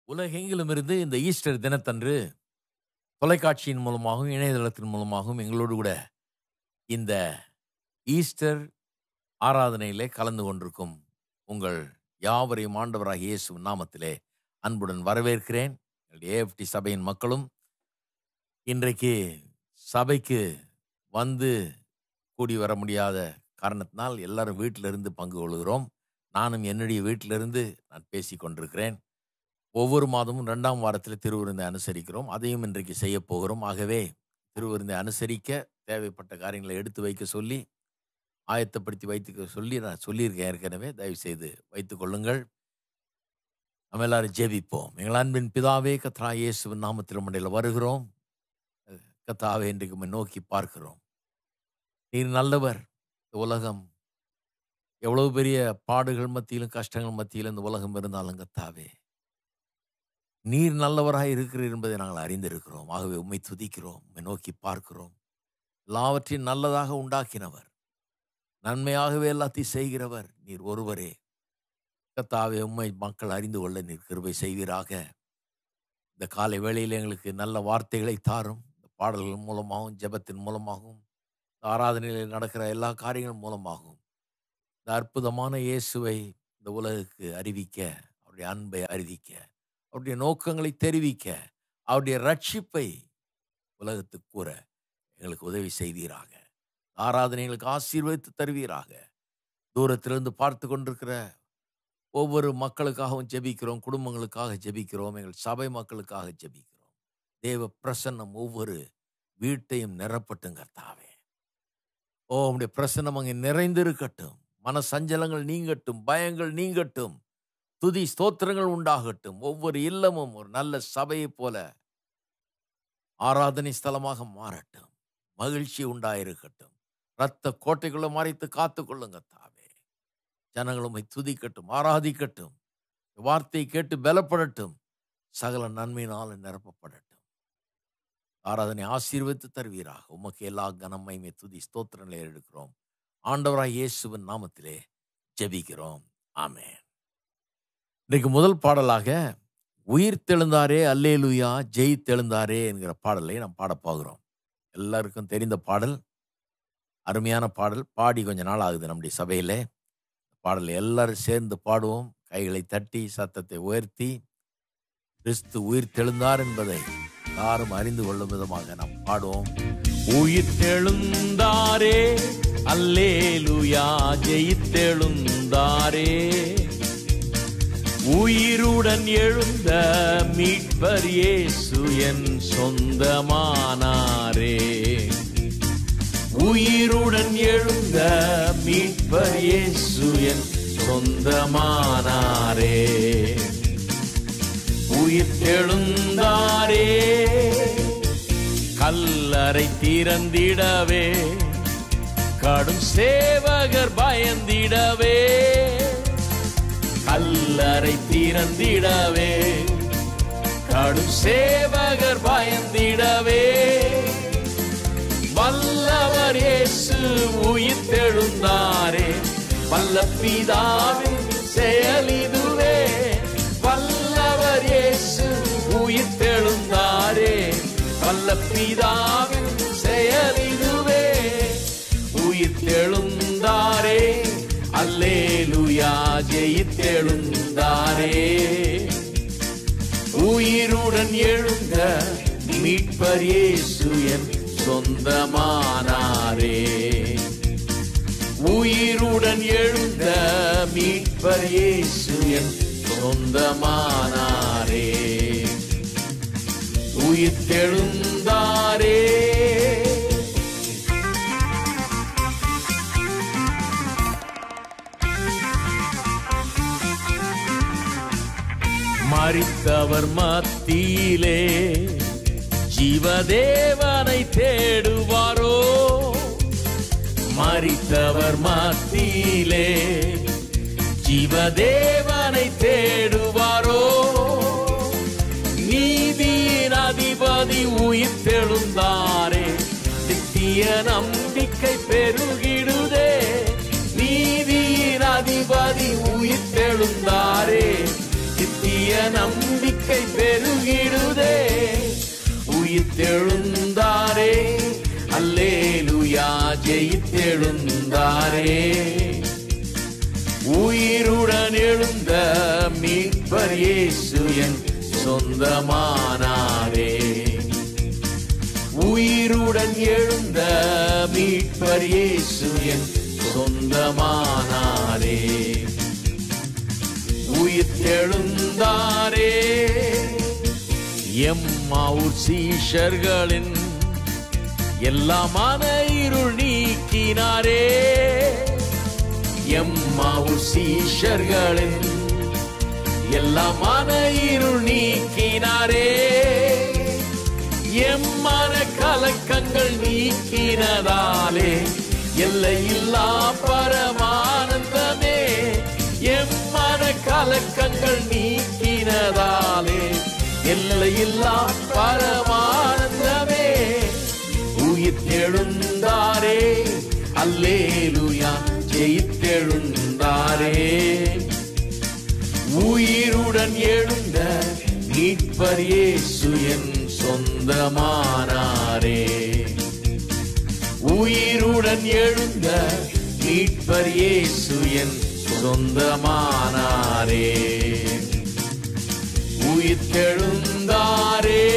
உலகெங்கிலும் இருந்து இந்த ஈஸ்டர் தினத்தன்று தொலைக்காட்சியின் மூலமாகவும் இணையதளத்தின் மூலமாகவும் எங்களோடு கூட இந்த ஈஸ்டர் ஆராதனையிலே கலந்து கொண்டிருக்கும் உங்கள் யாவரையும் ஆண்டவராகிய இயேசு நாமத்திலே அன்புடன் வரவேற்கிறேன் ஏஎஃப்டி சபையின் மக்களும் இன்றைக்கு சபைக்கு வந்து கூடி வர முடியாத காரணத்தினால் எல்லாரும் வீட்டிலிருந்து பங்கு கொள்கிறோம் நானும் என்னுடைய வீட்டிலிருந்து நான் பேசி கொண்டிருக்கிறேன் ஒவ்வொரு மாதமும் ரெண்டாம் வாரத்தில் திருவிருந்தை அனுசரிக்கிறோம் அதையும் இன்றைக்கு செய்ய போகிறோம் ஆகவே திருவிருந்தை அனுசரிக்க தேவைப்பட்ட காரியங்களை எடுத்து வைக்க சொல்லி ஆயத்தப்படுத்தி வைத்துக்க சொல்லி நான் சொல்லியிருக்கேன் ஏற்கனவே தயவு செய்து வைத்துக் கொள்ளுங்கள் நம்ம எல்லாரும் ஜெபிப்போம் எங்கள் அன்பின் பிதாவே கத்ரா இயேசுவின் நாமத்தில் மண்டையில் வருகிறோம் கத்தாவே இன்றைக்கு உம்மை நோக்கி பார்க்கிறோம் நீர் நல்லவர் இந்த உலகம் எவ்வளவு பெரிய பாடுகள் மத்தியிலும் கஷ்டங்கள் மத்தியிலும் இந்த உலகம் இருந்தாலும் கத்தாவே நீர் நல்லவராய் இருக்கிறீர் என்பதை நாங்கள் அறிந்திருக்கிறோம் ஆகவே உம்மை துதிக்கிறோம் உம்மை நோக்கி பார்க்கிறோம் எல்லாவற்றையும் நல்லதாக உண்டாக்கினவர் நன்மையாகவே எல்லாத்தையும் செய்கிறவர் நீர் ஒருவரே கத்தாவே உம்மை மக்கள் அறிந்து கொள்ள நீர் கிருபை செய்வீராக இந்த காலை வேளையில் எங்களுக்கு நல்ல வார்த்தைகளை தாரும் இந்த பாடல்கள் மூலமாகவும் ஜெபத்தின் மூலமாகவும் இந்த ஆராதனையில் நடக்கிற எல்லா காரியங்கள் மூலமாகவும் இந்த அற்புதமான இயேசுவை இந்த உலகுக்கு அறிவிக்க அவருடைய அன்பை அறிவிக்க அவருடைய நோக்கங்களை தெரிவிக்க அவருடைய ரட்சிப்பை உலகத்துக்கு கூற எங்களுக்கு உதவி செய்வீராக ஆராதனை எங்களுக்கு ஆசீர்வதித்து தருவீராக தூரத்திலிருந்து பார்த்து கொண்டிருக்கிற ஒவ்வொரு மக்களுக்காகவும் ஜெபிக்கிறோம் குடும்பங்களுக்காக ஜெபிக்கிறோம் எங்கள் சபை மக்களுக்காக ஜெபிக்கிறோம் தேவ பிரசன்னம் ஒவ்வொரு வீட்டையும் நிரப்பட்டும் கர்த்தாவே ஓ உம்முடைய பிரசன்னம் அங்கே நிறைந்திருக்கட்டும் மன சஞ்சலங்கள் நீங்கட்டும் பயங்கள் நீங்கட்டும் துதி ஸ்தோத்திரங்கள் உண்டாகட்டும் ஒவ்வொரு இல்லமும் ஒரு நல்ல சபையைப் போல ஆராதனை ஸ்தலமாக மாறட்டும் மகிழ்ச்சி உண்டாயிருக்கட்டும் இரத்த கோட்டைக்குள்ள மறைத்து காத்துக்கொள்ளுங்க தாவே ஜனங்களும் துதிக்கட்டும் ஆராதிக்கட்டும் வார்த்தையை கேட்டு பலப்படட்டும் சகல நன்மையினால் நிரப்பப்படட்டும் ஆராதனை ஆசீர்வதித்து தருவீராக உமக்கு எல்லா கனமையுமே துதி ஸ்தோத்திரங்களை எடுக்கிறோம் ஆண்டவராய் இயேசுவின் நாமத்திலே ஜெபிக்கிறோம் ஆமென் இன்றைக்கு முதல் பாடலாக உயிர் தெழுந்தாரே அல்லேலுயா ஜெய் தெழுந்தாரே என்கிற பாடலை நாம் பாடப் போகிறோம் எல்லாருக்கும் தெரிந்த பாடல் அருமையான பாடல் பாடி கொஞ்ச நாள் ஆகுது நம்முடைய சபையிலே பாடலை எல்லாரும் சேர்ந்து பாடுவோம் கைகளை தட்டி சத்தத்தை உயர்த்தி கிறிஸ்து உயிர் தெழுந்தார் என்பதை யாரும் அறிந்து கொள்ளும் விதமாக நாம் பாடுவோம் உயிர் தெழுந்தாரே அல்லேலுயா ஜெயித்தெழுந்தாரே உயிருடன் எழுந்த மீட்பர் இயேசு என் சொந்தமானாரே உயிருடன் எழுந்த மீட்பர் இயேசு என் சொந்தமானாரே உயிர் தெழுந்தாரே கல்லறை திறந்திடவே கடும் சேவகர் பயந்திடவே கல்லறை திறந்திடவே கடும் சேவகர் பயந்திடவே வல்லவர் இயேசு உயிர்த்தெழுந்தாரே வல்ல பிதாவின் செயலிதுவே வல்லவர் இயேசு உயிர்த்தெழுந்தாரே வல்ல பிதாவின் செயலிதுவே உயிர்த்தெழுந்தாரே அல்லேலுயா ஜெயித்தெழுந்தாரே உயிருடன் எழுந்த மீட்பர் இயேசு என் சொந்தமானாரே உயிருடன் எழுந்த மீட்பர் இயேசு என் சொந்தமானாரே உயிர்த்தெழுந்தாரே மறித்தவர் மத்தியிலே ஜீவதேவனை தேடுவாரோ மறித்தவர் மத்தியிலே ஜீவதேவனை தேடுவாரோ நீதியின் அதிபதி உயிர்த்தெழுந்தாரே நித்திய நம்பிக்கை பெருகிடுதே நீதியின் அதிபதி உயிர்த்தெழுந்தாரே நித்திய நம்பிக்கை உயிர்த்தெழுந்தாரே உயிருடன் எழுந்த மீட்பர் இயேசு என் சொந்தமானாரே உயிருடன் எழுந்த மீட்பர் இயேசு என் சொந்தமானாரே உயிர்த்தெழுந்தாரே எம்மாவூர் சீஷர்களின் எல்லாமான இருள் நீக்கினாரே எம்மாவூர் சீஷர்களின் எல்லாமான இருள் நீக்கினாரே எம்மான கலக்கங்கள் நீக்கினதாலே எல்லையில்லா பரமானந்தமே எம்மான கலக்கங்கள் நீக்கினதாலே எல்லையில்லா பரமானந்தமே உயிர்த்தெழுந்தாரே அல்லேலுயா ஜெயித்தெழுந்தாரே உயிருடன் எழுந்த மீட்பர் இயேசு என் சொந்தமானாரே உயிருடன் எழுந்த மீட்பர் இயேசு என் சொந்தமானாரே உயிர்த்தெழுந்தாரே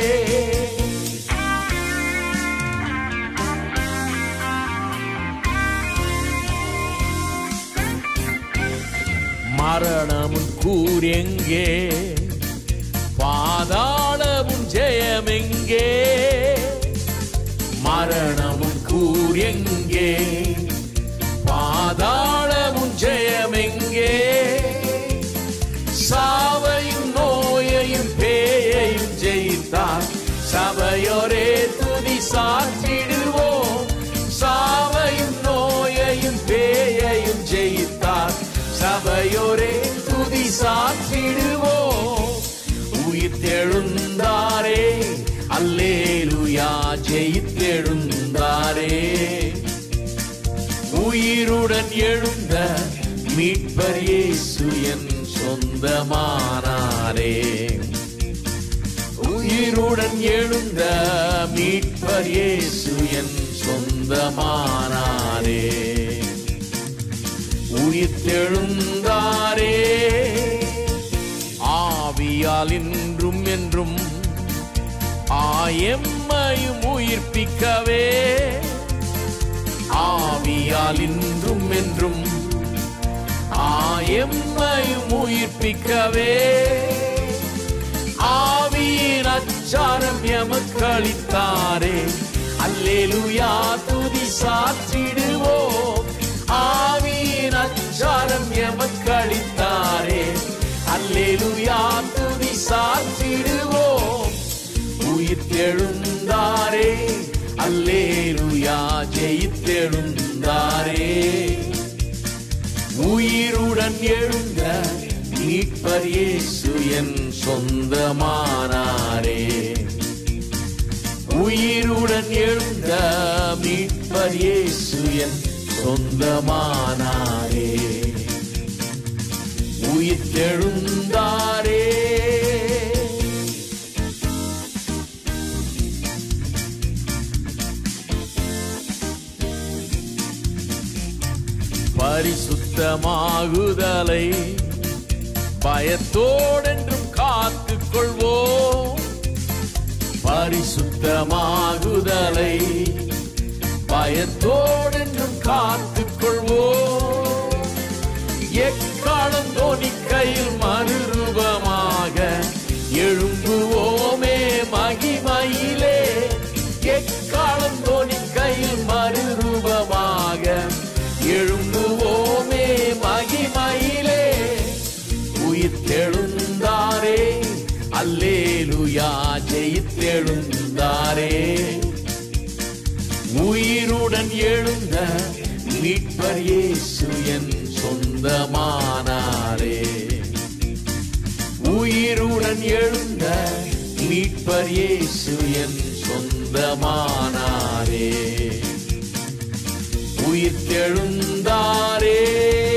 மரணமும் கூர் எங்கே பாதாளமும் ஜெயமெங்கே மரணமும் கூர் எங்கே பாதாளமும் ஜெயமெங்கே சாவையும் நோயையும் பேயையும் ஜெயித்தார் சபையோரே துதி சாற்றிடுவோம் சாவையும் நோயையும் பேயையும் ஜெயித்தார் சபையோரே துதி சாற்றிடுவோம் உயிர்த்தெழுந்தாரே அல்லேலுயா ஜெயித்தெழுந்தாரே உயிருடன் எழுந்த மீட்பர் இயேசு என் சொந்தமானாரே உயிருடன் எழுந்த மீட்பர் இயேசு என் சொந்தமானாரே உயிர்த்தெழுந்தாரே ஆவியால் இன்றும் என்றும் ஆயம்மையும் உயிர்ப்பிக்கவே ஆவியால் இன்றும் என்றும் ஆயம்மையும் உயிர்ப்பிக்கவே ஆவியின் அச்சாரம் எமக்களித்தாரே அல்லேலுயா துதி சாற்றிடுவோம் ஆவியின் அச்சாரம் எமக்களித்தாரே அல்லேலுயா துதி சாற்றிடுவோம் உயிர்த்தெழுந்தாரே அல்லேலுயா ஜெயித்தெழுந்தாரே உயிருடன் எழுந்த மீட்பர் இயேசு என் சொந்தமானாரே உயிருடன் எழுந்த மீட்பர் இயேசு என் சொந்தமானாரே உயிர்த்தெழுந்தாரே பரிசுத்தமாகுதலை பயத்தோடென்றும் காத்துக் கொள்வோம் பரிசுத்தமாகுதலை பயத்தோடென்றும் காத்துக் கொள்வோம் எக்காலம் தோணிக்கையில் மறுரூபமாக எழும்புவோமே மகிமையிலே எக்காலம் தோணிக்கையில் மறுரூபமாக எழும்புவோமே மகிமையிலே உயிர்த்தெழுந்தாரே அல்லேலுயா ஜெயித்தெழுந்தாரே உயிருடன் எழுந்த மீட்பர் இயேசு என் சொந்தமானாரே உயிருடன் எழுந்த மீட்பர் இயேசு என் சொந்தமானாரே உயிர்த்தெழுந்தாரே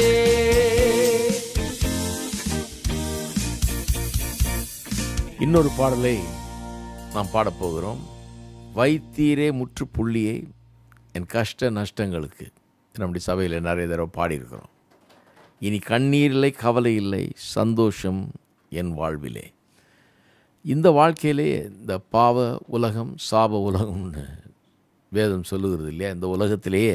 இன்னொரு பாடலை நாம் பாடப்போகிறோம் வைத்தீரே முற்றுப்புள்ளியை என் கஷ்ட நஷ்டங்களுக்கு நம்முடைய சபையில் நிறைய தடவை பாடியிருக்கிறோம் இனி கண்ணீர் இல்லை கவலை இல்லை சந்தோஷம் என் வாழ்விலே இந்த வாழ்க்கையிலே இந்த பாவ உலகம் சாப உலகம்னு வேதம் சொல்லுகிறது இல்லையா இந்த உலகத்திலேயே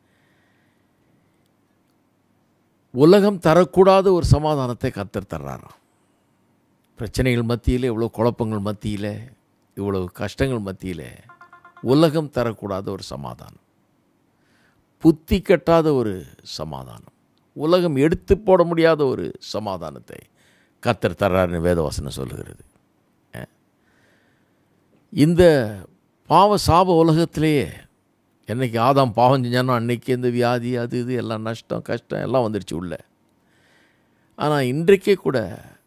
உலகம் தரக்கூடாத ஒரு சமாதானத்தை கத்தர் தர்றாராம் பிரச்சனைகள் மத்தியில் இவ்வளோ குழப்பங்கள் மத்தியில் இவ்வளவு கஷ்டங்கள் மத்தியில் உலகம் தரக்கூடாத ஒரு சமாதானம் புத்தி கட்டாத ஒரு சமாதானம் உலகம் எடுத்து போட முடியாத ஒரு சமாதானத்தை கத்தர் தர்றாருன்னு வேதவாசனம் சொல்லுகிறது அஹ். இந்த பாவ சாப உலகத்திலேயே என்னைக்கு ஆதாம் பாவம் செஞ்சானோ அன்னைக்கு இந்த வியாதி அது இது எல்லாம் நஷ்டம் கஷ்டம் எல்லாம் வந்துருச்சு உள்ள ஆனால் இன்றைக்கே கூட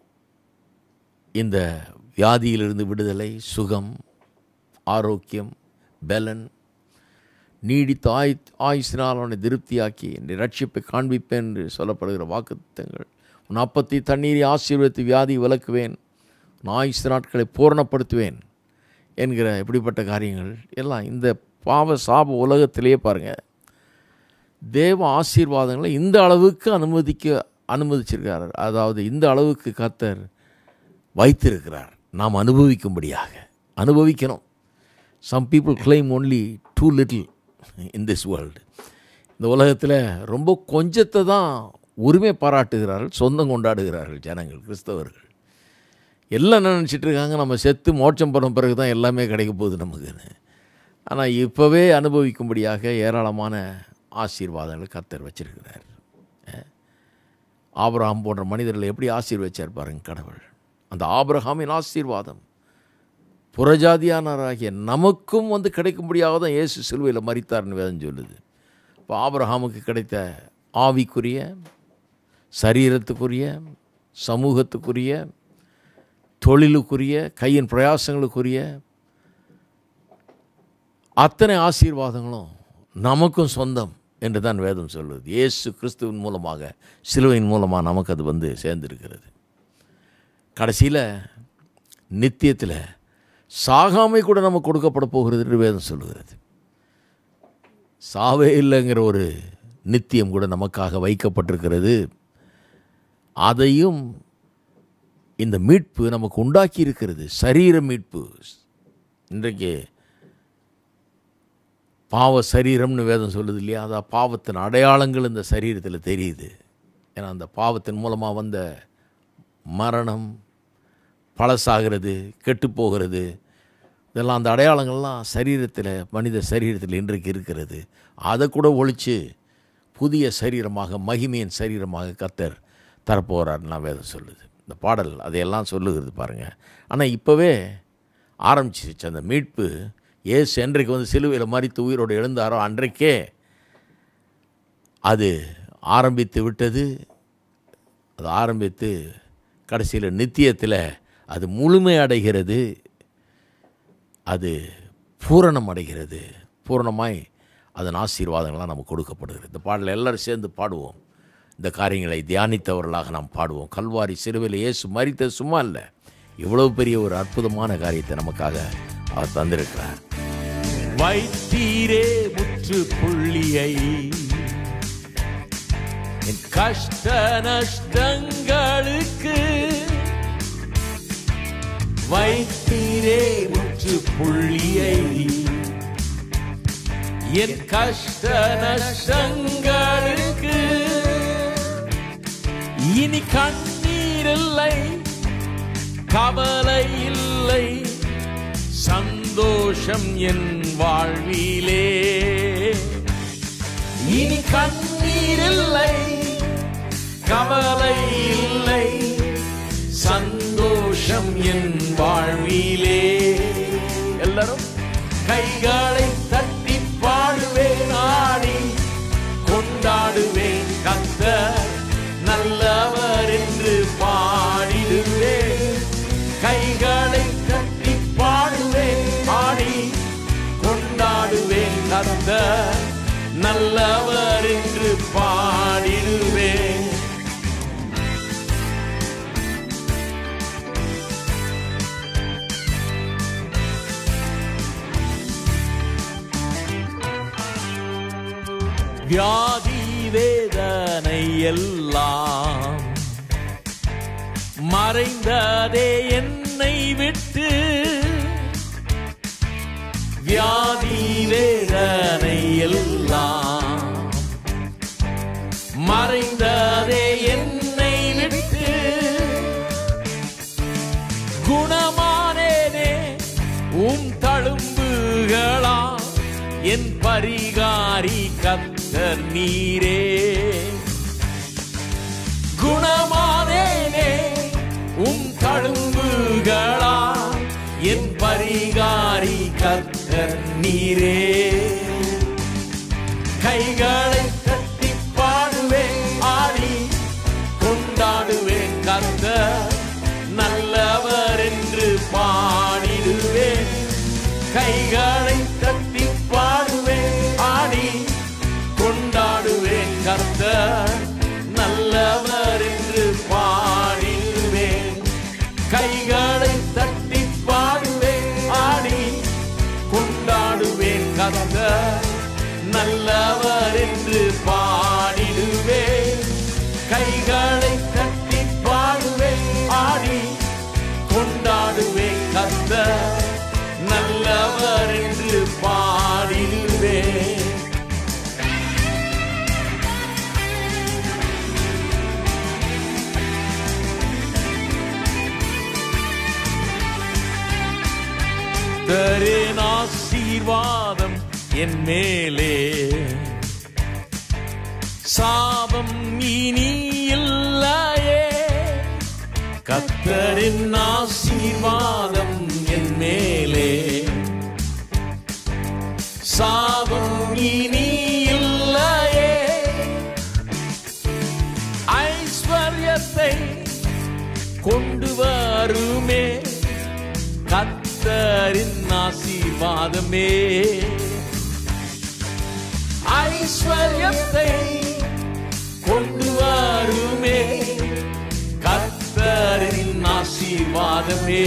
இந்த வியாதியிலிருந்து விடுதலை சுகம் ஆரோக்கியம் பலன் நீடித்த ஆய் ஆயுசினால் அவனை திருப்தியாக்கி என்னை ரட்சிப்பை காண்பிப்பேன் என்று சொல்லப்படுகிற வாக்குத்தங்கள் உன் அப்பத்தை தண்ணீரை ஆசீர்வதித்து வியாதி விலக்குவேன் உன் ஆயுசு நாட்களை பூரணப்படுத்துவேன் என்கிற இப்படிப்பட்ட காரியங்கள் எல்லாம் இந்த பாவ சாப உலகத்திலேயே பாருங்கள் தேவ ஆசீர்வாதங்களை இந்த அளவுக்கு அனுமதிக்க அனுமதிச்சிருக்கார் அதாவது இந்த அளவுக்கு கத்தர் வைத்திருக்கிறார் நாம் அனுபவிக்கும்படியாக அனுபவிக்கணும் some people claim only too little in this world இந்த உலகத்தில் ரொம்ப கொஞ்சத்தை தான் உரிமை பாராட்டுகிறார்கள் சொந்தம் கொண்டாடுகிறார்கள் ஜனங்கள் கிறிஸ்தவர்கள் எல்லாம் என்ன நினச்சிட்டு இருக்காங்க நம்ம செத்து மோட்சம் போன பிறகு தான் எல்லாமே கிடைக்க போகுது நமக்குன்னு ஆனால் இப்போவே அனுபவிக்கும்படியாக ஏராளமான ஆசீர்வாதங்களை கத்தர் வச்சிருக்கிறார் அஹ். ஆபிரகாம் போன்ற மனிதர்களை எப்படி ஆசீர்வச்சார் பாருங்க கடவுள் அந்த ஆபிரகாமின் ஆசீர்வாதம் புறஜாதியானராகிய நமக்கும் வந்து கிடைக்கும்படியாக தான் இயேசு சிலுவையில் மறித்தார்னு வேதம் சொல்லுது இப்போ ஆபிரகாமுக்கு கிடைத்த ஆவிக்குரிய சரீரத்துக்குரிய சமூகத்துக்குரிய தொழிலுக்குரிய கையின் பிரயாசங்களுக்குரிய அத்தனை ஆசீர்வாதங்களும் நமக்கும் சொந்தம் என்று தான் வேதம் சொல்லுது இயேசு கிறிஸ்துவின் மூலமாக சிலுவையின் மூலமாக நமக்கு அது வந்து சேர்ந்திருக்கிறது கடைசியில் நித்தியத்தில் சாகாமை கூட நமக்கு கொடுக்கப்பட போகிறது என்று வேதம் சொல்லுகிறது சாவே இல்லைங்கிற ஒரு நித்தியம் கூட நமக்காக வைக்கப்பட்டிருக்கிறது அதையும் இந்த மீட்பு நமக்கு உண்டாக்கி இருக்கிறது சரீர மீட்பு இன்றைக்கு பாவ சரீரம்னு வேதம் சொல்லுது இல்லையா அதான் பாவத்தின் அடையாளங்கள் இந்த சரீரத்தில் தெரியுது ஏன்னா அந்த பாவத்தின் மூலமாக வந்த மரணம் பழசாகிறது கெட்டுப்போகிறது இதெல்லாம் அந்த அடையாளங்கள்லாம் சரீரத்தில் மனித சரீரத்தில் இன்றைக்கு இருக்கிறது அதை கூட ஒழித்து புதிய சரீரமாக மகிமையின் சரீரமாக கத்தர் தரப்போகிறார்னா வேதம் சொல்லுது இந்த பாடல் அதையெல்லாம் சொல்லுகிறது பாருங்கள் ஆனால் இப்போவே ஆரம்பிச்சிருச்சு அந்த மீட்பு ஏசு என்றைக்கு வந்து சிலுவையில் மறித்து உயிரோடு எழுந்தாரோ அன்றைக்கே அது ஆரம்பித்து விட்டது அது ஆரம்பித்து கடைசியில் நித்தியத்தில் அது முழுமை அடைகிறது அது பூரணம் அடைகிறது பூரணமாய் அதன் ஆசீர்வாதங்கள்லாம் நமக்கு கொடுக்கப்படுகிறது இந்த பாடலை எல்லாரும் சேர்ந்து பாடுவோம் இந்த காரியங்களை தியானித்தவர்களாக நாம் பாடுவோம் கல்வாரி சிறுவையில் இயேசு மறித்தது சும்மா இல்லை இவ்வளவு பெரிய ஒரு அற்புதமான காரியத்தை நமக்காக அவர் தந்திருக்கிறார் வைத்தீரே முற்று புள்ளியை என் கஷ்ட நஷ்டங்களுக்கு வைத்தீரே முற்று புள்ளியை என் கஷ்ட நஷ்டங்களுக்கு இனி கண்ணீர் இல்லை கவலை இல்லை சந்தோஷம் என் வாழ்விலே இனி கண்ணீர் இல்லை கவலை இல்லை சந்தோஷம் என் வாழ்விலே எல்லாரும் கைகளை தட்டி பாடுவேன் ஆடி கொண்டாடுவேன் கத்தர் நல்லவர் என்று பாடிடுவேன் கைகளை தட்டி பாடுவேன் ஆடி கொண்டாடுவேன் கத்தர் நல்லவர் என்று பாடிடுவேன் வியாதி வேதனை எல்லாம் மறைந்ததே என்னை விட்டு வியாதி வேதனை எல்லாம் மறைந்ததே என்னை விட்டு குணமானேனே உம் தழும்புகளா என் பரிகாரி கத்தர் நீரே குணமானேனே உம் தழும்புகளா என் பரிகாரி கத்தர் நீரே கைகளை கட்டி பாடுவேன் ஆடி கொண்டாடுவேன் கத்த நல்லவர் என்று பாடிடுவேன் கைகளை தட்டி பாடுவேன் ஆடி கொண்டாடுவேன் கத்த நல்லவர் என்று பாடிடுவேன் கைகளை தட்டி பாடுவேன் ஆடி கொண்டாடுவேன் கத்த நல்லவர் என்று பாடிடுவேன் கைகளை தட்டி பாடுவேன் ஆடி கொண்டாடுவேன் கத்த நல்லவர் என்று பாடிடுவேன் கர்த்தரின் ஆசீர்வாதம் என் மேலே சாபம் இனி இல்லையே கத்தரின் ஆசீர்வாதம் என் மேலே சாபம் இனி இல்லையே ஐஸ்வர்யத்தை கொண்டு வருமே கத்தரின் ஆசீர்வாதமே ஐஸ்வர்யத்தை கொண்டு வருமே கத்தரின் ஆசீர்வாதமே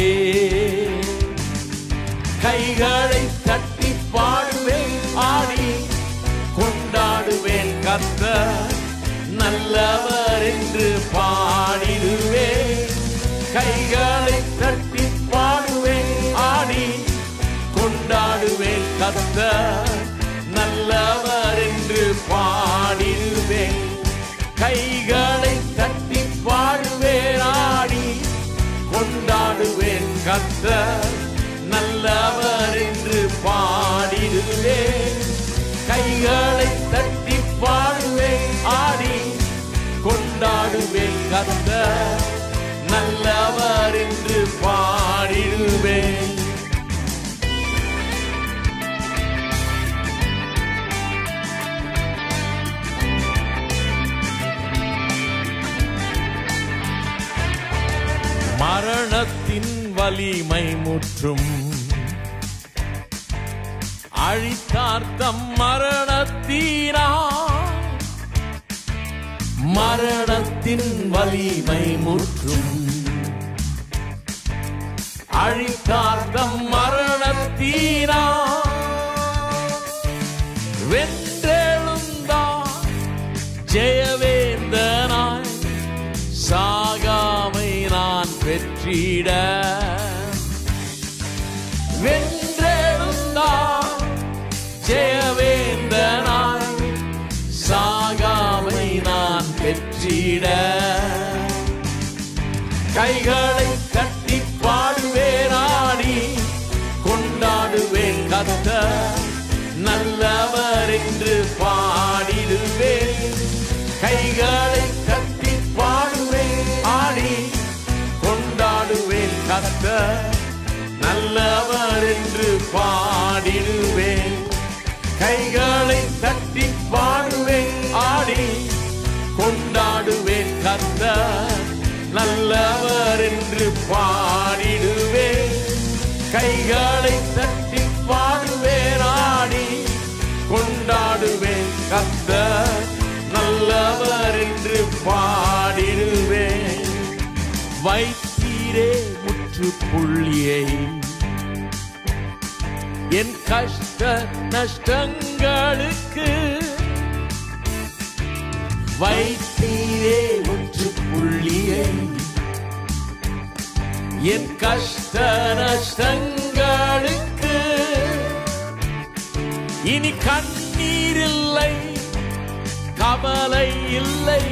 கைகளை தட்டி பாடுவேன் ஆடி கொண்டாடுவேன் கத்தர் நல்லவர் என்று பாடிடுவேன் கைகளை தட்டி பாடுவேன் ஆடி கொண்டாடுவேன் கத்தர் நல்லவர் என்று பாடிடுவேன் கைகளை தட்டி பாடுவேன் ஆடி கொண்டாடுவேன் கத்தர் நல்லவர் என்று பாடிடுவேன் கைகளை தட்டி பாடுவேன் ஆடி கொண்டாடுவேன் கத்தர் நல்லவர் என்று பாடிடுவேன் மரணத்தின் வலிமை முற்றும் அழித்தார்த்தம் மரணத்தீரா மரணத்தின் வலிமை முற்றும் அழித்தார்த்தம் மரணத்தீரா வென்றெழுந்தார் ஜெயவேந்தனாய் சாகாமை நான் பெற்றிட வென்றெழுந்தார் ஜெயவேந்தனாய் சாகாமை நான் பெற்றிட கைகளை கட்டி பாடுவேனாடி கொண்டாடுவேன் கத்த நல்லவர் என்று பாடிடுவேன் கைகளை கட்டி பாடுவேன் ஆடி கொண்டாடுவேன் கத்த நல்லவர் என்று பாடிடுவேன் கைகளை தட்டி பாடுவேன் ஆடி கொண்டாடுவேன் கத்த நல்லவர் என்று பாடிடுவேன் கைகளை தட்டி பாடுவேன் ஆடி கொண்டாடுவேன் கத்த நல்லவர் என்று பாடிடுவேன் வைத்தீரே முற்றுப்புள்ளியை என் கஷ்ட நஷ்டங்களுக்கு வைத்தீரே முற்றுப்புள்ளியை என் கஷ்ட நஷ்டங்களுக்கு இனி கண்ணீர் இல்லை கவலை இல்லை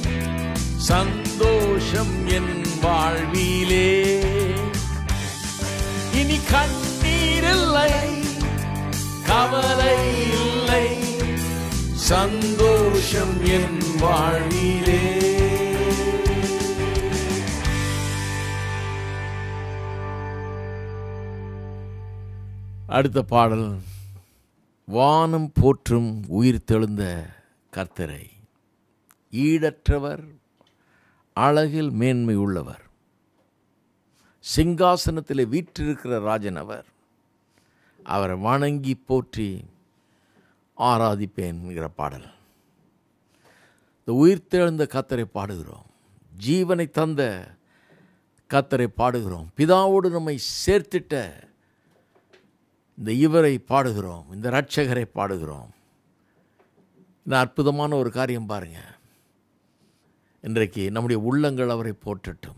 சந்தோஷம் என் வாழ்விலே இனி கண்ணீர் இல்லை கவலை இல்லை சந்தோஷம் என் வாழ்விலே அடுத்த பாடல் வானம் போற்றும் உயிர் தெழுந்த கர்த்தரை ஈடற்றவர் அழகில் மேன்மை உள்ளவர் சிங்காசனத்தில் வீற்றிருக்கிற ராஜன் அவர் அவரை வணங்கி போற்றி ஆராதிப்பேன் என்கிற பாடல் இந்த உயிர் தெழுந்த கத்தரை பாடுகிறோம் ஜீவனை தந்த கத்தரை பாடுகிறோம் பிதாவோடு நம்மை சேர்த்திட்ட இந்த இவரை பாடுகிறோம் இந்த ரட்சகரை பாடுகிறோம் இந்த அற்புதமான ஒரு காரியம் பாருங்க இன்றைக்கு நம்முடைய உள்ளங்கள் அவரை போற்றட்டும்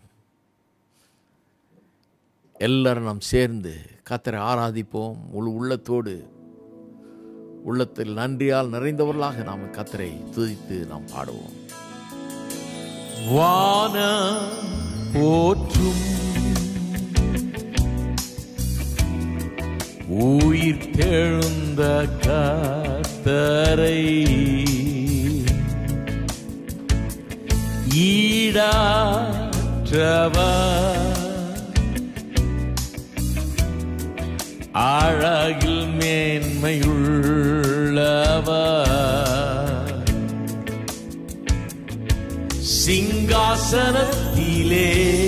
எல்லாரும் நாம் சேர்ந்து கத்தரை ஆராதிப்போம் முழு உள்ளத்தோடு உள்ளத்தில் நன்றியால் நிறைந்தவர்களாக நாம் கத்தரை துதித்து நாம் பாடுவோம் வான போற்றும் உயிர் தெழுந்த கத்தரை ஈடாற்றவர் அழகில் மேன்மையுள்ளவர் சிங்காசனத்திலே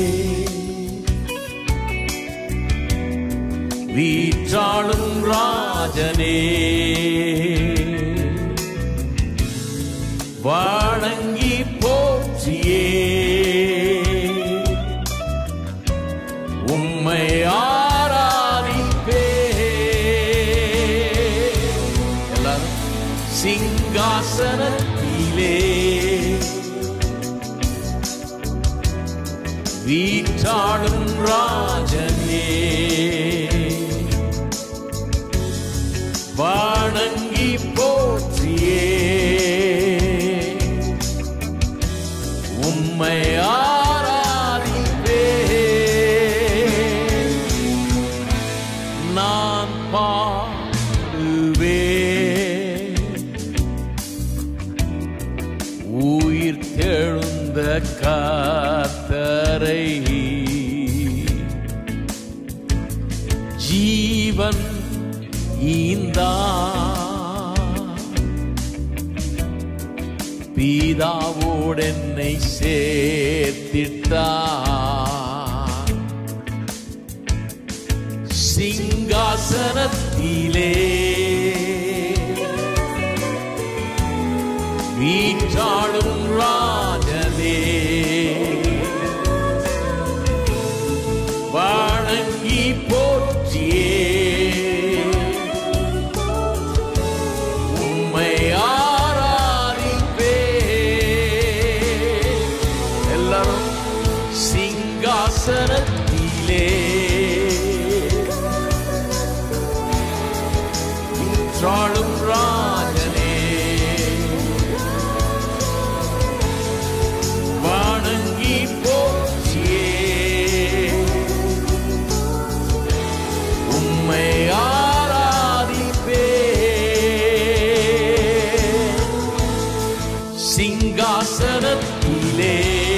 வீற்றாளும் ராஜனே வணங்கி போற்றியே உம்மை ஆராதிப்பே எல்லாரும் சிங்காசனத்திலே வீற்றாளும் ராஜனே வணங்கி போற்றியே உம்மை ஆராதிப்பே நான் பாடுவே உயிர் தெழுந்த காத்தரை ஜீவன் ஈந்தா பீதாவோடு என்னை சேர்த்திட்டா சிங்காசனத்திலே வீற்றாளும் ராஜனே வணங்கி போற்றியே உம்மை ஆராதிப்பே எல்லாரும் சிங்காசனத்திலே வீற்றாளும் ராஜனே வணங்கி போற்றியே உம்மை ஆராதிப்பே சிங்காசனத்திலே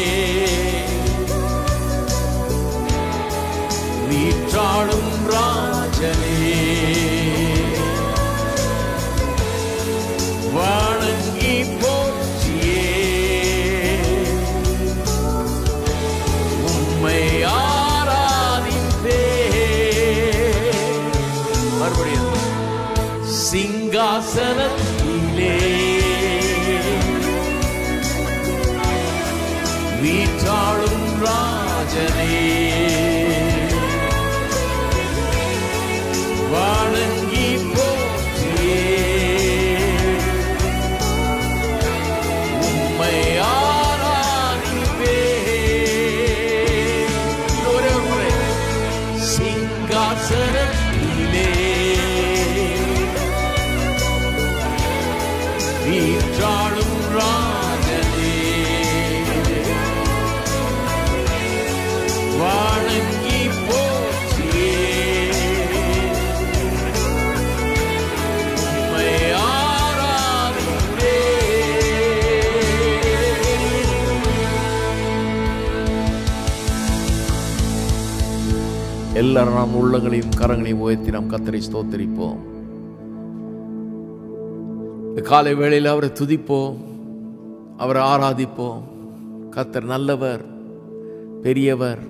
வீற்றாளும் ராஜனே வணங்கி போற்றியே உம்மை ஆராதிப்பே மறுபடியும் சிங்காசனத்திலே வீற்றாளும் ராஜனே வணங்கி போற்றியே உம்மை சிங்காசனத்திலே வீற்றாளும் ராஜனே வணங்கி போற்றியே உம்மை ஆராதிப்பே எல்லாரும் நாம் உள்ளங்களையும் கரங்களையும் உயர்த்தி நாம் கத்தரை ஸ்தோத்தரிப்போம் இந்த காலை வேளையில் அவரை துதிப்போம் அவரை ஆராதிப்போம் கத்தர் நல்லவர் பெரியவர்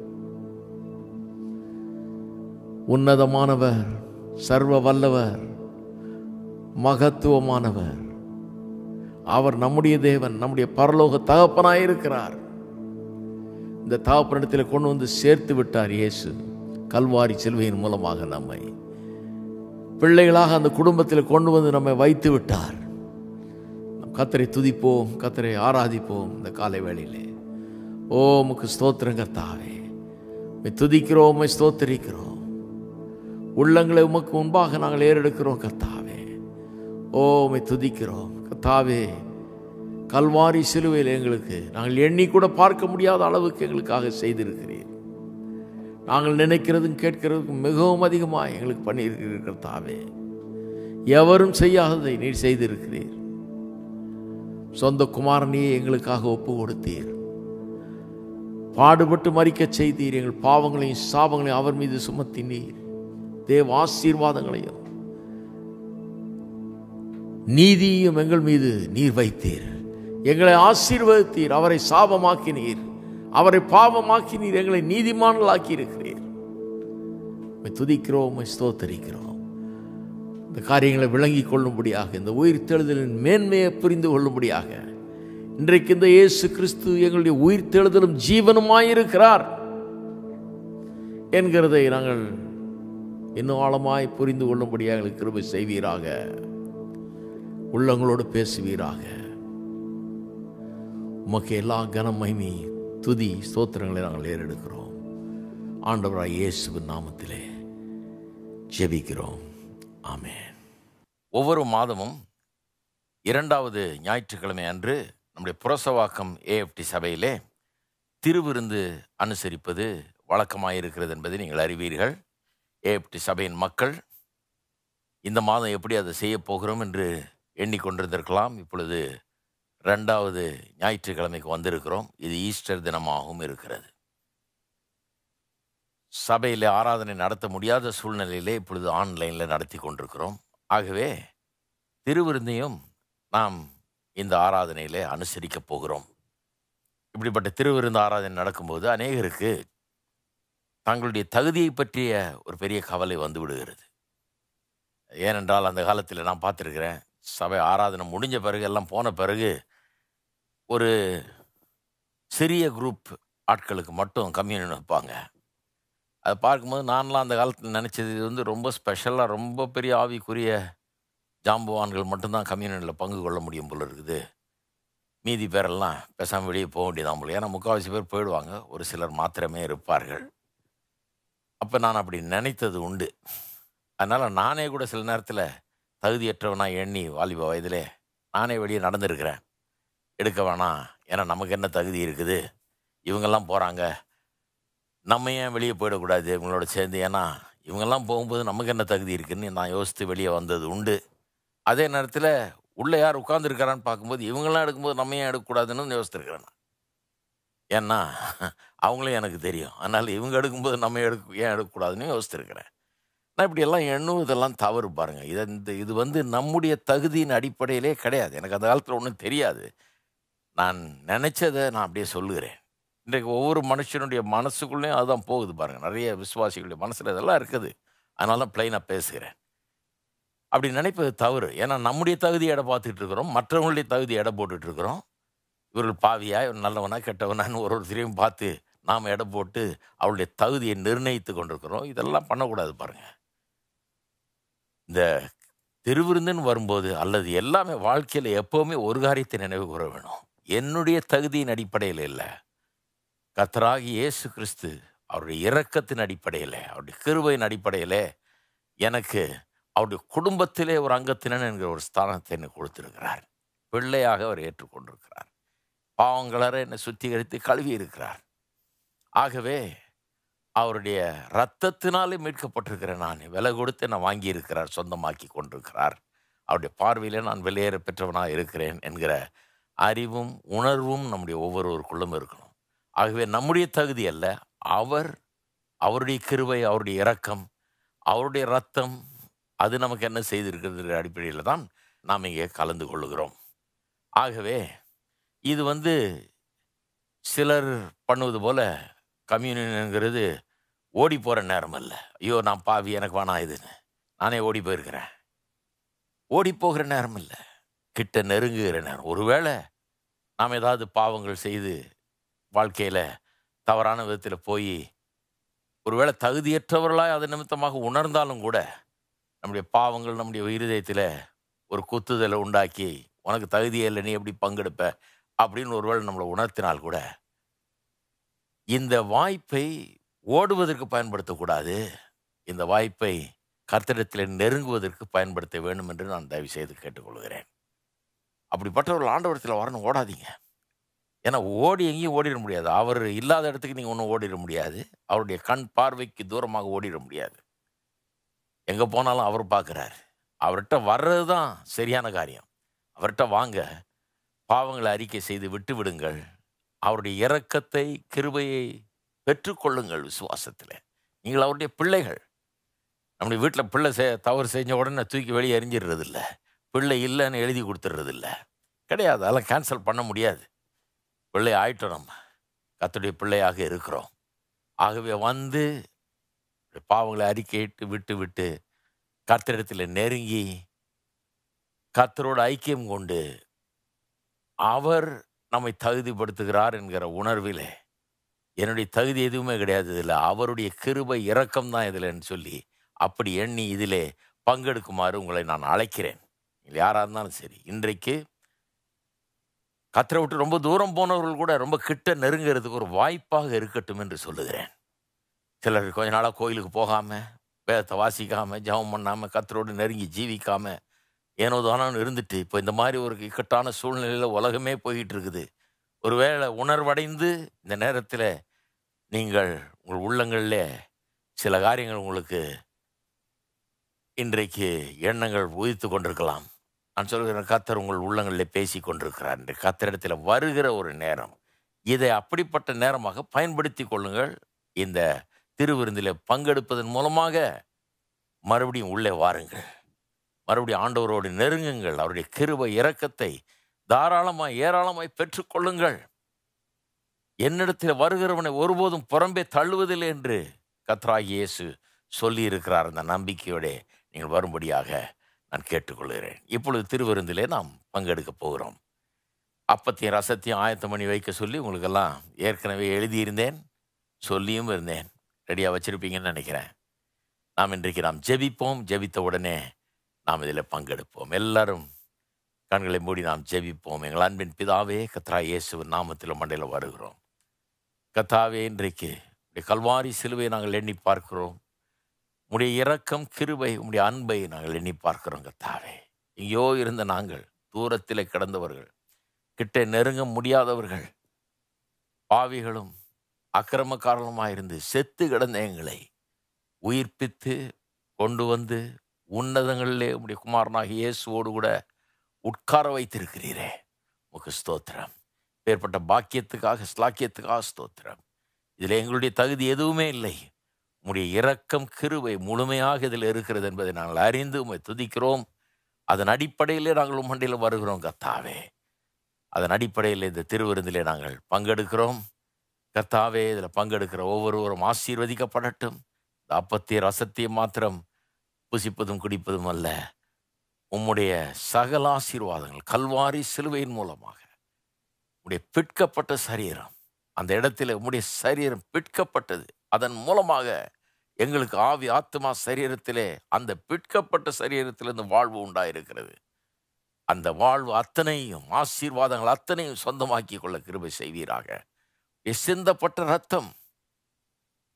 உன்னதமானவர் சர்வ வல்லவர் மகத்துவமானவர் அவர் நம்முடைய தேவன் நம்முடைய பரலோக தகப்பனாயிருக்கிறார் இந்த தகப்பனிடத்தில் கொண்டு வந்து சேர்த்து விட்டார் இயேசு கல்வாரி செல்வையின் மூலமாக நம்மை பிள்ளைகளாக அந்த குடும்பத்தில் கொண்டு வந்து நம்மை வைத்து விட்டார் நம் கத்தரை துதிப்போம் கத்தரை ஆராதிப்போம் இந்த காலை வேளையிலே ஓ உமக்கு ஸ்தோத்திரம் கர்த்தாவே உம்மை துதிக்கிறோம் உம்மை ஸ்தோத்தரிக்கிறோம் உள்ளங்களை உமக்கு முன்பாக நாங்கள் ஏறெடுக்கிறோம் கர்த்தாவே ஓ உம்மை துதிக்கிறோம் கர்த்தாவே கல்வாரி சிலுவையில் எங்களுக்கு நாங்கள் எண்ணி கூட பார்க்க முடியாத அளவுக்கு எங்களுக்காக செய்திருக்கிறீர் நாங்கள் நினைக்கிறதும் கேட்கிறதுக்கும் மிகவும் அதிகமாக எங்களுக்கு பண்ணியிருக்கிறீர் கர்த்தாவே எவரும் செய்யாததை நீர் செய்திருக்கிறீர் சொந்த குமாரனையே எங்களுக்காக ஒப்பு கொடுத்தீர் பாடுபட்டு மறிக்கச் செய்தீர் எங்கள் பாவங்களையும் சாபங்களையும் அவர் மீது சுமத்தினீர் தேவ ஆசீர்வாதங்களையும் நீதியையும் எங்கள் மீது நீர் வைத்தீர் எங்களை ஆசீர்வதித்தீர் அவரை சாபமாக்கினீர் அவரை பாவமாக்கினீர் எங்களை நீதிமான்களாக்கி இருக்கிறீர் உம்மை துதிக்கிறோம் உம்மை ஸ்தோத்தரிக்கிறோம் இந்த காரியங்களை விளங்கிக் கொள்ளும்படியாக இந்த உயிர் தெழுதலின் மேன்மையை புரிந்து கொள்ளும்படியாக இன்றைக்கு இந்த இயேசு கிறிஸ்து எங்களுடைய உயிர் தெழுதலும் ஜீவனுமாயிருக்கிறார் என்கிறதை நாங்கள் இன்னும் ஆழமாய் புரிந்து கொள்ளும்படியாக எங்களுக்கு கிருபை செய்வீராக உள்ளங்களோடு பேசுவீராக உமக்கு எல்லா கன மகிமை துதி ஸ்தோத்திரங்களை நாங்கள் ஏறெடுக்கிறோம் ஆண்டவராய் இயேசுவின் நாமத்திலே ஜெபிக்கிறோம் ஆமென் ஒவ்வொரு மாதமும் இரண்டாவது ஞாயிற்றுக்கிழமை அன்று நம்முடைய புரசவாக்கம் ஏஎஃப்டி சபையிலே திருவிருந்து அனுசரிப்பது வழக்கமாயிருக்கிறது என்பதை நீங்கள் அறிவீர்கள் ஏஎஃப்டி சபையின் மக்கள் இந்த மாதம் எப்படி அதை செய்ய போகிறோம் என்று எண்ணிக்கொண்டிருந்திருக்கலாம் இப்பொழுது ரெண்டாவது ஞாயிற்றுக்கிழமைக்கு வந்திருக்கிறோம் இது ஈஸ்டர் தினமாகவும் இருக்கிறது சபையில் ஆராதனை நடத்த முடியாத சூழ்நிலையிலே இப்பொழுது ஆன்லைனில் நடத்தி கொண்டிருக்கிறோம் ஆகவே திருவிருந்தையும் நாம் இந்த ஆராதனையிலே அனுசரிக்கப் போகிறோம் இப்படிப்பட்ட திருவிருந்து ஆராதனை நடக்கும்போது அநேகருக்கு தங்களுடைய தகுதியை பற்றிய ஒரு பெரிய கவலை வந்து விடுகிறது ஏனென்றால் அந்த காலத்தில் நான் பார்த்துருக்கிறேன் சபை ஆராதனை முடிஞ்ச பிறகு எல்லாம் போன பிறகு ஒரு சிறிய குரூப் ஆட்களுக்கு மட்டும் கம்யூனியன் வைப்பாங்க அதை பார்க்கும்போது நான்லாம் அந்த காலத்தில் நினச்சது இது வந்து ரொம்ப ஸ்பெஷலாக ரொம்ப பெரிய ஆவிக்குரிய ஜாம்பவான்கள் மட்டும்தான் கம்யூனியனில் பங்கு கொள்ள முடியும் போல இருக்குது மீதி பேரெல்லாம் பேசாமல் வெளியே போக வேண்டியதான் போல ஏன்னா முக்கால்வாசி பேர் போயிடுவாங்க ஒரு சிலர் மாத்திரமே இருப்பார்கள் அப்போ நான் அப்படி நினைத்தது உண்டு அதனால் நானே கூட சில நேரத்தில் தகுதியற்றவனா எண்ணி வாலிப வயதிலே நானே வெளியே நடந்திருக்கிறேன் எடுக்க வேணாம் ஏன்னா நமக்கு என்ன தகுதி இருக்குது இவங்கெல்லாம் போகிறாங்க நம்ம ஏன் வெளியே போயிடக்கூடாது இவங்களோட சேர்ந்து ஏன்னா இவங்கெல்லாம் போகும்போது நமக்கு என்ன தகுதி இருக்குன்னு நான் யோசித்து வெளியே வந்தது உண்டு அதே நேரத்தில் உள்ளே யார் உட்காந்துருக்கிறான்னு பார்க்கும்போது இவங்கெல்லாம் எடுக்கும்போது நம்ம ஏன் எடுக்கக்கூடாதுன்னு யோசித்துருக்கிறேன் நான் ஏன்னா அவங்களும் எனக்கு தெரியும் அதனால் இவங்க எடுக்கும்போது நம்ம எடுக்க ஏன் எடுக்கக்கூடாதுன்னு யோசித்துருக்கிறேன் நான் இப்படியெல்லாம் எண்ணுவதெல்லாம் தவறு பாருங்கள் இதை இந்த இது வந்து நம்முடைய தகுதியின் அடிப்படையிலே கிடையாது எனக்கு அந்த காலத்தில் ஒன்றும் தெரியாது நான் நினச்சதை நான் அப்படியே சொல்லுகிறேன் இன்றைக்கு ஒவ்வொரு மனுஷனுடைய மனசுக்குள்ளேயும் அதுதான் போகுது பாருங்கள் நிறைய விசுவாசிகளுடைய மனசில் இதெல்லாம் இருக்குது அதனால தான் பிளைனாக பேசுகிறேன் அப்படி நினைப்பது தவறு ஏன்னா நம்முடைய தகுதி எடை பார்த்துட்டு இருக்கிறோம் மற்றவங்களுடைய தகுதி எடை போட்டுட்டு இருக்கிறோம் இவர்கள் பாவியா இவன் நல்லவனா கெட்டவனான்னு ஒரு ஒருத்தரையும் பார்த்து நாம் எடை போட்டு அவளுடைய தகுதியை நிர்ணயித்து கொண்டிருக்கிறோம் இதெல்லாம் பண்ணக்கூடாது பாருங்க இந்த திருவிருந்துன்னு வரும்போது அல்லது எல்லாமே வாழ்க்கையில் எப்போவுமே ஒரு காரியத்தை நினைவு கூற வேணும் என்னுடைய தகுதியின் அடிப்படையில் இல்லை கத்தராகி இயேசு கிறிஸ்து அவருடைய இரக்கத்தின் அடிப்படையில் அவருடைய கிருபையின் அடிப்படையில் எனக்கு அவருடைய குடும்பத்திலே ஒரு அங்கத்தினன் என்கிற ஒரு ஸ்தானத்தை எனக்கு கொடுத்திருக்கிறார் பிள்ளையாக அவர் ஏற்றுக்கொண்டிருக்கிறார் பாவங்களற என்னை சுத்திகரித்து கழுவி இருக்கிறார் ஆகவே அவருடைய இரத்தத்தினாலே மீட்கப்பட்டிருக்கிற நான் விலை கொடுத்து நான் வாங்கியிருக்கிறார் சொந்தமாக்கி கொண்டிருக்கிறார் அவருடைய பார்வையிலே நான் வெளியேற பெற்றவனாக இருக்கிறேன் என்கிற அறிவும் உணர்வும் நம்முடைய ஒவ்வொருவருக்குள்ளும் இருக்கணும் ஆகவே நம்முடைய தகுதி அல்ல அவர் அவருடைய கிருபை அவருடைய இரக்கம் அவருடைய ரத்தம் அது நமக்கு என்ன செய்திருக்கிறது அடிப்படையில் தான் நாம் இங்கே கலந்து கொள்ளுகிறோம் ஆகவே இது வந்து சிலர் பண்ணுவது போல கம்யூனியனுங்கிறது ஓடி போகிற நேரம் அல்ல ஐயோ நான் பாவி எனக்கு வேணாம் இதுன்னு நானே ஓடி போயிருக்கிறேன் ஓடி போகிற நேரம் இல்லை கிட்ட நெருங்குகிற நேரம் ஒருவேளை நாம் ஏதாவது பாவங்கள் செய்து வாழ்க்கையில் தவறான விதத்தில் போய் ஒருவேளை தகுதியற்றவர்களாய் அது நிமித்தமாக உணர்ந்தாலும் கூட நம்முடைய பாவங்கள் நம்முடைய இருதயத்தில் ஒரு குத்துதலை உண்டாக்கி உனக்கு தகுதியே இல்லை நீ எப்படி பங்கெடுப்ப அப்படின்னு ஒருவேளை நம்மளை உணர்த்தினால் கூட இந்த வாய்ப்பை ஓடுவதற்கு பயன்படுத்தக்கூடாது இந்த வாய்ப்பை கர்த்தரிடத்தில் நெருங்குவதற்கு பயன்படுத்த வேண்டும் என்று நான் தயவு செய்து கேட்டுக்கொள்கிறேன் அப்படிப்பட்டவர்கள் ஆண்டவரத்தில் வரணும் ஓடாதீங்க ஏன்னா ஓடி எங்கேயும் ஓடிட முடியாது அவர் இல்லாத இடத்துக்கு நீங்கள் ஒன்றும் ஓடிட முடியாது அவருடைய கண் பார்வைக்கு தூரமாக ஓடிட முடியாது எங்கே போனாலும் அவர் பார்க்குறாரு அவர்கிட்ட வர்றது தான் சரியான காரியம் அவர்கிட்ட வாங்க பாவங்களை அறிக்கை செய்து விட்டு விடுங்கள் அவருடைய இரக்கத்தை கிருபையை பெற்றுக்கொள்ளுங்கள் விசுவாசத்தில் நீங்கள் அவருடைய பிள்ளைகள் நம்முடைய வீட்டில் பிள்ளை செ தவறு செஞ்ச உடனே தூக்கி வெளியே எறிஞ்சிடுறது இல்லை பிள்ளை இல்லைன்னு எழுதி கொடுத்துட்றது இல்லை கிடையாது அதெல்லாம் கேன்சல் பண்ண முடியாது பிள்ளை ஆயிட்டோம் நம்ம கத்துடைய பிள்ளையாக இருக்கிறோம் ஆகவே வந்து பாவங்களை அறிக்கையிட்டு விட்டு விட்டு கர்த்தரிடத்தில் நெருங்கி கர்த்தரோட ஐக்கியம் கொண்டு அவர் நம்மை தகுதிப்படுத்துகிறார் என்கிற உணர்விலே என்னுடைய தகுதி எதுவுமே கிடையாது இதில் அவருடைய கிருபை இரக்கம் தான் இதில்ன்னு சொல்லி அப்படி எண்ணி இதிலே பங்கெடுக்குமாறு உங்களை நான் அழைக்கிறேன் நீங்கள் யாராக இருந்தாலும் சரி இன்றைக்கு கத்தரை விட்டு ரொம்ப தூரம் போனவர்கள் கூட ரொம்ப கிட்ட நெருங்கிறதுக்கு ஒரு வாய்ப்பாக இருக்கட்டும் என்று சொல்லுகிறேன் சிலர் கொஞ்ச நாளாக கோயிலுக்கு போகாமல் வேதத்தை வாசிக்காமல் ஜெபம் பண்ணாமல் கத்தரோடு நெருங்கி ஜீவிக்காமல் ஏனோ தானோன்னு இருந்துட்டு இப்போ இந்த மாதிரி ஒரு இக்கட்டான சூழ்நிலையில் உலகமே போய்கிட்டு இருக்குது ஒருவேளை உணர்வடைந்து இந்த நேரத்தில் நீங்கள் உங்கள் உள்ளங்களில் சில காரியங்கள் உங்களுக்கு இன்றைக்கு எண்ணங்கள் உதித்து கொண்டிருக்கலாம் நான் சொல்கிறேன் கத்தர் உங்கள் உள்ளங்களில் பேசி கொண்டிருக்கிறார் என்று கத்தரிடத்தில் வருகிற ஒரு நேரம் இதை அப்படிப்பட்ட நேரமாக பயன்படுத்தி கொள்ளுங்கள் இந்த திருவிருந்தில் பங்கெடுப்பதன் மூலமாக மறுபடியும் உள்ளே வாருங்கள் மறுபடியும் ஆண்டவரோடு நெருங்குங்கள் அவருடைய கிருபை இரக்கத்தை தாராளமாய் ஏராளமாய் பெற்றுக்கொள்ளுங்கள் என்னிடத்தில் வருகிறவனை ஒருபோதும் புறம்பே தள்ளுவதில்லை என்று கத்ராகி இயேசு சொல்லி இருக்கிறார் அந்த நம்பிக்கையோட நீங்கள் வரும்படியாக நான் கேட்டுக்கொள்கிறேன் இப்பொழுது திருவிருந்திலே நாம் பங்கெடுக்க போகிறோம் அப்பத்தையும் ரசத்தையும் ஆயத்தம் பண்ணி வைக்க சொல்லி உங்களுக்கெல்லாம் ஏற்கனவே எழுதியிருந்தேன் சொல்லியும் இருந்தேன் ரெடியாக வச்சிருப்பீங்கன்னு நினைக்கிறேன் நாம் இன்றைக்கு நாம் ஜெபிப்போம் ஜெபித்த உடனே நாம் இதில் பங்கெடுப்போம் எல்லாரும் கண்களை மூடி நாம் ஜெபிப்போம் எங்கள் அன்பின் பிதாவே கத்ரா இயேசுவின் நாமத்தில் மண்டையில் வருகிறோம் கத்தாவே இன்றைக்கு உடைய கல்வாரி சிலுவை நாங்கள் எண்ணி பார்க்கிறோம் உடைய இரக்கம் கிருபை உடைய அன்பை நாங்கள் எண்ணி பார்க்கிறோம் கத்தாவே எங்கேயோ இருந்த நாங்கள் தூரத்தில் கிடந்தவர்கள் கிட்ட நெருங்க முடியாதவர்கள் பாவிகளும் அக்கிரமக்காரனுமாக இருந்து செத்து கிடந்த எங்களை உயிர்ப்பித்து கொண்டு வந்து உன்னதங்களிலே உடைய குமாரனாக இயேசுவோடு கூட உட்கார வைத்திருக்கிறீரே உமக்கு ஸ்தோத்திரம் ஏற்பட்ட பாக்கியத்துக்காக ஸ்லாக்கியத்துக்காக ஸ்தோத்திரம் இதில் எங்களுடைய தகுதி எதுவுமே இல்லை உம்முடைய இரக்கம் கிருவை முழுமையாக இதில் இருக்கிறது என்பதை நாங்கள் அறிந்து உம்மை துதிக்கிறோம் அதன் அடிப்படையிலே நாங்கள் உம்மண்டியில் வருகிறோம் கத்தாவே அதன் அடிப்படையில் இந்த திருவிருந்திலே நாங்கள் பங்கெடுக்கிறோம் கர்த்தாவே இதில் பங்கெடுக்கிற ஒவ்வொருவரும் ஆசீர்வதிக்கப்படட்டும் இந்த அப்பத்தையும் ரசத்தையும் மாத்திரம் புசிப்பதும் குடிப்பதும் அல்ல உம்முடைய சகல ஆசீர்வாதங்கள் கல்வாரி சிலுவையின் மூலமாக உம்முடைய பிற்கப்பட்ட சரீரம் அந்த இடத்துல உம்முடைய சரீரம் பிற்கப்பட்டது அதன் மூலமாக எங்களுக்கு ஆவி ஆத்மா சரீரத்திலே அந்த பிற்கப்பட்ட சரீரத்திலிருந்து வாழ்வு உண்டாயிருக்கிறது அந்த வாழ்வு அத்தனையும் ஆசீர்வாதங்கள் அத்தனையும் சொந்தமாக்கி கொள்ள கிருபை செய்வீராக சிந்தப்பட்ட ரத்தம்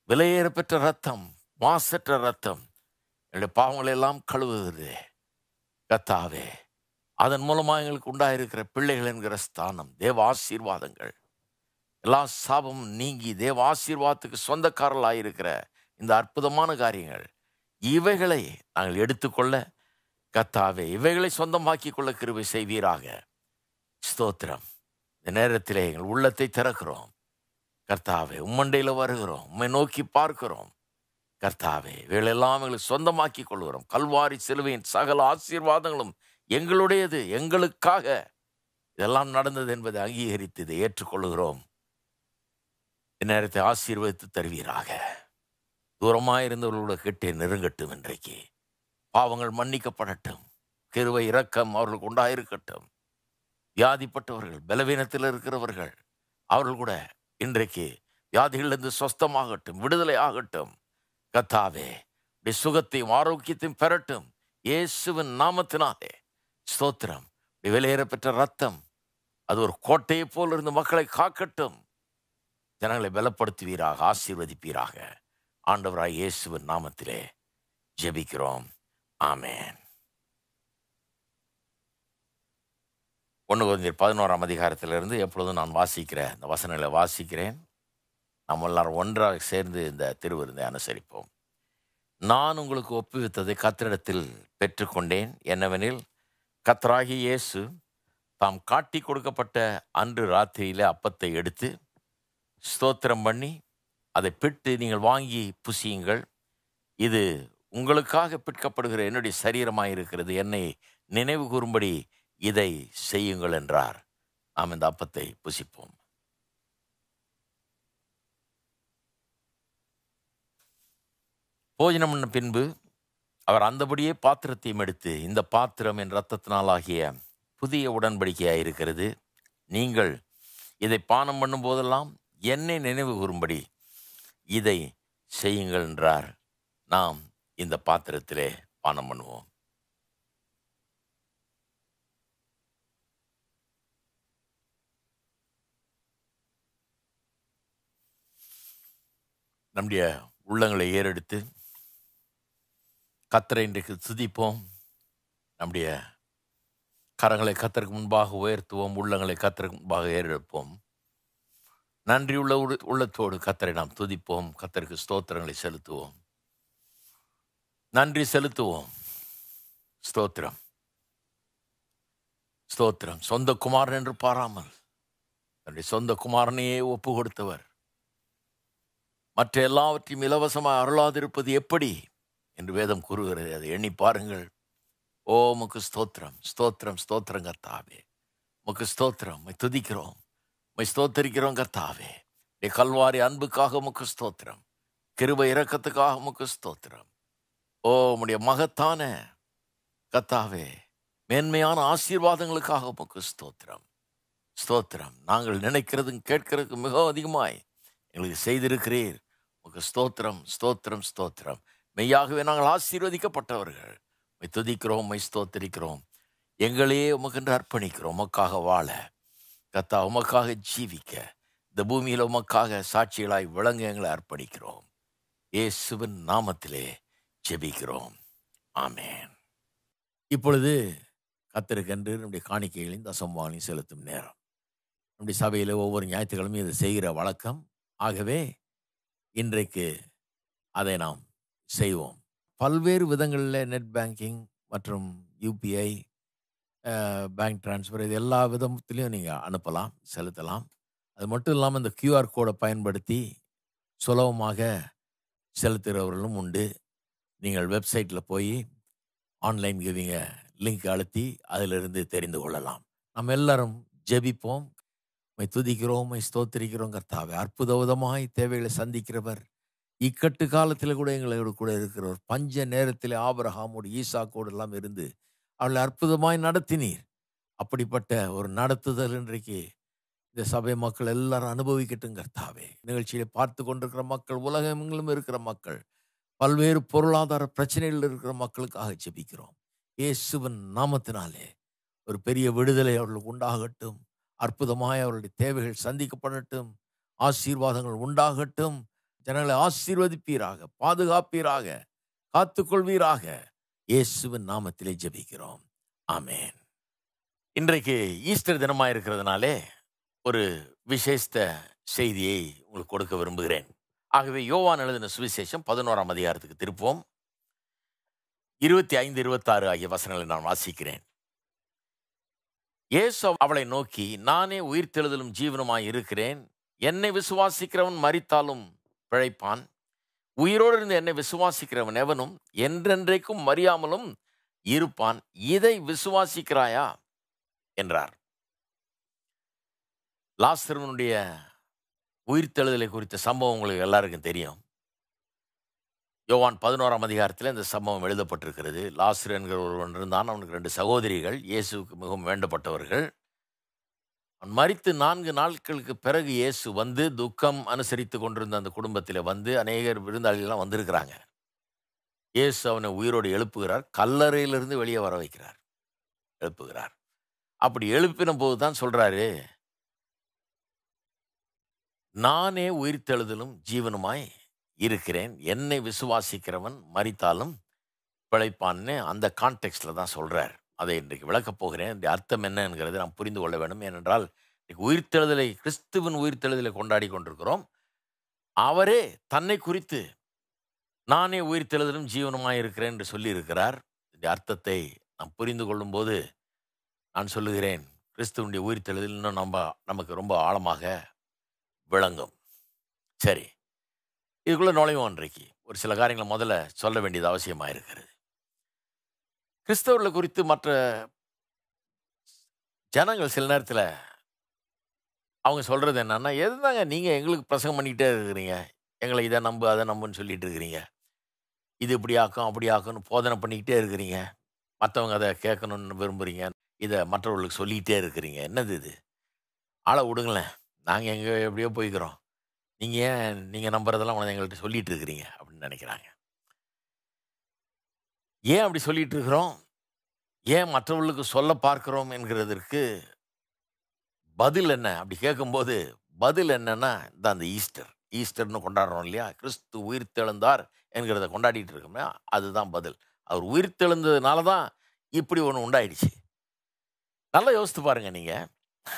விலையேற பெற்ற ரத்தம் மாசற்ற ரத்தம் என்னுடைய பாவங்களை எல்லாம் கழுவுகிறது கத்தாவே அதன் மூலமாக எங்களுக்கு உண்டாயிருக்கிற பிள்ளைகள் என்கிற ஸ்தானம் தேவ ஆசீர்வாதங்கள் எல்லா சாபமும் நீங்கி தேவ ஆசீர்வாதத்துக்கு சொந்தக்காரர்களாயிருக்கிற இந்த அற்புதமான காரியங்கள் இவைகளை நாங்கள் எடுத்துக்கொள்ள கத்தாவே இவைகளை சொந்தமாக்கி கொள்ள கிருபை செய்வீராக ஸ்தோத்திரம் இந்த நேரத்திலே எங்கள் உள்ளத்தை திறக்கிறோம் கர்த்தாவே உம்மண்டையில் வருகிறோம் உம்மை நோக்கி பார்க்கிறோம் கர்த்தாவே இவைகளெல்லாம் எங்களுக்கு சொந்தமாக்கி கொள்கிறோம் கல்வாரி சிலுவையின் சகல ஆசீர்வாதங்களும் எங்களுடையது எங்களுக்காக இதெல்லாம் நடந்தது என்பதை அங்கீகரித்து இதை ஏற்றுக்கொள்கிறோம் இந்நேரத்தை ஆசீர்வதித்து தருவீராக தூரமாக இருந்தவர்களோட கிட்டே நெருங்கட்டும் இன்றைக்கு பாவங்கள் மன்னிக்கப்படட்டும் கிருவை இரக்கம் அவர்களுக்கு உண்டாயிருக்கட்டும் வியாதிப்பட்டவர்கள் பலவீனத்தில் இருக்கிறவர்கள் அவர்கள் கூட இன்றைக்கு வியாதிகளிலிருந்து சொஸ்தமாகட்டும் விடுதலை ஆகட்டும் கத்தாவே இப்படி சுகத்தையும் ஆரோக்கியத்தையும் பெறட்டும் இயேசுவின் நாமத்தினாலே ஸ்தோத்திரம் இப்படி வெளியேற பெற்ற ரத்தம் அது ஒரு கோட்டையைப் போல் இருந்து மக்களை காக்கட்டும் ஜனங்களை பலப்படுத்துவீராக ஆசீர்வதிப்பீராக ஆண்டவராய் இயேசுவின் நாமத்திலே ஜெபிக்கிறோம் ஆமென் ஒன்று கொஞ்சம் பதினோராம் அதிகாரத்திலிருந்து எப்பொழுதும் நான் வாசிக்கிற இந்த வசனங்களை வாசிக்கிறேன் நாம் எல்லாரும் ஒன்றாக சேர்ந்து இந்த திருவிருந்தை அனுசரிப்போம் நான் உங்களுக்கு ஒப்புவித்ததை கத்திரிடத்தில் பெற்றுக்கொண்டேன் என்னவெனில் கத்தராகி இயேசு தாம் காட்டி கொடுக்கப்பட்ட அன்று ராத்திரியிலே அப்பத்தை எடுத்து ஸ்தோத்திரம் பண்ணி அதை பிட்டு நீங்கள் வாங்கி புசியுங்கள் இது உங்களுக்காக பிற்கப்படுகிற என்னுடைய சரீரமாக இருக்கிறது என்னை நினைவு கூறும்படி இதை செய்யுங்கள் என்றார் நாம் இந்த அப்பத்தை புசிப்போம் போஜனம் பண்ண பின்பு அவர் அந்தபடியே பாத்திரத்தையும் எடுத்து இந்த பாத்திரம் என் இரத்தத்தினாலாகிய புதிய உடன்படிக்கையாக இருக்கிறது நீங்கள் இதை பானம் பண்ணும் போதெல்லாம் என்னை நினைவு கூறும்படி இதை செய்யுங்கள் என்றார் நாம் இந்த பாத்திரத்திலே பானம் பண்ணுவோம் நம்முடைய உள்ளங்களை ஏறெடுத்து கத்தரை இன்றைக்கு துதிப்போம் நம்முடைய கரங்களை கத்தருக்கு முன்பாக உயர்த்துவோம் உள்ளங்களை கத்தருக்கு முன்பாக ஏறெடுப்போம் நன்றியுள்ள உள்ள- உள்ளத்தோடு கத்தரை நாம் துதிப்போம் கத்தருக்கு ஸ்தோத்திரங்களை செலுத்துவோம் நன்றி செலுத்துவோம் ஸ்தோத்திரம் ஸ்தோத்திரம் சொந்த குமாரன் என்று பாராமல் தன்னுடைய சொந்த குமாரனையே ஒப்பு கொடுத்தவர் மற்ற எல்லாவற்றையும் இலவசமாக அருளாதிருப்பது எப்படி என்று வேதம் கூறுகிறது அதை எண்ணி பாருங்கள் ஓ உமக்கு ஸ்தோத்திரம் ஸ்தோத்திரம் ஸ்தோத்திரம் கர்த்தாவே உமக்கு ஸ்தோத்திரம் உம்மை துதிக்கிறோம் உம்மை ஸ்தோத்தரிக்கிறோம் கர்த்தாவே நீ கல்வாரி அன்புக்காக உமக்கு ஸ்தோத்திரம் கிருபை இரக்கத்துக்காக உமக்கு ஸ்தோத்திரம் ஓ உம்முடைய மகத்தான கர்த்தாவே மேன்மையான ஆசீர்வாதங்களுக்காக உமக்கு ஸ்தோத்திரம் ஸ்தோத்திரம் நாங்கள் நினைக்கிறதும் கேட்கிறதுக்கு மிகவும் அதிகமாய் எங்களுக்கு செய்திருக்கிறீர் உமக்கு ஸ்தோத்திரம் ஸ்தோத்திரம் ஸ்தோத்திரம் மெய்யாகவே நாங்கள் ஆசீர்வதிக்கப்பட்டவர்கள் உம்மை துதிக்கிறோம் உம்மை ஸ்தோத்திரிக்கிறோம் எங்களையே உமக்கென்று அர்ப்பணிக்கிறோம் உமக்காக வாழ கத்தா உமக்காக ஜீவிக்க இந்த பூமியில் உமக்காக சாட்சிகளாய் விளங்க எங்களை அர்ப்பணிக்கிறோம் இயேசுவின் நாமத்திலே ஜெபிக்கிறோம் ஆமென் இப்பொழுது கத்தருக்கென்று நம்முடைய காணிக்கைகளையும் தசம்பாலையும் செலுத்தும் நேரம் நம்முடைய சபையில் ஒவ்வொரு ஞாயிற்றுக்கிழமையும் இதை செய்கிற வழக்கம் ஆகவே இன்றைக்கு அதை நாம் செய்வோம் பல்வேறு விதங்களில் நெட் பேங்கிங் மற்றும் யூபிஐ பேங்க் ட்ரான்ஸ்ஃபர் இது எல்லா விதத்திலையும் நீங்கள் அனுப்பலாம் செலுத்தலாம் அது மட்டும் இல்லாமல் இந்த கியூஆர் கோடை பயன்படுத்தி சுலபமாக செலுத்துகிறவர்களும் உண்டு நீங்கள் வெப்சைட்டில் போய் ஆன்லைன் கிவிங்க லிங்க் அழுத்தி அதிலிருந்து தெரிந்து கொள்ளலாம் நம்ம எல்லாரும் ஜெபிப்போம் உம்மை துதிக்கிறோம் உம்மை ஸ்தோத்திரிக்கிறோம் கர்த்தாவே அற்புத விதமாய் தேவைகளை சந்திக்கிறவர் இக்கட்டு காலத்தில் கூட எங்களோடு கூட இருக்கிறவர் பஞ்ச நேரத்தில் ஆபரகாமோடு ஈசாக்கோடு எல்லாம் இருந்து அவளை அற்புதமாய் நடத்தினீர் அப்படிப்பட்ட ஒரு நடத்துதல் இன்றைக்கு இந்த சபை மக்கள் எல்லாரும் அனுபவிக்கட்டும் கர்த்தாவே நிகழ்ச்சியை பார்த்து கொண்டிருக்கிற மக்கள் உலகமெங்கிலும் இருக்கிற மக்கள் பல்வேறு பொருளாதார பிரச்சனைகள் இருக்கிற மக்களுக்காக ஜெபிக்கிறோம் இயேசுவின் நாமத்தினாலே ஒரு பெரிய விடுதலை அவர்களுக்கு உண்டாகட்டும் அற்புதமாய் அவர்களுடைய தேவைகள் சந்திக்கப்படட்டும் ஆசீர்வாதங்கள் உண்டாகட்டும் ஜனங்களை ஆசீர்வதிப்பீராக பாதுகாப்பீராக காத்துக்கொள்வீராக இயேசுவின் நாமத்திலே ஜெபிக்கிறோம் ஆமென் இன்றைக்கு ஈஸ்டர் தினமாக இருக்கிறதுனாலே ஒரு விசேஷத்த செய்தியை உங்களுக்கு கொடுக்க விரும்புகிறேன் ஆகவே யோவான் எழுதின சுவிசேஷம் பதினோராம் அதிகாரத்துக்கு திருப்போம் இருபத்தி ஐந்து இருபத்தாறு ஆகிய வசனங்களை நான் வாசிக்கிறேன் இயேசு அவளை நோக்கி நானே உயிர்த்தெழுதலும் ஜீவனுமாய் இருக்கிறேன் என்னை விசுவாசிக்கிறவன் மரித்தாலும் பிழைப்பான் உயிரோடு இருந்து என்னை விசுவாசிக்கிறவன் எவனும் என்றென்றைக்கும் மறியாமலும் இருப்பான் இதை விசுவாசிக்கிறாயா என்றார் லாஸ்தரவனுடைய உயிர்த்தெழுதலை குறித்த சம்பவம் உங்களுக்கு எல்லாருக்கும் தெரியும் யோவான் பதினோராம் அதிகாரத்தில் இந்த சம்பவம் எழுதப்பட்டிருக்கிறது லாஸ்ரு என்கிற ஒருவன் இருந்தான் அவனுக்கு ரெண்டு சகோதரிகள் இயேசுவுக்கு மிகவும் வேண்டப்பட்டவர்கள் அவன் மரித்து நான்கு நாட்களுக்கு பிறகு இயேசு வந்து துக்கம் அனுசரித்து கொண்டிருந்த அந்த குடும்பத்தில் வந்து அநேகர் விருந்தாளிகள்லாம் வந்திருக்கிறாங்க இயேசு அவனை உயிரோடு எழுப்புகிறார் கல்லறையிலிருந்து வெளியே வர வைக்கிறார் எழுப்புகிறார் அப்படி எழுப்பின போது தான் சொல்றாரு நானே உயிர்த்தெழுதலும் ஜீவனுமாய் இருக்கிறேன் என்னை விசுவாசிக்கிறவன் மரித்தாலும் பிழைப்பான்னு அந்த கான்டெக்ட்ல தான் சொல்றார் அதை இன்றைக்கு விளக்கப் போகிறேன் இந்த அர்த்தம் என்னங்கிறதை நாம் புரிந்து கொள்ள வேண்டும் ஏனென்றால் இன்னைக்கு உயிர்த்தெழுதலை கிறிஸ்துவின் உயிர்த்தெழுதலை கொண்டாடி கொண்டிருக்கிறோம் அவரே தன்னை குறித்து நானே உயிர்த்தெழுதலும் ஜீவனுமாய் இருக்கிறேன் என்று சொல்லியிருக்கிறார் இந்த அர்த்தத்தை நாம் புரிந்து கொள்ளும்போது நான் சொல்லுகிறேன் கிறிஸ்துவனுடைய உயிர்த்தெழுதல் இன்னும் நம்ம நமக்கு ரொம்ப ஆழமாக விளங்கும் சரி இதுக்குள்ள நுழைவோம் இன்றைக்கு ஒரு சில காரியங்களை முதல்ல சொல்ல வேண்டியது அவசியமாக இருக்கிறது கிறிஸ்தவர்களை குறித்து மற்ற ஜனங்கள் சில நேரத்தில் அவங்க சொல்கிறது என்னன்னா எதுதாங்க நீங்கள் எங்களுக்கு பிரசங்கம் பண்ணிக்கிட்டே இருக்கிறீங்க எங்களை இதை நம்பு அதை நம்புன்னு சொல்லிட்டு இருக்கிறீங்க இது இப்படி ஆக்கும் அப்படி ஆக்கும்னு போதனை பண்ணிக்கிட்டே இருக்கிறீங்க மற்றவங்க அதை கேட்கணும்னு விரும்புகிறீங்க இதை மற்றவர்களுக்கு சொல்லிக்கிட்டே இருக்கிறீங்க என்னது இது ஆளை விடுங்களேன் நாங்கள் எங்கே எப்படியோ போய்க்கிறோம் நீங்கள் ஏன் நீங்கள் நம்புறதெல்லாம் உனக்கு எங்கள்கிட்ட சொல்லிட்டு இருக்கிறீங்க அப்படின்னு நினைக்கிறாங்க ஏன் அப்படி சொல்லிட்டு இருக்கிறோம் ஏன் மற்றவர்களுக்கு சொல்ல பார்க்கிறோம் என்கிறதற்கு பதில் என்ன அப்படி கேட்கும்போது பதில் என்னன்னா இந்த அந்த ஈஸ்டர் ஈஸ்டர்னு கொண்டாடுறோம் இல்லையா கிறிஸ்து உயிர்த்தெழுந்தார் என்கிறத கொண்டாடிட்டு இருக்கோமே அதுதான் பதில் அவர் உயிர்த்தெழுந்ததுனால தான் இப்படி ஒன்று உண்டாயிடுச்சு நல்லா யோசித்து பாருங்க நீங்கள்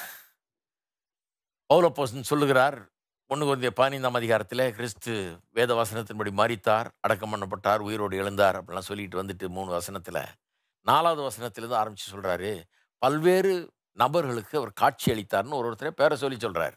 பௌலப்போசன் சொல்லுகிறார் ஒன்று குறைந்த பதினைந்தாம் அதிகாரத்தில் கிறிஸ்து வேத வசனத்தின்படி மறித்தார் அடக்கம் பண்ணப்பட்டார் உயிரோடு எழுந்தார் அப்படிலாம் சொல்லிட்டு வந்துட்டு மூணு வசனத்தில் நாலாவது வசனத்திலேருந்து ஆரம்பித்து சொல்கிறாரு பல்வேறு நபர்களுக்கு அவர் காட்சி அளித்தார்னு ஒரு ஒருத்தரை பேரை சொல்லி சொல்கிறார்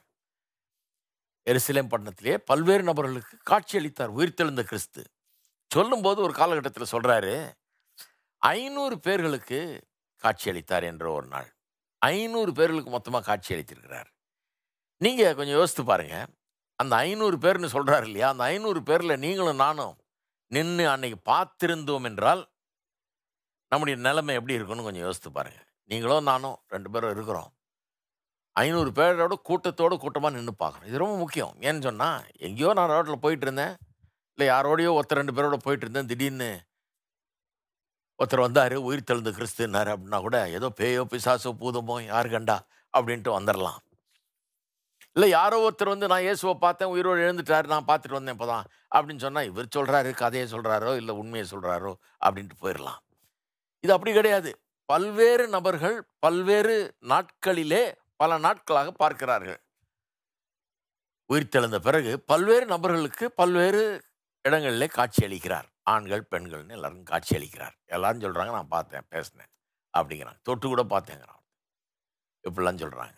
எருசலேம் பட்டணத்திலே பல்வேறு நபர்களுக்கு காட்சி அளித்தார் உயிர்த்தெழுந்த கிறிஸ்து சொல்லும்போது ஒரு காலகட்டத்தில் சொல்கிறாரு ஐநூறு பேர்களுக்கு காட்சி அளித்தார் என்ற ஒரு நாள் ஐநூறு பேர்களுக்கு மொத்தமாக காட்சி அளித்திருக்கிறார் நீங்கள் கொஞ்சம் யோசித்து பாருங்க அந்த ஐநூறு பேர்னு சொல்கிறாரு இல்லையா அந்த ஐநூறு பேரில் நீங்களும் நானும் நின்று அன்னைக்கு பார்த்திருந்தோம் என்றால் நம்முடைய நிலைமை எப்படி இருக்கும்னு கொஞ்சம் யோசித்து பாருங்க நீங்களும் நானும் ரெண்டு பேரும் இருக்கிறோம் ஐநூறு பேரோட கூட்டத்தோடு கூட்டமாக நின்று பார்க்குறோம் இது ரொம்ப முக்கியம் ஏன்னு சொன்னால் எங்கேயோ நான் ரோட்டில் போயிட்டு இருந்தேன் இல்லை யாரோடையோ ஒருத்தர் ரெண்டு பேரோட போயிட்டு இருந்தேன் திடீர்னு ஒருத்தர் வந்தார் உயிர் தெழுந்து கிறிஸ்துனார் அப்படின்னா கூட ஏதோ பேயோ பிசாசோ பூதமோ யார் கண்டா அப்படின்ட்டு வந்துடலாம் இல்லை யாரோ ஒருத்தர் வந்து நான் இயேசுவை பார்த்தேன் உயிரோடு எழுந்துட்டார் நான் பார்த்துட்டு வந்தேன் இப்போ தான் அப்படின்னு சொன்னால் இவர் சொல்கிறாரு கதையை சொல்கிறாரோ இல்லை உண்மையை சொல்கிறாரோ அப்படின்ட்டு போயிடலாம் இது அப்படி கிடையாது பல்வேறு நபர்கள் பல்வேறு நாட்களிலே பல நாட்களாக பார்க்கிறார்கள் உயிர்த்தெழுந்த பிறகு பல்வேறு நபர்களுக்கு பல்வேறு இடங்களிலே காட்சி அளிக்கிறார் ஆண்கள் பெண்கள்னு எல்லாருக்கும் காட்சி அளிக்கிறார் எல்லாரும் சொல்கிறாங்க நான் பார்த்தேன் பேசினேன் அப்படிங்கிறாங்க தொட்டு கூட பார்த்தேங்கிறான் இப்படிலாம் சொல்கிறாங்க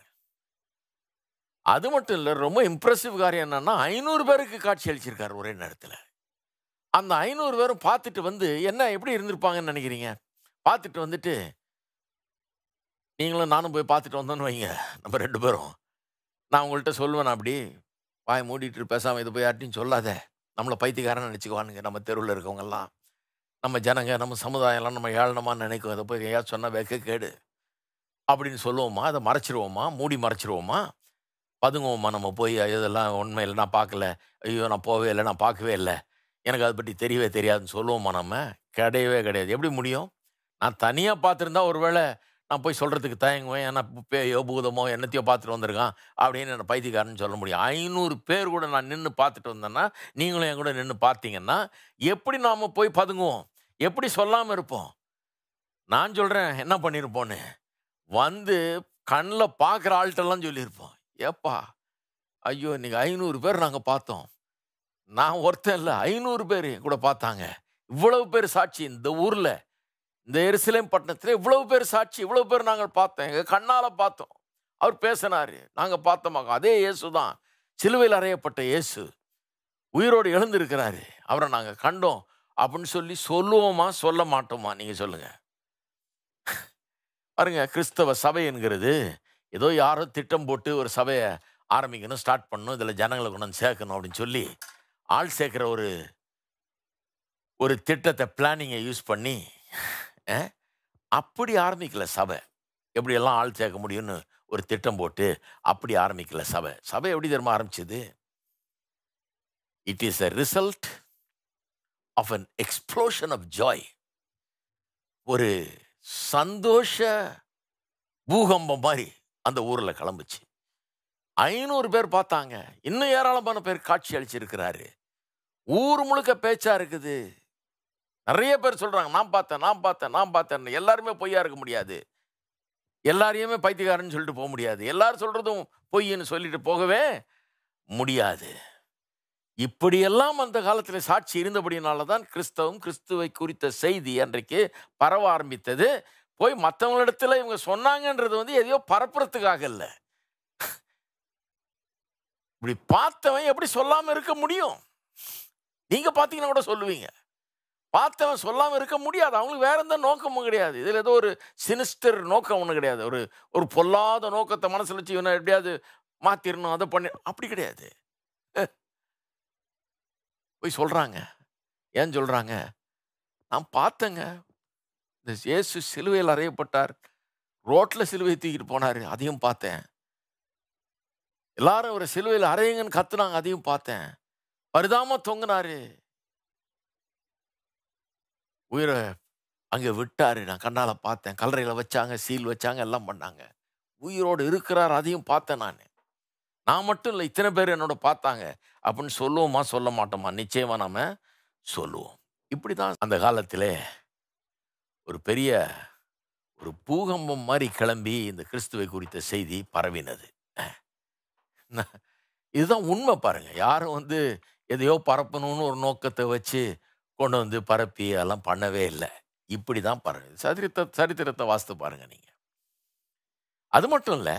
அது மட்டும் இல்லை ரொம்ப இம்ப்ரெசிவ் காரியம் என்னன்னா ஐநூறு பேருக்கு காட்சி அளிச்சிருக்காரு ஒரே நேரத்தில் அந்த ஐநூறு பேரும் பார்த்துட்டு வந்து என்ன எப்படி இருந்திருப்பாங்கன்னு நினைக்கிறீங்க பார்த்துட்டு வந்துட்டு நீங்களும் நானும் போய் பார்த்துட்டு வந்தோன்னு வைங்க நம்ம ரெண்டு பேரும் நான் உங்கள்கிட்ட சொல்லுவேன் அப்படி வாய் மூடிட்டு பேசாமல் இது போய் யார்ட்டையும் சொல்லாத நம்மளை பைத்தியக்காரன் நினச்சிக்குவானுங்க நம்ம தெருவில் இருக்கவங்கெல்லாம் நம்ம ஜனங்க நம்ம சமுதாயம்லாம் நம்ம ஏளனமாக நினைக்கும் அதை போய் ஏன் சொன்னால் வெக்க கேடு அப்படின்னு சொல்லுவோமா அதை மறைச்சிருவோமா மூடி மறைச்சிருவோமா பதுங்குவோமா நம்ம போய் இதெல்லாம் உண்மை இல்லை நான் பார்க்கல ஐயோ நான் போகவே இல்லை நான் பார்க்கவே இல்லை எனக்கு அதை பற்றி தெரியவே தெரியாதுன்னு சொல்லுவோமா நம்ம கிடையவே கிடையாது எப்படி முடியும் நான் தனியாக பார்த்துருந்தா ஒருவேளை நான் போய் சொல்கிறதுக்கு தயங்குவேன் ஏன்னா பேயோ பூதமோ என்னத்தையோ பார்த்துட்டு வந்திருக்கான் அப்படின்னு என்ன பைத்தியக்காரன்னு சொல்ல முடியும் ஐநூறு பேர் கூட நான் நின்று பார்த்துட்டு வந்தேன்னா நீங்களும் என் கூட நின்று பார்த்தீங்கன்னா எப்படி நாம் போய் பதுங்குவோம் எப்படி சொல்லாமல் இருப்போம் நான் சொல்கிறேன் என்ன பண்ணியிருப்போன்னு வந்து கண்ணில் பார்க்குற ஆள்கிட்டலாம் சொல்லியிருப்போம் ஏப்பா ஐயோ இன்னைக்கு ஐநூறு பேர் நாங்கள் பார்த்தோம் நான் ஒருத்தன் இல்லை ஐநூறு பேர் கூட பார்த்தாங்க இவ்வளவு பேர் சாட்சி இந்த ஊரில் இந்த எருசலேம் பட்டணத்தில் இவ்வளவு பேர் சாட்சி இவ்வளவு பேர் நாங்கள் பார்த்தோம் எங்கள் கண்ணால் பார்த்தோம் அவர் பேசினார் நாங்கள் பார்த்தோமாங்க அதே இயேசு தான் சிலுவையில் அறையப்பட்ட இயேசு உயிரோடு எழுந்திருக்கிறாரு அவரை நாங்கள் கண்டோம் அப்படின்னு சொல்லி சொல்லுவோமா சொல்ல மாட்டோமா நீங்கள் சொல்லுங்கள் பாருங்க கிறிஸ்தவ சபை என்கிறது ஏதோ யாரோ திட்டம் போட்டு ஒரு சபையை ஆரம்பிக்கணும் ஸ்டார்ட் பண்ணணும் இதில் ஜனங்களை கொண்டு வந்து சேர்க்கணும் அப்படின்னு சொல்லி ஆள் சேர்க்குற ஒரு ஒரு திட்டத்தை பிளானிங்கை யூஸ் பண்ணி அஹ், அப்படி ஆரம்பிக்கல சபை எப்படியெல்லாம் ஆள் சேர்க்க முடியும்னு ஒரு திட்டம் போட்டு அப்படி ஆரம்பிக்கல சபை சபை எப்படி தெரியுமா ஆரம்பிச்சது it is a result of an explosion of joy ஒரு சந்தோஷ பூகம்பம் மாதிரி அந்த ஊரில் கிளம்புச்சு ஐநூறு பேர் பார்த்தாங்க இன்னும் ஏராளமான பேர் காட்சி அளிச்சிருக்கிறாரு ஊர் முழுக்க பேச்சா இருக்குது நிறைய பேர் சொல்றாங்க நான் பார்த்தேன் நான் பார்த்தேன் நான் பார்த்தேன் எல்லாருமே பொய்யா இருக்க முடியாது எல்லாரையுமே பைத்தியக்காரன்னு சொல்லிட்டு போக முடியாது எல்லாரும் சொல்றதும் பொய்ன்னு சொல்லிட்டு போகவே முடியாது இப்படியெல்லாம் அந்த காலத்தில் சாட்சி இருந்தபடினால தான் கிறிஸ்தவம் கிறிஸ்துவை குறித்த செய்தி அன்றைக்கு பரவ ஆரம்பித்தது போய் மற்றவங்களிடத்துல இவங்க சொன்னாங்கன்றது வந்து எதையோ பரப்புறதுக்காக இல்லை இப்படி பார்த்தவன் எப்படி சொல்லாம இருக்க முடியும் நீங்க பார்த்தீங்கன்னா கூட சொல்லுவீங்க பார்த்தவன் சொல்லாம இருக்க முடியாது அவங்களுக்கு வேற எந்த நோக்கமும் கிடையாது இதுல ஏதோ ஒரு சினிஸ்டர் நோக்கம் ஒன்றும் கிடையாது ஒரு ஒரு பொல்லாத நோக்கத்தை மனசுல வச்சு இவனை எப்படியாவது மாத்திரணும் அதை பண்ணி அப்படி கிடையாது போய் சொல்றாங்க ஏன் சொல்றாங்க நான் பார்த்தேங்க இந்த இயேசு சிலுவையில் அறையப்பட்டார் ரோட்ல சிலுவை தூக்கிட்டு போனாரு அதையும் பார்த்தேன் எல்லாரும் ஒரு சிலுவையில் அறையுங்கன்னு கத்துனாங்க அதையும் பார்த்தேன் பரிதாம தொங்குனாரு உயிரை அங்கே விட்டாரு நான் கண்ணால பார்த்தேன் கல்லறையில் வச்சாங்க சீல் வச்சாங்க எல்லாம் பண்ணாங்க உயிரோடு இருக்கிறார் அதையும் பார்த்தேன் நான் நான் மட்டும் இல்லை இத்தனை பேர் என்னோட பார்த்தாங்க அப்படின்னு சொல்லுவோமா சொல்ல மாட்டோமா நிச்சயமா நாம சொல்லுவோம் இப்படி தான் அந்த காலத்திலே ஒரு பெரிய ஒரு பூகம்பம் மாதிரி கிளம்பி இந்த கிறிஸ்துவை குறித்த செய்தி பரவினது ந- இதுதான் உண்மை பாருங்க யாரும் வந்து எதையோ பரப்பணும்னு ஒரு நோக்கத்தை வச்சு கொண்டு வந்து பரப்பி அதெல்லாம் பண்ணவே இல்லை இப்படி தான் பரவு சரித்திர சரித்திரத்தை வாஸ்து பாருங்க நீங்க அது மட்டும் இல்லை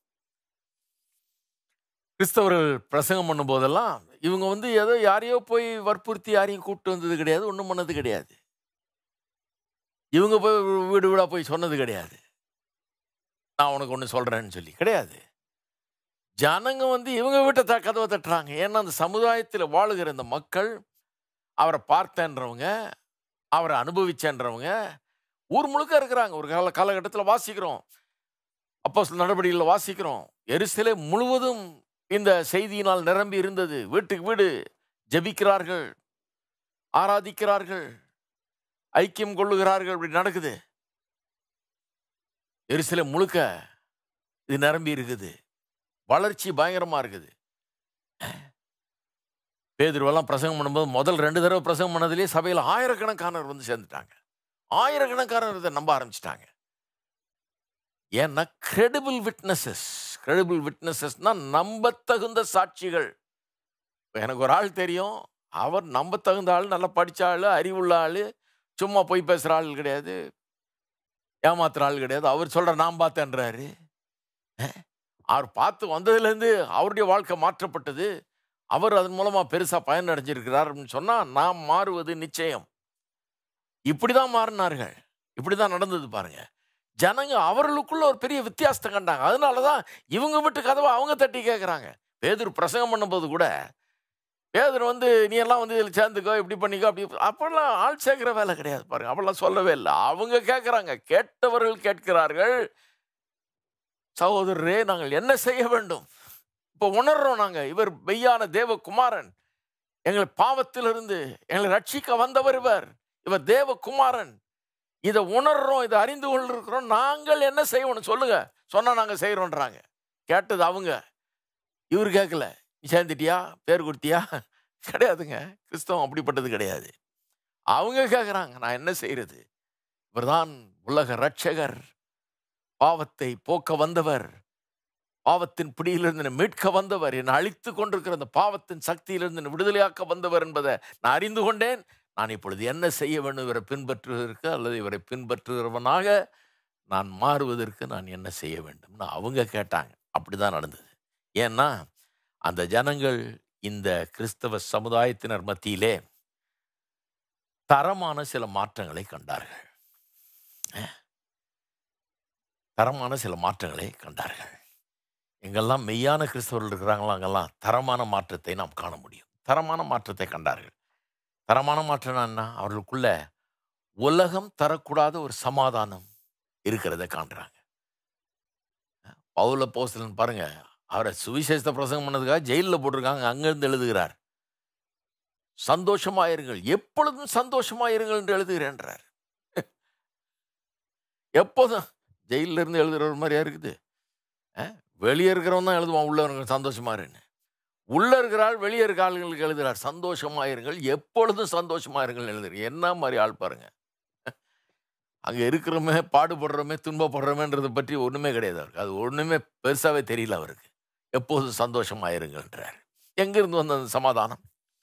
கிறிஸ்தவர்கள் பிரசங்கம் பண்ணும் போதெல்லாம் இவங்க வந்து ஏதோ யாரையோ போய் வற்புறுத்தி யாரையும் கூப்பிட்டு வந்தது கிடையாது ஒன்றும் பண்ணது கிடையாது இவங்க போய் வீடு வீடாக போய் சொன்னது கிடையாது நான் உனக்கு ஒன்று சொல்கிறேன்னு சொல்லி கிடையாது ஜனங்க வந்து இவங்க வீட்டை த கதவை தட்டுறாங்க ஏன்னா அந்த சமுதாயத்தில் வாழுகிற இந்த மக்கள் அவரை பார்த்தேன்றவங்க அவரை அனுபவிச்சேன்றவங்க ஊர் முழுக்க இருக்கிறாங்க ஒரு கால காலகட்டத்தில் வாசிக்கிறோம் அப்போ நடவடிக்கையில் வாசிக்கிறோம் எருசலே முழுவதும் இந்த செய்தியினால் நிரம்பி இருந்தது வீட்டுக்கு வீடு ஜெபிக்கிறார்கள் ஆராதிக்கிறார்கள் ஐக்கியம் கொள்ளுகிறார்கள் இப்படி நடக்குது எருசலே முழுக்க இது நிரம்பி இருக்குது வளர்ச்சி பயங்கரமா இருக்குது பேதுருவெல்லாம் பிரசங்கம் பண்ணும்போது முதல் ரெண்டு தடவை பிரசங்கம் பண்ணதுலேயே சபையில் ஆயிரக்கணக்கானவர் வந்து சேர்ந்துட்டாங்க ஆயிரக்கணக்கானவர் இதை நம்ப ஆரம்பிச்சிட்டாங்க ஏன்னா கிரெடிபிள் விட்னஸஸ் கிரெடிபிள் விட்னஸஸ்னா நம்பத்தகுந்த சாட்சிகள் இப்ப எனக்கு ஒரு ஆள் தெரியும் அவர் நம்பத்தகுந்த ஆள் நல்லா படிச்ச ஆள் அறிவுள்ள ஆள் சும்மா போய் பேசுகிற ஆள் கிடையாது ஏமாத்துற ஆள் கிடையாது அவர் சொல்ற நான் பார்த்தேன்றாரு அஹ், அவர் பார்த்து வந்ததுலேருந்து அவருடைய வாழ்க்கை மாற்றப்பட்டது அவர் அதன் மூலமாக பெருசாக பயன் அடைஞ்சிருக்கிறார் அப்படின்னு சொன்னால் நாம் மாறுவது நிச்சயம் இப்படி தான் மாறினார்கள் இப்படி தான் நடந்தது பாருங்க ஜனங்க அவர்களுக்குள்ள ஒரு பெரிய வித்தியாசத்தை கண்டாங்க அதனால தான் இவங்க விட்டு கதவை அவங்க தட்டி கேட்குறாங்க பேதர் பிரசங்கம் பண்ணும்போது கூட பேதர் வந்து நீ எல்லாம் வந்து இதில் சேர்ந்துக்கோ இப்படி பண்ணிக்கோ அப்படி அப்பெல்லாம் ஆள் சேர்க்குற வேலை கிடையாது பாருங்க அப்பெல்லாம் சொல்லவே இல்லை அவங்க கேட்குறாங்க கேட்டவர்கள் கேட்கிறார்கள் சகோதரரே நாங்கள் என்ன செய்ய வேண்டும் இப்போ உணர்றோம் நாங்கள் இவர் மெய்யான தேவகுமாரன் எங்கள் பாவத்திலிருந்து எங்களை ரட்சிக்க வந்தவர் இவர் இவர் தேவகுமாரன் இதை உணர்றோம் இதை அறிந்து கொண்டிருக்கிறோம் நாங்கள் என்ன செய்வோம்னு சொல்லுங்க சொன்னா நாங்க செய்யறோன்றாங்க கேட்டது அவங்க இவர் கேட்கல நீ சேர்ந்துட்டியா பேர் கொடுத்தியா கிடையாதுங்க கிறிஸ்தவம் அப்படிப்பட்டது கிடையாது அவங்க கேட்குறாங்க நான் என்ன செய்யறது இவர்தான் உலக ரட்சகர் பாவத்தை போக்க வந்தவர் பாவத்தின் பிடியிலிருந்து என்னை மீட்க வந்தவர் என்னை அழித்து கொண்டிருக்கிற அந்த பாவத்தின் சக்தியிலிருந்து என்னை விடுதலையாக்க வந்தவர் என்பதை நான் அறிந்து கொண்டேன் நான் இப்பொழுது என்ன செய்ய வேண்டும் இவரை பின்பற்றுவதற்கு அல்லது இவரை பின்பற்றுகிறவனாக நான் மாறுவதற்கு நான் என்ன செய்ய வேண்டும்னு அவங்க கேட்டாங்க அப்படிதான் நடந்தது ஏன்னா அந்த ஜனங்கள் இந்த கிறிஸ்தவ சமுதாயத்தினர் மத்தியிலே தரமான சில மாற்றங்களை கண்டார்கள் அஹ். தரமான சில மாற்றங்களை கண்டார்கள் எங்கெல்லாம் மெய்யான கிறிஸ்தவர்கள் இருக்கிறாங்களோ அங்கெல்லாம் தரமான மாற்றத்தை நாம் காண முடியும் தரமான மாற்றத்தை கண்டார்கள் தரமான மாற்றம் என்ன அவர்களுக்குள்ள உலகம் தரக்கூடாத ஒரு சமாதானம் இருக்கிறத காண்றாங்க பவுல போஸ்தலன் பாருங்க அவரை சுவிசேஷத்தை பிரசங்கம் பண்ணதுக்காக ஜெயிலில் போட்டிருக்காங்க அங்கிருந்து எழுதுகிறார் சந்தோஷமாயிருங்கள் எப்பொழுதும் சந்தோஷமாயிருங்கள் என்று எழுதுகிறேன்றார் எப்போதும் ஜெயிலில் இருந்து எழுதுகிற மாதிரியா இருக்குது அஹ், வெளியே இருக்கிறவன் தான் எழுதுவான் உள்ள இருக்கிற சந்தோஷமா இருன்னு உள்ள இருக்கிறாள் வெளியே இருக்க ஆளுங்களுக்கு எழுதுகிறார் சந்தோஷமாயிருங்கள் எப்பொழுதும் சந்தோஷமாயிருங்கள் எழுதுறார் என்ன மாதிரி ஆள் பாருங்க அங்க இருக்கிறோமே பாடுபடுறோமே துன்பப்படுறோமேன்றதை பற்றி ஒண்ணுமே கிடையாது அவருக்கு அது ஒண்ணுமே பெருசாவே தெரியல அவருக்கு எப்போதும் சந்தோஷமாயிருங்கன்றார் எங்கிருந்து வந்த அந்த சமாதானம்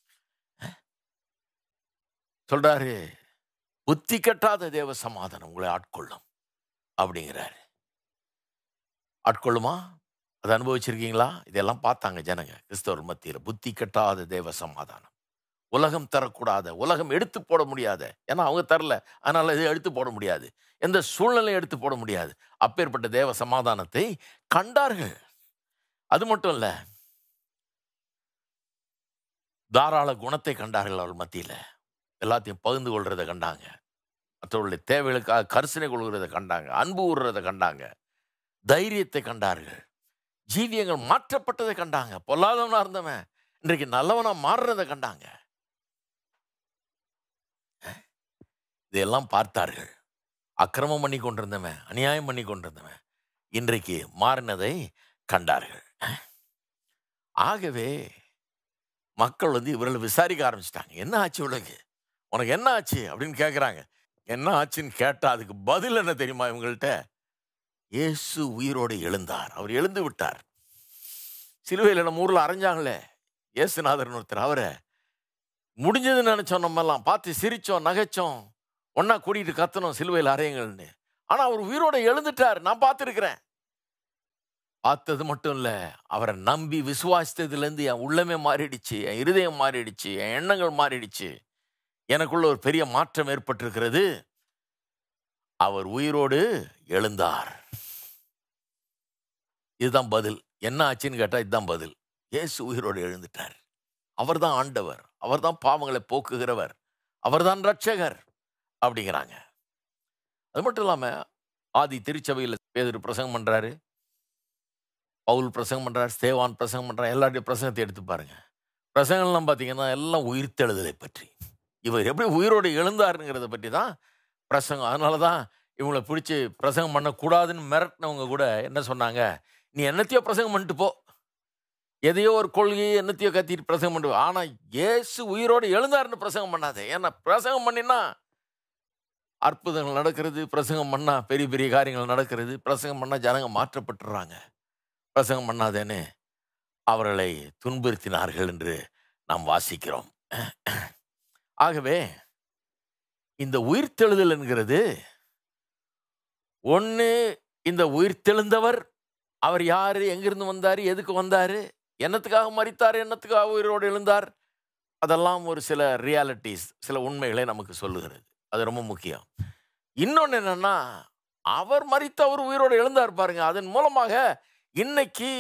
சொல்றாரு புத்தி கட்டாத தேவ சமாதானம் உங்களை ஆட்கொள்ளும் அப்படிங்கிறாரு ஆட்கொள்ளுமா அதை அனுபவிச்சிருக்கீங்களா இதெல்லாம் பார்த்தாங்க ஜனங்க கிறிஸ்தவர் மத்தியில் புத்தி கட்டாத தேவ சமாதானம் உலகம் தரக்கூடாத உலகம் எடுத்து போட முடியாத ஏன்னா அவங்க தரல அதனால இதை எடுத்து போட முடியாது எந்த சூழ்நிலையும் எடுத்து போட முடியாது அப்பேற்பட்ட தேவ சமாதானத்தை கண்டார்கள் அது மட்டும் இல்ல தாராள குணத்தை கண்டார்கள் அவள் மத்தியில் எல்லாத்தையும் பகிர்ந்து கொள்றதை கண்டாங்க மற்றவர்களுடைய தேவைகளுக்காக கரிசனை கொள்கிறத கண்டாங்க அன்பு ஊறுறதை கண்டாங்க தைரியத்தை கண்டார்கள் ஜீவியங்கள் மாற்றப்பட்டதை கண்டாங்க பொல்லாதவனா இருந்தவன் இன்றைக்கு நல்லவனா மாறுறதை கண்டாங்க அஹ், இதையெல்லாம் பார்த்தார்கள் அக்கிரமம் பண்ணி கொண்டிருந்தவன் அநியாயம் பண்ணி கொண்டிருந்தவன் இன்றைக்கு மாறினதை கண்டார்கள் அஹ். ஆகவே மக்கள் வந்து இவர்களை விசாரிக்க ஆரம்பிச்சிட்டாங்க என்ன ஆச்சு உலகு உனக்கு என்ன ஆச்சு அப்படின்னு கேட்குறாங்க என்ன ஆச்சுன்னு கேட்டா அதுக்கு பதில் என்ன தெரியுமா இவங்கள்ட்ட இயேசு உயிரோடு எழுந்தார் அவர் எழுந்து விட்டார் சிலுவையில் நம்ம ஊரில் அரைஞ்சாங்களே இயேசுநாதர்னு ஒருத்தர் அவரை முடிஞ்சதுன்னு நினைச்சோம் நம்ம எல்லாம் பார்த்து சிரிச்சோம் நகைச்சோம் ஒண்ணா கூட்டிட்டு கத்தணும் சிலுவையில் அறையுங்கள்னு ஆனா அவர் உயிரோட எழுந்துட்டார் நான் பார்த்துருக்கிறேன் பார்த்தது மட்டும் இல்ல அவரை நம்பி விசுவாசித்ததுலேருந்து என் உள்ளமே மாறிடுச்சு என் இருதயம் மாறிடுச்சு என் எண்ணங்கள் மாறிடுச்சு எனக்குள்ள ஒரு பெரிய மாற்றம் ஏற்பட்டிருக்கிறது அவர் உயிரோடு எழுந்தார் இதுதான் பதில் என்ன ஆச்சுன்னு கேட்டா இதுதான் பதில் இயேசு உயிரோடு எழுந்துட்டார் அவர்தான் ஆண்டவர் அவர்தான் பாவங்களை போக்குகிறவர் அவர்தான் ரட்சகர் அப்படிங்கிறாங்க அது மட்டும் இல்லாம ஆதி திருச்சபையில் பேதர் பிரசங்கம் பண்றாரு பவுல் பிரசங்கம் பண்றாரு ஸ்தேவான் பிரசங்கம் பண்றாரு எல்லாருடைய பிரசங்கத்தை எடுத்து பாருங்க பிரசங்கம்லாம் பார்த்தீங்கன்னா எல்லாம் உயிர்த்தெழுதலை பற்றி இவர் எப்படி உயிரோடு எழுந்தாருங்கிறத பற்றி தான் பிரசங்கம் அதனால தான் இவங்களை பிடிச்சி பிரசங்கம் பண்ணக்கூடாதுன்னு மிரட்டினவங்க கூட என்ன சொன்னாங்க நீ என்னத்தையோ பிரசங்கம் பண்ணிட்டு போ எதையோ ஒரு கொள்கையை என்னத்தையோ கத்திட்டு பிரசங்கம் பண்ணிட்டு போ. ஆனா இயேசு உயிரோடு எழுந்தாருன்னு பிரசங்கம் பண்ணாதே ஏன்னா பிரசங்கம் பண்ணினா அற்புதங்கள் நடக்கிறது பிரசங்கம் பண்ணா பெரிய பெரிய காரியங்கள் நடக்கிறது பிரசங்கம் பண்ணா ஜனங்க மாற்றப்பட்டுறாங்க பிரசங்கம் பண்ணாதேன்னு அவர்களை துன்புறுத்தினார்கள் என்று நாம் வாசிக்கிறோம் ஆகவே இந்த உயிர்த்தெழுதல் என்கிறது ஒன்று இந்த உயிர்த்தெழுந்தவர் அவர் யாரு எங்கிருந்து வந்தார் எதுக்கு வந்தார் என்னத்துக்காக மறித்தார் என்னத்துக்காக உயிரோடு எழுந்தார் அதெல்லாம் ஒரு சில ரியாலிட்டிஸ் சில உண்மைகளை நமக்கு சொல்லுகிறது அது ரொம்ப முக்கியம் இன்னொன்று என்னன்னா அவர் மறித்து அவர் உயிரோடு எழுந்தார் பாருங்க அதன் மூலமாக இன்னைக்கு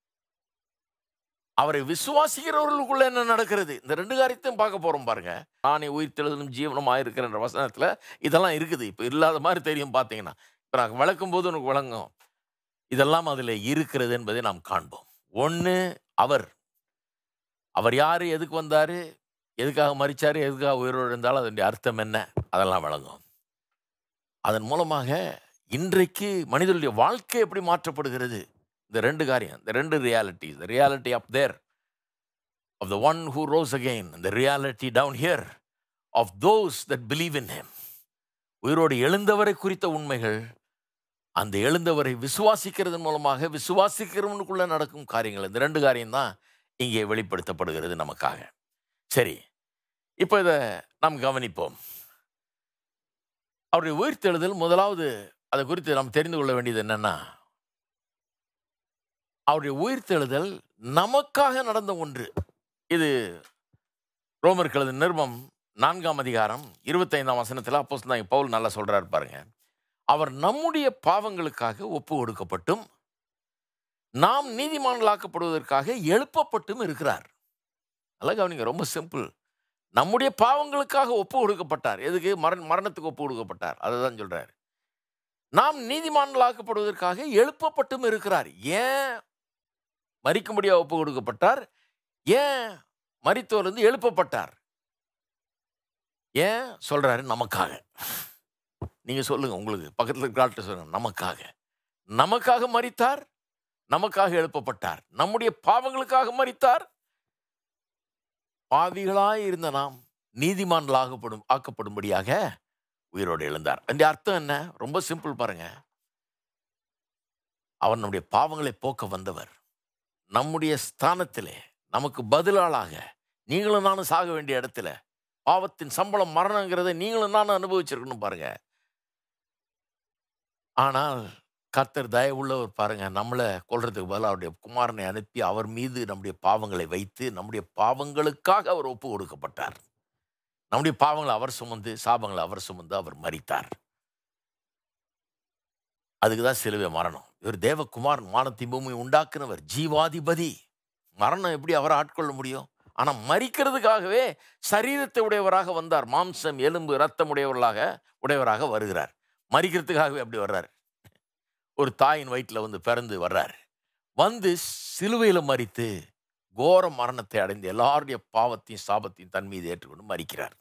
அவரை விசுவாசிக்கிறவர்களுக்குள்ள என்ன நடக்கிறது இந்த ரெண்டு காரியத்தையும் பார்க்க போறோம் பாருங்க நானே உயிர்த்தெழுதலும் ஜீவனமாக இருக்கிற வசனத்துல இதெல்லாம் இருக்குது இப்போ இல்லாத மாதிரி தெரியும் பார்த்தீங்கன்னா இப்போ நான் விளக்கும் போது உனக்கு விளங்கும் இதெல்லாம் அதில் இருக்கிறது என்பதை நாம் காண்போம் ஒன்று அவர் அவர் யார் எதுக்கு வந்தார் எதுக்காக மறிச்சாரு எதுக்காக உயிரோடு இருந்தாலும் அதனுடைய அர்த்தம் என்ன அதெல்லாம் விளங்கும் அதன் மூலமாக இன்றைக்கு மனிதனுடைய வாழ்க்கை எப்படி மாற்றப்படுகிறது இந்த ரெண்டு காரியம் இந்த ரெண்டு reality the reality up there of the one who rose again and the reality down here of those that believe in him உயிரோடு எழுந்தவரை குறித்த உண்மைகள் அந்த எழுந்தவரை விசுவாசிக்கிறதன் மூலமாக விசுவாசிக்கிறவனுக்குள்ள நடக்கும் காரியங்கள் இந்த ரெண்டு காரியம் தான் இங்கே வெளிப்படுத்தப்படுகிறது நமக்காக சரி இப்போ இதை நாம் கவனிப்போம் அவருடைய உயிர்த்தெழுதல் முதலாவது அதை குறித்து நாம் தெரிந்து கொள்ள வேண்டியது என்னன்னா அவருடைய உயிர்த்தெழுதல் நமக்காக நடந்த ஒன்று இது ரோமர்களது நிருபம் நான்காம் அதிகாரம் இருபத்தைந்தாம் வசனத்தில் அப்போ தான் பவுல் நல்லா சொல்றாரு பாருங்க அவர் நம்முடைய பாவங்களுக்காக ஒப்பு கொடுக்கப்பட்டும் நாம் நீதிமான்களாக்கப்படுவதற்காக எழுப்பப்பட்டும் இருக்கிறார் நல்லா கவனிங்க ரொம்ப சிம்பிள் நம்முடைய பாவங்களுக்காக ஒப்பு கொடுக்கப்பட்டார் எதுக்கு மரண மரணத்துக்கு ஒப்பு கொடுக்கப்பட்டார் அதை தான் சொல்றார் நாம் நீதிமான்களாக்கப்படுவதற்காக எழுப்பப்பட்டும் இருக்கிறார் ஏன் மறிக்கும்படியாக ஒப்பு கொடுக்கப்பட்டார் ஏன் மரித்தோர்லேருந்து எழுப்பப்பட்டார் ஏன் சொல்றாரு நமக்காக நீங்க சொல்லுங்க உங்களுக்கு பக்கத்தில் இருக்கிற ஆள்கிட்ட சொல்லுங்க நமக்காக நமக்காக மரித்தார் நமக்காக எழுப்பப்பட்டார் நம்முடைய பாவங்களுக்காக மரித்தார் பாவிகளாய் இருந்த நாம் நீதிமான்கள் ஆகப்படும் ஆக்கப்படும்படியாக உயிரோடு எழுந்தார் அந்த அர்த்தம் என்ன ரொம்ப சிம்பிள் பாருங்க அவர் நம்முடைய பாவங்களை போக்க வந்தவர் நம்முடைய ஸ்தானத்திலே நமக்கு பதிலாளாக நீங்களும் நானும் சாக வேண்டிய இடத்துல பாவத்தின் சம்பளம் மரணங்கிறத நீங்களும் நானும் அனுபவிச்சிருக்கணும் பாருங்க ஆனால் கர்த்தர் தயவுள்ளவர் பாருங்க நம்மளை கொல்றதுக்கு பதிலாக அவருடைய குமாரனை அனுப்பி அவர் மீது நம்முடைய பாவங்களை வைத்து நம்முடைய பாவங்களுக்காக அவர் ஒப்பு கொடுக்கப்பட்டார் நம்முடைய பாவங்களை அவர் சுமந்து சாபங்களை அவர் சுமந்து அவர் மரித்தார் அதுக்கு தான் சிலுவை மரணம் இவர் தேவகுமாரன் வானத்தின் பூமி உண்டாக்குனவர் ஜீவாதிபதி மரணம் எப்படி அவரை ஆட்கொள்ள முடியும் ஆனால் மரிக்கிறதுக்காகவே சரீரத்தை உடையவராக வந்தார் மாம்சம் எலும்பு ரத்தம் உடையவர்களாக உடையவராக வருகிறார் மரிக்கிறதுக்காகவே அப்படி வர்றார் ஒரு தாயின் வயிற்றில் வந்து பிறந்து வர்றார் வந்து சிலுவையில் மறித்து கோர மரணத்தை அடைந்து எல்லாருடைய பாவத்தையும் சாபத்தையும் தன் மீது ஏற்றுக்கொண்டு மறிக்கிறார்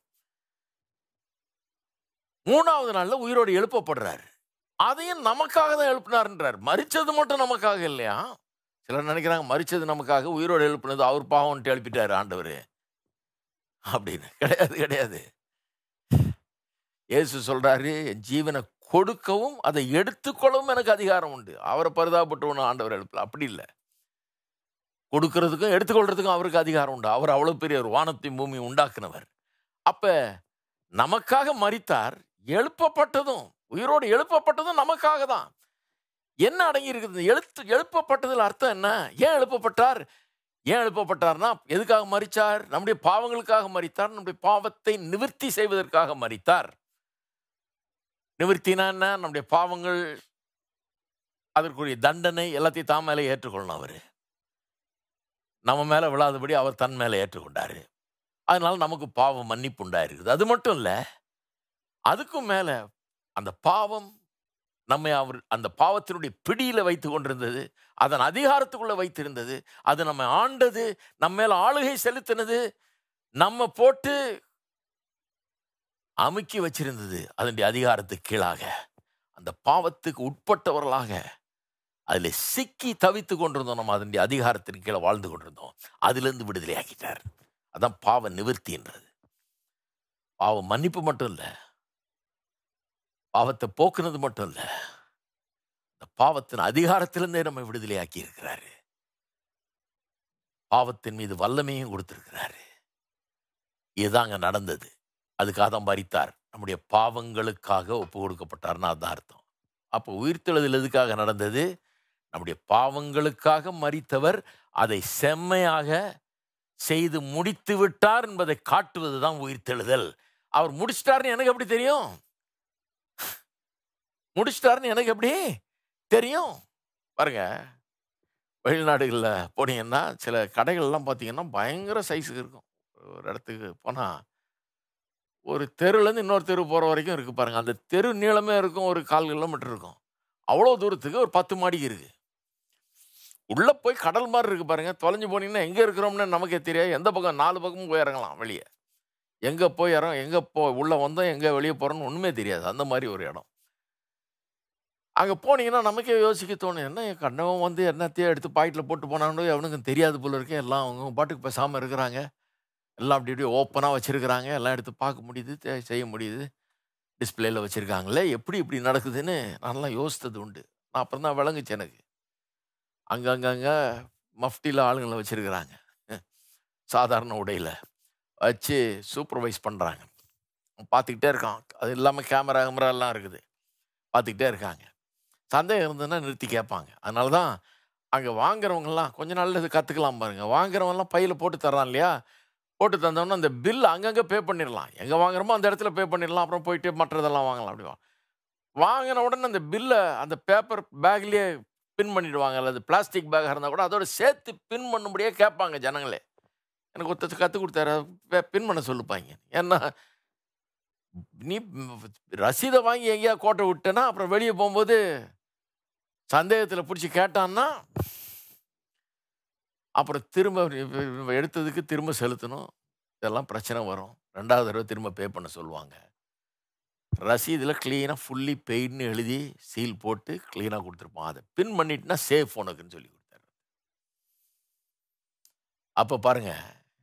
மூணாவது நாள்ல உயிரோடு எழுப்பப்படுறார் அதையும் நமக்காக தான் எழுப்பினார்ன்றார் மறிச்சது மட்டும் நமக்காக இல்லையா சிலர் நினைக்கிறாங்க மறிச்சது நமக்காக உயிரோடு எழுப்பினது அவர் பாவம்ட்டு எழுப்பிட்டாரு ஆண்டவர் அப்படின்னு கிடையாது கிடையாது இயேசு சொல்றாரு என் ஜீவனை கொடுக்கவும் அதை எடுத்துக்கொள்ளவும் எனக்கு அதிகாரம் உண்டு அவரை பரிதாபப்பட்டவனு ஆண்டவர் எழுப்பல அப்படி இல்லை கொடுக்கறதுக்கும் எடுத்துக்கொள்றதுக்கும் அவருக்கு அதிகாரம் உண்டு அவர் அவ்வளோ பெரிய ஒரு வானத்தையும் பூமி உண்டாக்குனவர் அப்ப நமக்காக மறித்தார் எழுப்பப்பட்டதும் உயிரோடு எழுப்பப்பட்டதும் நமக்காக தான் என்ன அடங்கி இருக்குது எழுத்து எழுப்பப்பட்டதில் அர்த்தம் என்ன ஏன் எழுப்பப்பட்டார் ஏன் எழுப்பப்பட்டார்னா எதுக்காக மறிச்சார் நம்முடைய பாவங்களுக்காக மறித்தார் நம்முடைய பாவத்தை நிவர்த்தி செய்வதற்காக மறித்தார் நிவர்த்தினா என்ன நம்முடைய பாவங்கள் அதற்குரிய தண்டனை எல்லாத்தையும் தான் மேலே ஏற்றுக்கொள்ளணும் அவர் நம்ம மேலே விழாதபடி அவர் தன் மேலே ஏற்றுக்கொண்டாரு அதனால நமக்கு பாவம் மன்னிப்பு உண்டாயிருக்குது அது மட்டும் இல்லை அதுக்கும் மேலே அந்த பாவம் நம்மை அவர் அந்த பாவத்தினுடைய பிடியில வைத்து கொண்டிருந்தது அதன் அதிகாரத்துக்குள்ள வைத்திருந்தது அது நம்மை ஆண்டது நம்ம மேல ஆளுகை செலுத்தினது நம்ம போட்டு அமுக்கி வச்சிருந்தது அதனுடைய அதிகாரத்துக்கு கீழாக அந்த பாவத்துக்கு உட்பட்டவர்களாக அதில் சிக்கி தவித்து கொண்டிருந்தோம் நம்ம அதனுடைய அதிகாரத்தின் கீழே வாழ்ந்து கொண்டிருந்தோம் அதிலிருந்து விடுதலை ஆக்கிட்டார் அதான் பாவ நிவர்த்தின்றது பாவ மன்னிப்பு மட்டும் இல்லை பாவத்தை போக்குனது மட்டும் இல்லை இந்த பாவத்தின் அதிகாரத்திலிருந்தே நம்ம விடுதலையாக்கி இருக்கிறாரு பாவத்தின் மீது வல்லமையும் கொடுத்திருக்கிறாரு இதுதாங்க நடந்தது அதுக்காக தான் மறித்தார் நம்முடைய பாவங்களுக்காக ஒப்பு கொடுக்கப்பட்டார்னா அதான் அர்த்தம் அப்போ உயிர்த்தெழுதல் எதுக்காக நடந்தது நம்முடைய பாவங்களுக்காக மறித்தவர் அதை செம்மையாக செய்து முடித்து விட்டார் என்பதை காட்டுவது தான் உயிர்த்தெழுதல் அவர் முடிச்சிட்டாருன்னு எனக்கு எப்படி தெரியும் முடிச்சிட்டாருன்னு எனக்கு எப்படி தெரியும் பாருங்க வெளிநாடுகளில் போனீங்கன்னா சில கடைகள்லாம் பார்த்தீங்கன்னா பயங்கர சைஸுக்கு இருக்கும் ஒரு இடத்துக்கு போனால் ஒரு தெருவுலேருந்து இன்னொரு தெரு போகிற வரைக்கும் இருக்குது பாருங்க அந்த தெரு நீளமே இருக்கும் ஒரு கால் கிலோமீட்டர் இருக்கும் அவ்வளோ தூரத்துக்கு ஒரு பத்து மாடி இருக்குது உள்ளே போய் கடல் மாதிரி இருக்குது பாருங்க தொலைஞ்சு போனீங்கன்னா எங்கே இருக்கிறோம்னு நமக்கே தெரியாது எந்த பக்கம் நாலு பக்கமும் போய் இறங்கலாம் வெளியே எங்கே போய் இறங்க எங்கே போ உள்ளே வந்தோம் எங்கே வெளியே போகிறோம்னு ஒன்றுமே தெரியாது அந்த மாதிரி ஒரு இடம் அங்கே போனீங்கன்னா நமக்கே யோசிக்க தோணும் என்ன என் கண்ணவன் வந்து என்னத்தையும் எடுத்து பாக்கெட்டில் போட்டு போனானோ அவனுக்கு தெரியாது போல இருக்கே எல்லாம் அவங்க பாட்டுக்கு பேசாமல் இருக்கிறாங்க எல்லாம் அப்படி இப்படி ஓப்பனாக வச்சுருக்கிறாங்க எல்லாம் எடுத்து பார்க்க முடியுது தே- செய்ய முடியுது டிஸ்பிளேல வச்சுருக்காங்களே எப்படி இப்படி நடக்குதுன்னு நான்லாம் யோசித்தது உண்டு நான் அப்புறம் தான் விளங்குச்சு எனக்கு அங்கங்கங்க மஃப்டியில் ஆளுங்களை வச்சுருக்கிறாங்க சாதாரண உடையில் வச்சு சூப்பர்வைஸ் பண்ணுறாங்க பார்த்துக்கிட்டே இருக்கான் அது இல்லாமல் கேமரா கேமரா எல்லாம் இருக்குது பார்த்துக்கிட்டே இருக்காங்க சந்தேகம் இருந்ததுன்னா நிறுத்தி கேட்பாங்க அதனால தான் அங்கே வாங்குறவங்கலாம் கொஞ்ச நாள்ல இது கற்றுக்கலாம் பாருங்க வாங்குறவங்கலாம் பையில் போட்டு தர்றான் இல்லையா போட்டு தந்தோம்னா அந்த பில் அங்கங்கே பே பண்ணிடலாம் எங்கே வாங்குறோமோ அந்த இடத்துல பே பண்ணிடலாம் அப்புறம் போயிட்டு மற்றதெல்லாம் வாங்கலாம் அப்படி வா- வாங்கின உடனே அந்த பில்லை அந்த பேப்பர் பேக்லேயே பின் பண்ணிடுவாங்க அல்லது பிளாஸ்டிக் பேக்காக இருந்தால் கூட அதோட சேர்த்து பின் பண்ணும்படியே கேட்பாங்க ஜனங்களே எனக்கு ஒருத்தர் கற்றுக் கொடுத்தாரு பின் பண்ண சொல்லுப்பாங்க ஏன்னா நீ ரசீதை வாங்கி எங்கேயா கோட்டை விட்டேன்னா அப்புறம் வெளியே போகும்போது சந்தேகத்தில் பிடிச்சி கேட்டான்னா அப்புறம் திரும்ப இப்ப- இப்ப எடுத்ததுக்கு திரும்ப செலுத்தணும் இதெல்லாம் பிரச்சனை வரும் ரெண்டாவது தடவை திரும்ப பே பண்ண சொல்லுவாங்க ரசீதில் க்ளீனாக ஃபுல்லி பெய்டுன்னு எழுதி சீல் போட்டு க்ளீனாக கொடுத்துருப்பான் அதை பின் பண்ணிட்டுனா சேஃப் உனக்குன்னு சொல்லி கொடுத்தாரு அப்போ பாருங்க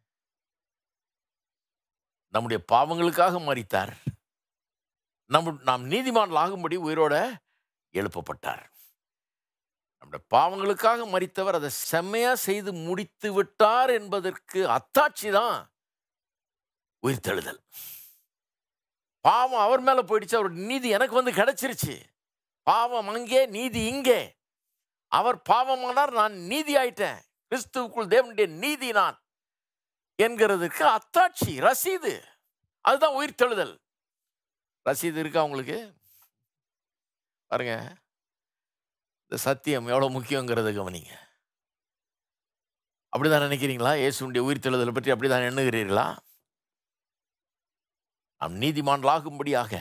நம்முடைய பாவங்களுக்காக மறித்தார் நம்ம நாம் நீதிமான்கள் ஆகும்படி உயிரோட எழுப்பப்பட்டார் நம்முடைய பாவங்களுக்காக மறித்தவர் அதை செம்மையா செய்து முடித்து விட்டார் என்பதற்கு அத்தாட்சி தான் உயிர்த்தெழுதல் பாவம் அவர் மேல போயிடுச்சு அவருடைய நீதி எனக்கு வந்து கிடைச்சிருச்சு பாவம் அங்கே நீதி இங்கே அவர் பாவமானார் நான் நீதி ஆயிட்டேன் கிறிஸ்துவுக்குள் தேவனுடைய நீதி நான் என்கிறதுக்கு அத்தாட்சி ரசீது அதுதான் உயிர்த்தெழுதல் ரசீது இருக்கா உங்களுக்கு பாருங்க இந்த சத்தியம் எவ்வளோ முக்கியங்கிறத கவனிங்க அப்படிதான் நினைக்கிறீங்களா இயேசுடைய உயிர்த்தெழுதலை பற்றி அப்படிதான் எண்ணுகிறீர்களா நாம் நீதிமான்களாகும்படியாக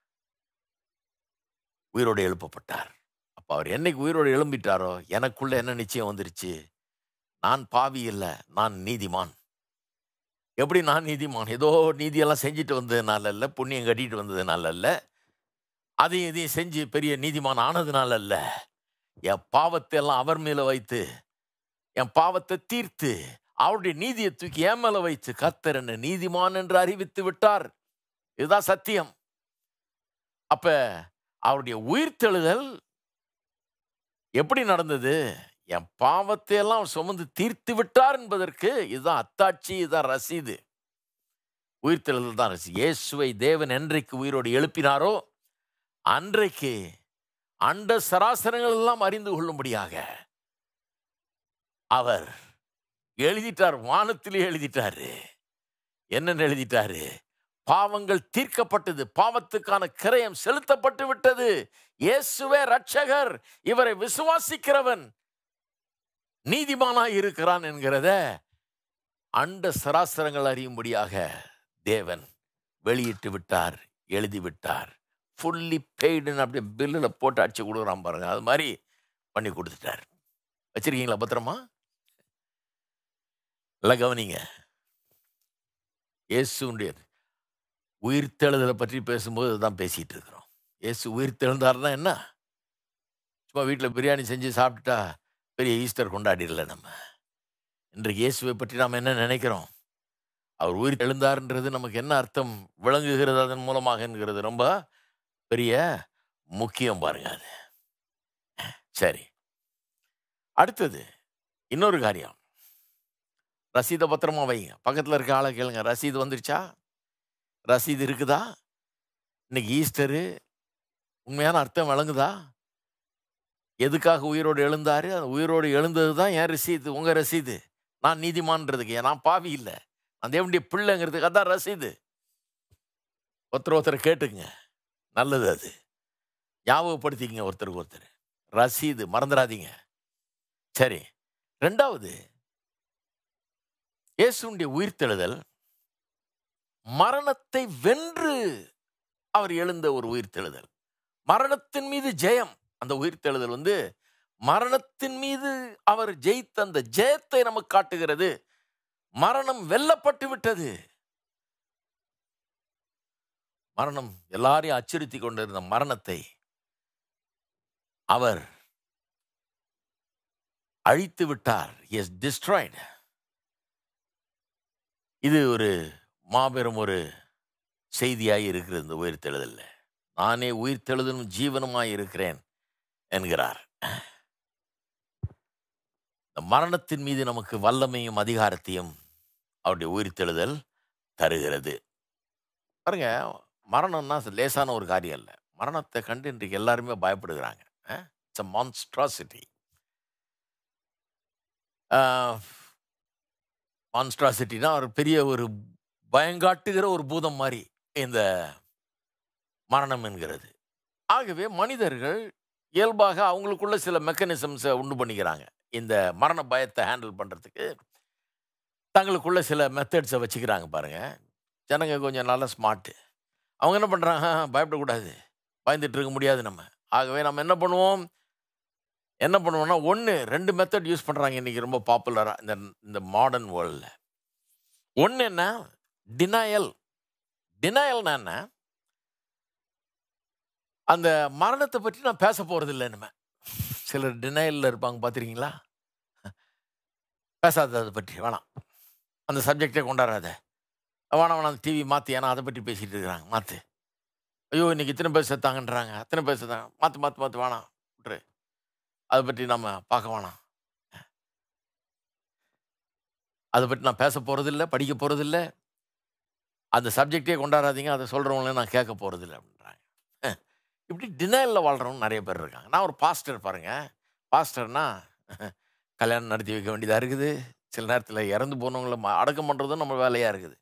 உயிரோடு எழுப்பப்பட்டார் அப்போ அவர் என்னைக்கு உயிரோடு எழும்பிட்டாரோ எனக்குள்ள என்ன நிச்சயம் வந்துருச்சு நான் பாவி இல்லை நான் நீதிமான் எப்படி நான் நீதிமான் ஏதோ நீதியெல்லாம் செஞ்சுட்டு வந்ததுனால அல்ல புண்ணியம் கட்டிட்டு வந்ததுனால அல்ல அதையும் இதையும் செஞ்சு பெரிய நீதிமான் ஆனதுனால அல்ல என் பாவத்தை எல்லாம் அவர் மேல வைத்து என் பாவத்தை தீர்த்து அவருடைய நீதியை தூக்கி என் மேல வைத்து கர்த்தர் என்ன நீதிமான் என்று அறிவித்து விட்டார் இதுதான் சத்தியம் அப்ப அவருடைய உயிர்த்தெழுதல் எப்படி நடந்தது என் பாவத்தை எல்லாம் அவர் சுமந்து தீர்த்து விட்டார் என்பதற்கு இதுதான் அத்தாட்சி இதுதான் ரசீது உயிர்த்தெழுதல் தான் ரசீது இயேசுவை தேவன் என்றைக்கு உயிரோடு எழுப்பினாரோ அன்றைக்கு அண்ட சராசரங்கள் எல்லாம் அறிந்து கொள்ளும்படியாக அவர் எழுதிட்டார் வானத்திலே எழுதிட்டாரு என்னன்னு எழுதிட்டாரு பாவங்கள் தீர்க்கப்பட்டது பாவத்துக்கான கிரயம் செலுத்தப்பட்டு விட்டது இயேசுவே ரட்சகர் இவரை விசுவாசிக்கிறவன் நீதிமானாய் இருக்கிறான் என்கிறத அண்ட சராசரங்கள் அறியும்படியாக தேவன் வெளியிட்டு விட்டார் எழுதி விட்டார் ஃபுல்லி பெய்டுன்னு அப்படியே பில்லில் போட்டு அடிச்சு கொடுக்குறான் பாருங்க அது மாதிரி பண்ணி கொடுத்துட்டார் வச்சிருக்கீங்களா பத்திரமா எல்லாம் கவனிங்க இயேசுடைய உயிர்த்தெழுதலை பற்றி பேசும்போது தான் பேசிட்டு இருக்கிறோம் இயேசு உயிர்த்தெழுந்தாருன்னா என்ன சும்மா வீட்டில் பிரியாணி செஞ்சு சாப்பிட்டுட்டா பெரிய ஈஸ்டர் கொண்டாடிடல நம்ம இன்றைக்கு இயேசுவை பற்றி நாம் என்ன நினைக்கிறோம் அவர் உயிர் எழுந்தார்ன்றது நமக்கு என்ன அர்த்தம் விளங்குகிறது அதன் மூலமாக என்கிறது ரொம்ப பெரிய முக்கியம் பாருங்க அது சரி அடுத்தது இன்னொரு காரியம் ரசீதை பத்திரமா வைங்க பக்கத்தில் இருக்க ஆளை கேளுங்க ரசீது வந்துருச்சா ரசீது இருக்குதா இன்னைக்கு ஈஸ்டரு உண்மையான அர்த்தம் விளங்குதா எதுக்காக உயிரோடு எழுந்தாரு அந்த உயிரோடு எழுந்தது தான் என் ரசீது உங்க ரசீது நான் நீதிமான்றதுக்கு நான் பாவி இல்லை நான் தேவனுடைய பிள்ளைங்கிறதுக்கு அதான் ரசீது ஒருத்தர் ஒருத்தர் கேட்டுக்குங்க நல்லது அது ஞாபகப்படுத்திக்கங்க ஒருத்தருக்கு ஒருத்தர் ரசீது மறந்துடாதீங்க சரி ரெண்டாவது இயேசுடைய உயிர்த்தெழுதல் மரணத்தை வென்று அவர் எழுந்த ஒரு உயிர்த்தெழுதல் மரணத்தின் மீது ஜெயம் அந்த உயிர்த்தெழுதல் வந்து மரணத்தின் மீது அவர் ஜெயித்த அந்த ஜெயத்தை நமக்கு காட்டுகிறது மரணம் வெல்லப்பட்டு விட்டது மரணம் எல்லாரையும் அச்சுறுத்தி கொண்டிருந்த மரணத்தை அவர் அழித்து விட்டார் எஸ் டிஸ்ட்ராய்டு இது ஒரு மாபெரும் ஒரு செய்தியாய் இருக்கிறது இந்த உயிர்த்தெழுதல்ல நானே உயிர்த்தெழுதலும் ஜீவனுமாய் இருக்கிறேன் என்கிறார் இந்த மரணத்தின் மீது நமக்கு வல்லமையும் அதிகாரத்தையும் அவருடைய உயிர்த்தெழுதல் தருகிறது பாருங்க மரணம்னா லேசான ஒரு காரியம் இல்லை மரணத்தை கண்டு இன்றைக்கு எல்லாருமே பயப்படுகிறாங்க இட்ஸ் அ மான்ஸ்ட்ராசிட்டி மான்ஸ்ட்ராசிட்டினா ஒரு பெரிய ஒரு பயங்காட்டுகிற ஒரு பூதம் மாதிரி இந்த மரணம் என்கிறது ஆகவே மனிதர்கள் இயல்பாக அவங்களுக்குள்ள சில மெக்கானிசம்ஸை உண்டு பண்ணிக்கிறாங்க இந்த மரண பயத்தை ஹேண்டில் பண்ணுறதுக்கு தங்களுக்குள்ள சில மெத்தட்ஸை வச்சுக்கிறாங்க பாருங்க ஜனங்க கொஞ்சம் நல்லா ஸ்மார்ட்டு அவங்க என்ன பண்ணுறாங்க பயப்படக்கூடாது பயந்துட்டு இருக்க முடியாது நம்ம ஆகவே நம்ம என்ன பண்ணுவோம் என்ன பண்ணுவோம்னா ஒன்று ரெண்டு மெத்தட் யூஸ் பண்ணுறாங்க இன்றைக்கி ரொம்ப பாப்புலராக இந்த இந்த மாடர்ன் வேர்ல்டில் ஒன்று என்ன டினாயல் டினாயல்னா என்ன அந்த மரணத்தை பற்றி நான் பேச போகிறது இல்லை இனிமே சிலர் டினையலில் இருப்பாங்க பார்த்துருக்கீங்களா பேசாத அதை பற்றி வேணாம் அந்த சப்ஜெக்டே கொண்டாடாத வேணாம் வேணாம் டிவி மாற்றி ஏன்னா அதை பற்றி பேசிகிட்டு இருக்கிறாங்க மாற்று ஐயோ இன்னைக்கு இத்தனை பேர் செத்தாங்கன்றாங்க அத்தனை பேர் செத்தாங்க மாற்று மாற்று மாற்று வேணாம் விட்ரு அதை பற்றி நம்ம பார்க்க வேணாம் அதை பற்றி நான் பேச போகிறதில்ல படிக்க போகிறதில்ல அந்த சப்ஜெக்டே கொண்டாடாதீங்க அதை சொல்கிறவங்களே நான் கேட்க போகிறதில்ல அப்படின்றாங்க அஹ், இப்படி டினைலில் வாழ்கிறவங்க நிறைய பேர் இருக்காங்க நான் ஒரு பாஸ்டர் பாருங்கள் பாஸ்டர்னா கல்யாணம் நடத்தி வைக்க வேண்டியதாக இருக்குது சில நேரத்தில் இறந்து போனவங்கள ம- அடக்கம் பண்ணுறதும் நம்ம வேலையாக இருக்குது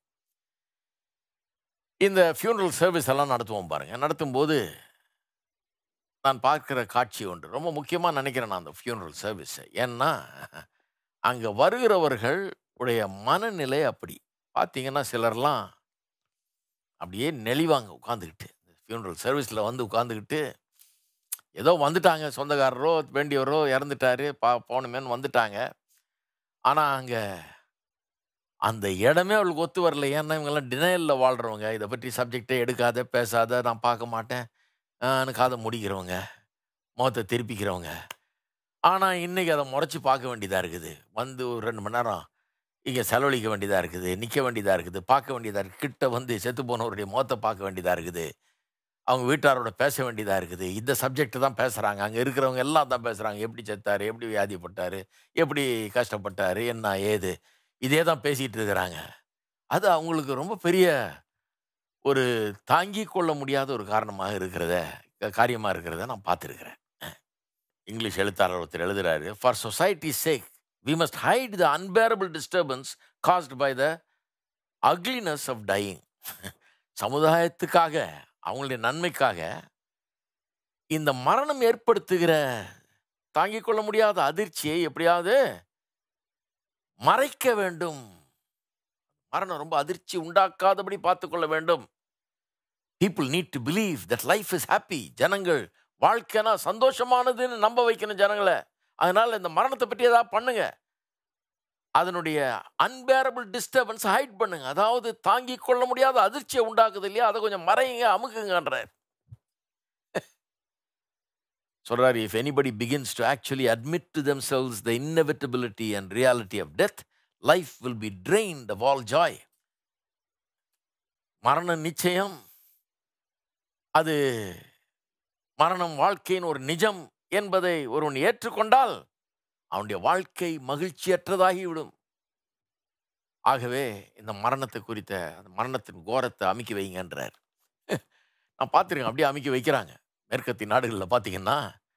இந்த ஃபியூனரல் சர்வீஸ் எல்லாம் நடத்துவோம் பாருங்க நடத்தும்போது நான் பார்க்குற காட்சி ஒன்று ரொம்ப முக்கியமாக நினைக்கிறேன் நான் அந்த ஃபியூனரல் சர்வீஸை ஏன்னா அங்கே வருகிறவர்கள் உடைய மனநிலை அப்படி பார்த்தீங்கன்னா சிலர்லாம் அப்படியே நெளிவாங்க உட்காந்துக்கிட்டு ஃபியூனரல் சர்வீஸில் வந்து உட்காந்துக்கிட்டு ஏதோ வந்துட்டாங்க சொந்தக்காரரோ வேண்டியவரோ இறந்துட்டாரு பா போகணுமேன்னு வந்துட்டாங்க ஆனால் அங்கே அந்த இடமே அவளுக்கு ஒத்து வரல ஏன்னா இவங்கெல்லாம் டினையலில் வாழ்கிறவங்க இதை பற்றி சப்ஜெக்டே எடுக்காத பேசாத நான் பார்க்க மாட்டேன் ஆன்னு காதை முடிக்கிறவங்க முகத்தை திருப்பிக்கிறவங்க ஆனால் இன்னைக்கு அதை முறைச்சி பார்க்க வேண்டியதாக இருக்குது வந்து ஒரு ரெண்டு மணி நேரம் இங்கே செலவழிக்க வேண்டியதாக இருக்குது நிற்க வேண்டியதாக இருக்குது பார்க்க வேண்டியதாக இருக்குது கிட்ட வந்து செத்து போனவருடைய முகத்தை பார்க்க வேண்டியதாக இருக்குது அவங்க வீட்டாரோட பேச வேண்டியதாக இருக்குது இந்த சப்ஜெக்ட் தான் பேசுகிறாங்க அங்கே இருக்கிறவங்க எல்லாம் தான் பேசுகிறாங்க எப்படி செத்தாரு எப்படி வியாதிப்பட்டாரு எப்படி கஷ்டப்பட்டாரு என்ன ஏது இதே தான் பேசிகிட்டு இருக்கிறாங்க அது அவங்களுக்கு ரொம்ப பெரிய ஒரு தாங்கிக் கொள்ள முடியாத ஒரு காரணமாக இருக்கிறத காரியமாக இருக்கிறத நான் பார்த்துருக்கிறேன் இங்கிலீஷ் எழுத்தாளர் ஒருத்தர் எழுதுறாரு for society sake we must hide the unbearable disturbance caused by the ugliness of dying சமுதாயத்துக்காக அவங்களுடைய நன்மைக்காக இந்த மரணம் ஏற்படுத்துகிற தாங்கிக் கொள்ள முடியாத அதிர்ச்சியை எப்படியாவது மறைக்க வேண்டும் மரணம் ரொம்ப அதிர்ச்சி உண்டாக்காதபடி பார்த்துக்கொள்ள வேண்டும் people need to believe that life is happy ஜனங்கள் வாழ்க்கைனா சந்தோஷமானதுன்னு நம்ப வைக்கணும் ஜனங்களை அதனால இந்த மரணத்தை பற்றி ஏதாவது பண்ணுங்க அதனுடைய அன்பேரபிள் டிஸ்டர்பன்ஸ் ஹைட் பண்ணுங்க அதாவது தாங்கிக் கொள்ள முடியாத அதிர்ச்சியை உண்டாக்குது இல்லையா அதை கொஞ்சம் மறையுங்க அமுக்குங்கன்றார் சொல்றாரு if anybody begins to actually admit to themselves the inevitability and reality of death life will be drained of all joy மரண நிச்சயம் அது மரணம் வாழ்க்கையின் ஒரு நிஜம் என்பதை ஒருவன் ஏற்றுக்கொண்டால் அவனுடைய வாழ்க்கை மகிழ்ச்சியற்றதாகிவிடும் ஆகவே இந்த மரணத்தை குறித்த அந்த மரணத்தின் கோரத்தை அமுக்கி வைங்கன்றார் நான் பார்த்துருக்கேன் அப்படியே அமுக்கி வைக்கிறாங்க மேற்கத்திய நாடுகளில் பார்த்தீங்கன்னா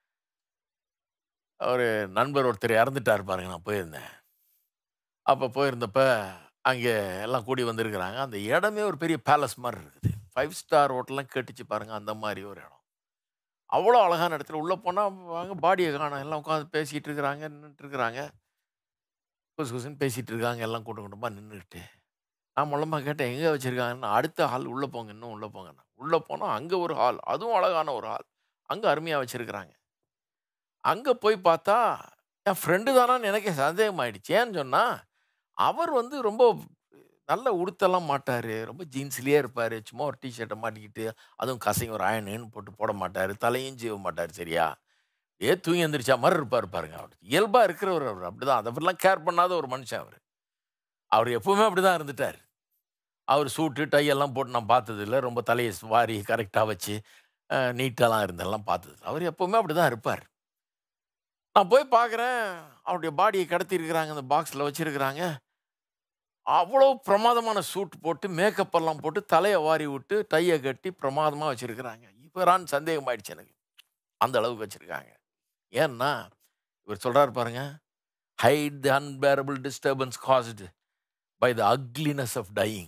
ஒரு நண்பர் ஒருத்தர் இறந்துட்டார் பாருங்க நான் போயிருந்தேன் அப்போ போயிருந்தப்ப அங்கே எல்லாம் கூடி வந்திருக்கிறாங்க அந்த இடமே ஒரு பெரிய பேலஸ் மாதிரி இருக்குது ஃபைவ் ஸ்டார் ஹோட்டல்லாம் கேட்டுச்சு பாருங்க அந்த மாதிரி ஒரு இடம் அவ்வளோ அழகான இடத்துல உள்ளே போனால் அங்கே பாடியை காணோம் எல்லாம் உட்காந்து பேசிகிட்டு இருக்கிறாங்க நின்றுட்டு இருக்கிறாங்க குசு குசுன்னு பேசிகிட்டு இருக்காங்க எல்லாம் கூட்டம் கூட்டமாக நின்றுக்கிட்டு நான் மூலமாக கேட்டேன் எங்கே வச்சுருக்காங்கன்னா அடுத்த ஹால் உள்ளே போங்க இன்னும் உள்ளே போங்கண்ணா உள்ளே போனால் அங்கே ஒரு ஹால் அதுவும் அழகான ஒரு ஹால் அங்கே அருமையாக வச்சுருக்குறாங்க அங்கே போய் பார்த்தா என் ஃப்ரெண்டு தானான்னு எனக்கே சந்தேகமாயிடுச்சு ஏன்னு சொன்னால் அவர் வந்து ரொம்ப நல்ல உடுத்தெல்லாம் மாட்டார் ரொம்ப ஜீன்ஸ்லேயே இருப்பார் சும்மா ஒரு டிஷர்ட்டை மாட்டிக்கிட்டு அதுவும் கசைங்க ஒரு அயனுன்னு போட்டு போட மாட்டார் தலையும் சீவ மாட்டார் சரியா ஏ தூங்கி எந்திரிச்சா மாதிரி இருப்பார் பாருங்க அவர் இயல்பாக இருக்கிறவர் அவர் அப்படிதான் அதை பற்றிலாம் கேர் பண்ணாத ஒரு மனுஷன் அவர் அவர் எப்பவுமே அப்படிதான் இருந்துட்டார் அவர் சூட்டு டை எல்லாம் போட்டு நான் பார்த்தது இல்லை ரொம்ப தலையை வாரி கரெக்டாக வச்சு நீட்டெல்லாம் இருந்தெல்லாம் பார்த்தது இல்ல. அவர் எப்பவுமே அப்படி தான் இருப்பார் நான் போய் பார்க்குறேன் அவருடைய பாடியை கடத்தியிருக்கிறாங்க அந்த பாக்ஸில் வச்சுருக்கிறாங்க அவ்வளோ பிரமாதமான சூட் போட்டு மேக்கப் எல்லாம் போட்டு தலையை வாரி விட்டு டையை கட்டி பிரமாதமாக வச்சுருக்கிறாங்க இவரான்னு சந்தேகம் ஆயிடுச்சு எனக்கு அந்த அளவுக்கு வச்சுருக்காங்க ஏன்னா இவர் சொல்கிறாரு பாருங்க hide the unbearable disturbance caused by the ugliness of dying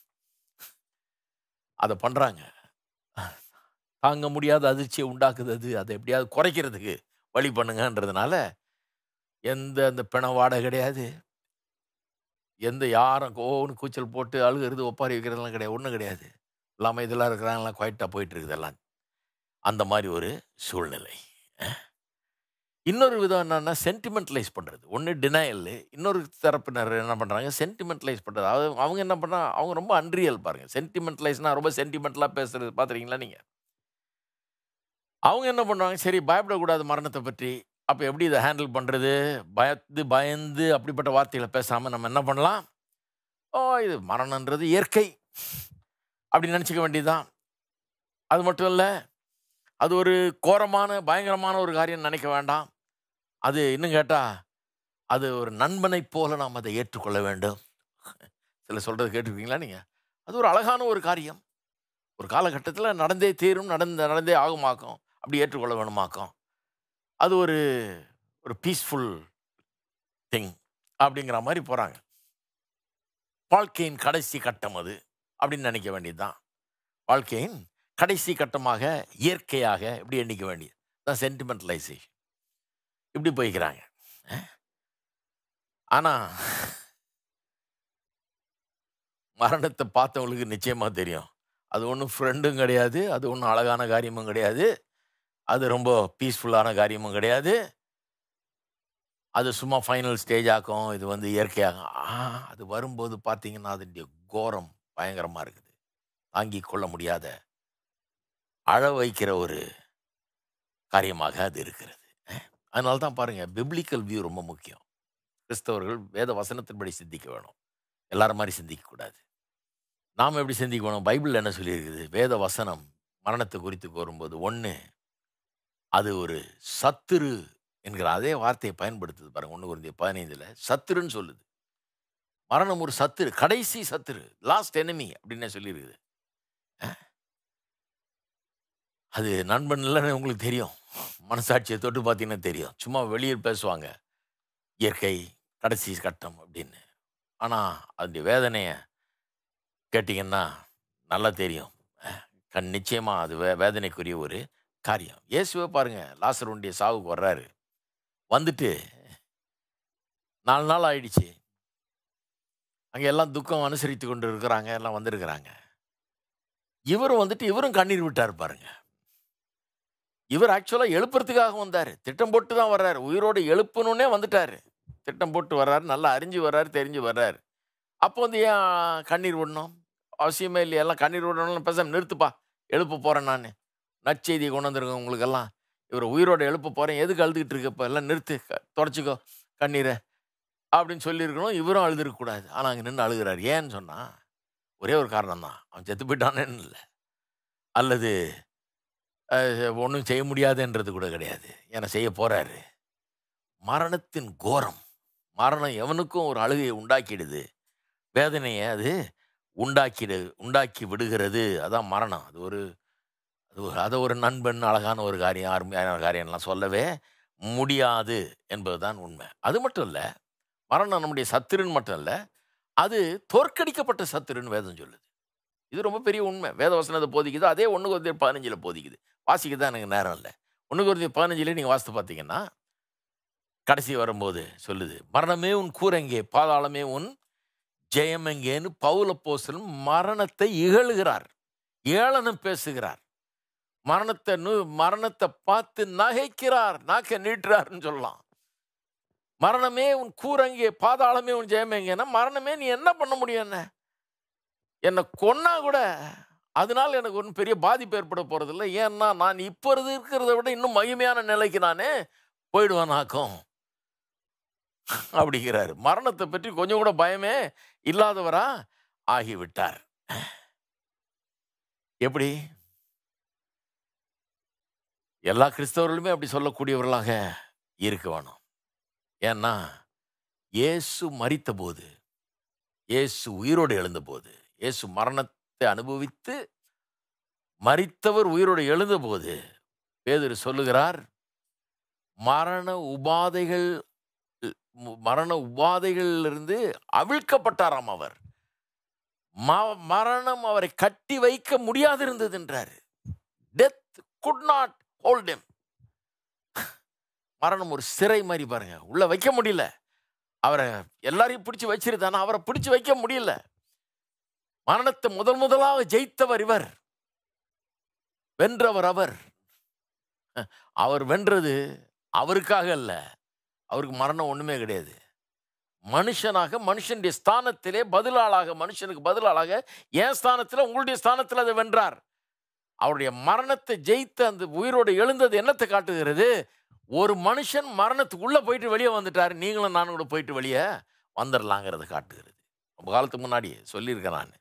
அதை பண்ணுறாங்க தாங்க முடியாத அதிர்ச்சியை உண்டாக்குது அது அதை எப்படியாவது குறைக்கிறதுக்கு வழி பண்ணுங்கன்றதுனால எந்த அந்த பிண வாடை கிடையாது எந்த யாரும் கோன்னு கூச்சல் போட்டு அழுகிறது ஒப்பாரி வைக்கிறதெல்லாம் கிடையாது ஒன்றும் கிடையாது எல்லாமே இதெல்லாம் இருக்கிறாங்கலாம் குவைட்டாக போயிட்டு இருக்குது எல்லாம் அந்த மாதிரி ஒரு சூழ்நிலை அஹ். இன்னொரு விதம் என்னன்னா சென்டிமெண்டலைஸ் பண்ணுறது ஒன்று டினையல் இன்னொரு தரப்பினர் என்ன பண்ணுறாங்க சென்டிமெண்டலைஸ் பண்ணுறது அது அவங்க என்ன பண்ணா அவங்க ரொம்ப அன்ரியல் பாருங்கள் சென்டிமெண்டலைஸ்னா ரொம்ப சென்டிமெண்டலாக பேசுறது பார்த்துறீங்களா நீங்கள் அவங்க என்ன பண்ணுவாங்க சரி பயப்படக்கூடாது மரணத்தை பற்றி அப்போ எப்படி இதை ஹேண்டில் பண்ணுறது பயந்து பயந்து அப்படிப்பட்ட வார்த்தைகளை பேசாமல் நம்ம என்ன பண்ணலாம் ஓ இது மரணன்றது இயற்கை அப்படி நினச்சிக்க வேண்டியதுதான் அது மட்டும் இல்லை அது ஒரு கோரமான பயங்கரமான ஒரு காரியம் நினைக்க வேண்டாம் அது இன்னும் கேட்டால் அது ஒரு நண்பனைப் போல நாம் அதை ஏற்றுக்கொள்ள வேண்டும் சில சொல்கிறது கேட்டிருக்கீங்களா நீங்கள் அது ஒரு அழகான ஒரு காரியம் ஒரு காலகட்டத்தில் நடந்தே தீரும் நடந்து நடந்தே ஆகுமாக்கும் அப்படி ஏற்றுக்கொள்ள வேணுமாக்கும் அது ஒரு ஒரு பீஸ்ஃபுல் திங் அப்படிங்கிற மாதிரி போகிறாங்க வாழ்க்கையின் கடைசி கட்டம் அது அப்படின்னு நினைக்க வேண்டியதுதான் வாழ்க்கையின் கடைசி கட்டமாக இயற்கையாக இப்படி எண்ணிக்க வேண்டியது தான் சென்டிமெண்டலைசேஷன் இப்படி போய்க்கிறாங்க ஆனால் மரணத்தை பார்த்தவங்களுக்கு நிச்சயமாக தெரியும் அது ஒன்றும் ஃப்ரெண்டும் கிடையாது அது ஒன்றும் அழகான காரியமும் கிடையாது அது ரொம்ப பீஸ்ஃபுல்லான காரியமும் கிடையாது அது சும்மா ஃபைனல் ஸ்டேஜ் ஆக்கும் இது வந்து இயற்கையாகும் ஆ அது வரும்போது பார்த்தீங்கன்னா அதனுடைய கோரம் பயங்கரமாக இருக்குது தாங்கி கொள்ள முடியாத அழ வைக்கிற ஒரு காரியமாக அது இருக்கிறது அதனால தான் பாருங்கள் பிப்ளிக்கல் வியூ ரொம்ப முக்கியம் கிறிஸ்தவர்கள் வேத வசனத்தின்படி சிந்திக்க வேணும் எல்லாரும் மாதிரி சிந்திக்கக்கூடாது நாம் எப்படி சிந்திக்கணும் பைபிள் என்ன சொல்லியிருக்குது வேத வசனம் மரணத்தை குறித்து கூறும்போது ஒன்று அது ஒரு சத்துரு என்கிற அதே வார்த்தையை பயன்படுத்துது பாருங்க ஒன்று குருந்திய பதினைந்தில் சத்துருன்னு சொல்லுது மரணம் ஒரு சத்துரு கடைசி சத்துரு லாஸ்ட் enemy அப்படின்னு சொல்லியிருக்குது அஹ். அது நண்பன் இல்லைன்னு உங்களுக்கு தெரியும் மனசாட்சியை தொட்டு பார்த்தீங்கன்னா தெரியும் சும்மா வெளியில் பேசுவாங்க இயற்கை கடைசி கட்டம் அப்படின்னு ஆனால் அதனுடைய வேதனையை கேட்டிங்கன்னா நல்லா தெரியும் அஹ், கண் நிச்சயமாக அது வே வேதனைக்குரிய ஒரு காரியம் இயேசுவே பாருங்க லாசருடைய சாவுக்கு வர்றாரு வந்துட்டு நாலு நாள் ஆயிடுச்சு அங்கே எல்லாம் துக்கம் அனுசரித்து கொண்டு இருக்கிறாங்க எல்லாம் வந்திருக்கிறாங்க இவரும் வந்துட்டு இவரும் கண்ணீர் விட்டார் பாருங்க இவர் ஆக்சுவலாக எழுப்புறதுக்காக வந்தார் திட்டம் போட்டு தான் வர்றாரு உயிரோடு எழுப்பணுன்னே வந்துட்டார் திட்டம் போட்டு வர்றாரு நல்லா அறிஞ்சு வர்றாரு தெரிஞ்சு வர்றாரு அப்போ வந்து ஏன் கண்ணீர் விடணும் அவசியமே இல்லையா எல்லாம் கண்ணீர் விடணும்னு பேசாம நிறுத்துப்பா எழுப்ப போகிறேன் நான் நற்செய்தியை கொண்டு வந்திருக்கேன் உங்களுக்கெல்லாம் இவர் உயிரோட எழுப்ப போகிறேன் எதுக்கு அழுதுகிட்டு இருக்கப்போ எல்லாம் நிறுத்து க- தொடச்சிக்கோ கண்ணீரை அப்படின்னு சொல்லியிருக்கணும் இவரும் அழுதுருக்கக்கூடாது ஆனால் அங்கே நின்று அழுகிறார் ஏன்னு சொன்னால் ஒரே ஒரு காரணம் தான் அவன் செத்து போயிட்டானேன்னு இல்லை அல்லது ஒன்றும் செய்ய முடியாதுன்றது கூட கிடையாது ஏன்னா செய்ய போகிறாரு மரணத்தின் கோரம் மரணம் எவனுக்கும் ஒரு அழுகையை உண்டாக்கிடுது வேதனையை அது உண்டாக்கிடு உண்டாக்கி விடுகிறது அதான் மரணம் அது ஒரு அது ஒரு அதை ஒரு நண்பன் அழகான ஒரு காரியம் அருமையான காரியம்லாம் சொல்லவே முடியாது என்பதுதான் உண்மை அது மட்டும் இல்லை மரணம் நம்முடைய சத்துருன்னு மட்டும் இல்லை அது தோற்கடிக்கப்பட்ட சத்துருன்னு வேதம் சொல்லுது இது ரொம்ப பெரிய உண்மை வேத வசனத்தை போதிக்குது அதே ஒன்று குறைந்த பதினஞ்சில் போதிக்குது வாசிக்க தான் எனக்கு நேரம் இல்லை ஒன்று குறைந்த பதினஞ்சில் நீங்கள் வாசித்து பார்த்தீங்கன்னா கடைசி வரும்போது சொல்லுது மரணமே உன் கூரெங்கே பாதாளமே உன் ஜெயம் எங்கேன்னு பவுல போஸ்தலன் மரணத்தை இகழுகிறார் ஏளனம் பேசுகிறார் மரணத்தை நு மரணத்தை பார்த்து நகைக்கிறார் நாக்க நீட்டுறாருன்னு சொல்லலாம் மரணமே உன் கூரங்கே பாதாளமே உன் ஜெயம் எங்கன்னா மரணமே நீ என்ன பண்ண முடியும் என்ன என்னை கொன்னா கூட அதனால எனக்கு ஒன்றும் பெரிய பாதிப்பு ஏற்பட போகிறதில்ல ஏன்னா நான் இப்போ இருக்கிறத விட இன்னும் மகிமையான நிலைக்கு நானே போயிடுவானாக்கும் அப்படிங்கிறாரு மரணத்தை பற்றி கொஞ்சம் கூட பயமே இல்லாதவரா ஆகிவிட்டார் எப்படி எல்லா கிறிஸ்தவர்களுமே அப்படி சொல்லக்கூடியவர்களாக இருக்க வேணும் ஏன்னா இயேசு மரித்த போது இயேசு உயிரோடு எழுந்தபோது இயேசு மரணத்தை அனுபவித்து மரித்தவர் உயிரோடு எழுந்தபோது பேதுரு சொல்லுகிறார் மரண உபாதைகள் மரண உபாதைகளிலிருந்து அவிழ்க்கப்பட்டாராம் அவர் ம- மரணம் அவரை கட்டி வைக்க முடியாது இருந்தது என்றார் death could not hold him மரணம் ஒரு சிறை மாதிரி பாருங்க உள்ள வைக்க முடியல அவரை எல்லாரையும் பிடிச்சு வச்சிருந்தானா அவரை பிடிச்சு வைக்க முடியல மரணத்தை முதல் முதலாக ஜெயித்தவர் இவர் வென்றவர் அவர் அவர் வென்றது அவருக்காக அல்ல அவருக்கு மரணம் ஒண்ணுமே கிடையாது மனுஷனாக மனுஷனுடைய ஸ்தானத்திலே பதிலாளாக மனுஷனுக்கு பதிலாளாக என் ஸ்தானத்தில் உங்களுடைய ஸ்தானத்தில் அதை வென்றார் அவருடைய மரணத்தை ஜெயித்து அந்த உயிரோடு எழுந்தது என்னத்தை காட்டுகிறது ஒரு மனுஷன் மரணத்துக்குள்ள போயிட்டு வெளியே வந்துட்டாரு நீங்களும் நானும் கூட போயிட்டு வெளியே வந்துடலாங்கிறத காட்டுகிறது ரொம்ப காலத்துக்கு முன்னாடி சொல்லியிருக்கேன் நான்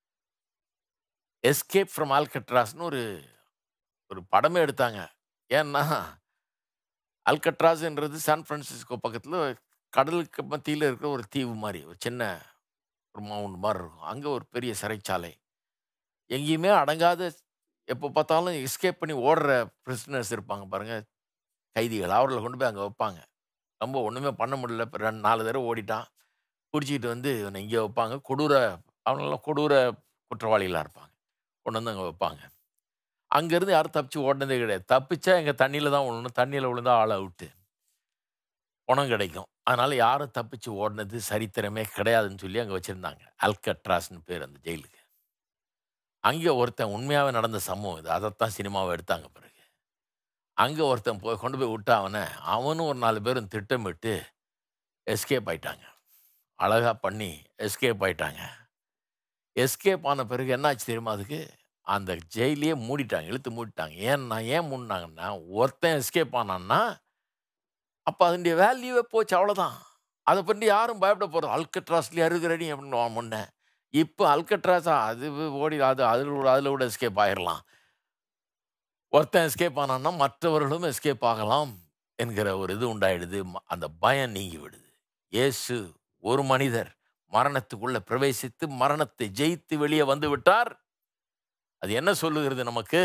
எஸ்கேப் ஃப்ரம் ஆல்கட்ராஸ்னு ஒரு ஒரு படமே எடுத்தாங்க ஏன்னா அல்கட்ராஸ்ன்றது சான் பிரான்சிஸ்கோ பக்கத்தில் கடலுக்கு மத்தியில் இருக்கிற ஒரு தீவு மாதிரி ஒரு சின்ன ஒரு மவுண்ட் மாதிரி இருக்கும் அங்கே ஒரு பெரிய சிறைச்சாலை எங்கேயுமே அடங்காத எப்போ பார்த்தாலும் எஸ்கேப் பண்ணி ஓடுற பிரிசனர்ஸ் இருப்பாங்க பாருங்க கைதிகள் அவர்களை கொண்டு போய் அங்கே வைப்பாங்க ரொம்ப ஒன்றுமே பண்ண முடியல இப்போ ரெண்டு நாலு தடவை ஓடிட்டான் பிடிச்சிக்கிட்டு வந்து இவனை இங்கே வைப்பாங்க கொடூர அவனெல்லாம் கொடூர குற்றவாளிகளாக இருப்பாங்க கொண்டு வந்து அங்கே வைப்பாங்க அங்கேருந்து யாரும் தப்பிச்சு ஓடினதே கிடையாது தப்பிச்சா எங்கள் தண்ணியில் தான் விழணும் தண்ணியில் விழுந்தா ஆள் அவுட்டு பணம் கிடைக்கும் அதனால யாரும் தப்பிச்சு ஓடினது சரித்திரமே கிடையாதுன்னு சொல்லி அங்கே வச்சுருந்தாங்க அல்கட்ராஸ்னு பேர் அந்த ஜெயிலுக்கு அங்கே ஒருத்தன் உண்மையாகவே நடந்த சம்பவம் இது அதைத்தான் சினிமாவை எடுத்தாங்க பிறகு அங்கே ஒருத்தன் போய் கொண்டு போய் விட்டா அவனை அவனும் ஒரு நாலு பேரும் திட்டமிட்டு எஸ்கேப் ஆயிட்டாங்க அழகாக பண்ணி எஸ்கேப் ஆயிட்டாங்க எஸ்கேப் ஆன பிறகு என்னாச்சு தெரியுமா அதுக்கு அந்த ஜெயிலையே மூடிட்டாங்க இழுத்து மூடிட்டாங்க ஏன்னா ஏன் மூடினாங்கன்னா ஒருத்தன் எஸ்கேப் ஆனான்னா அப்போ அதனுடைய வேல்யூவே போச்சு அவ்வளோதான் அதை பற்றி யாரும் பயப்பட போகிறோம் அல்கட்ராஸ்லேயே அருகிறடி அப்படின்னு முன்ன இப்போ அல்கட்ராஸா அது ஓடி அது அதில் கூட அதில் கூட எஸ்கேப் ஆயிடலாம் ஒருத்தன் எஸ்கேப் ஆனான்னா மற்றவர்களும் எஸ்கேப் ஆகலாம் என்கிற ஒரு இது உண்டாயிடுது ம- அந்த பயம் நீங்கி விடுது இயேசு ஒரு மனிதர் மரணத்துக்குள்ள பிரவேசித்து மரணத்தை ஜெயித்து வெளியே வந்து விட்டார் அது என்ன சொல்லுகிறது நமக்கு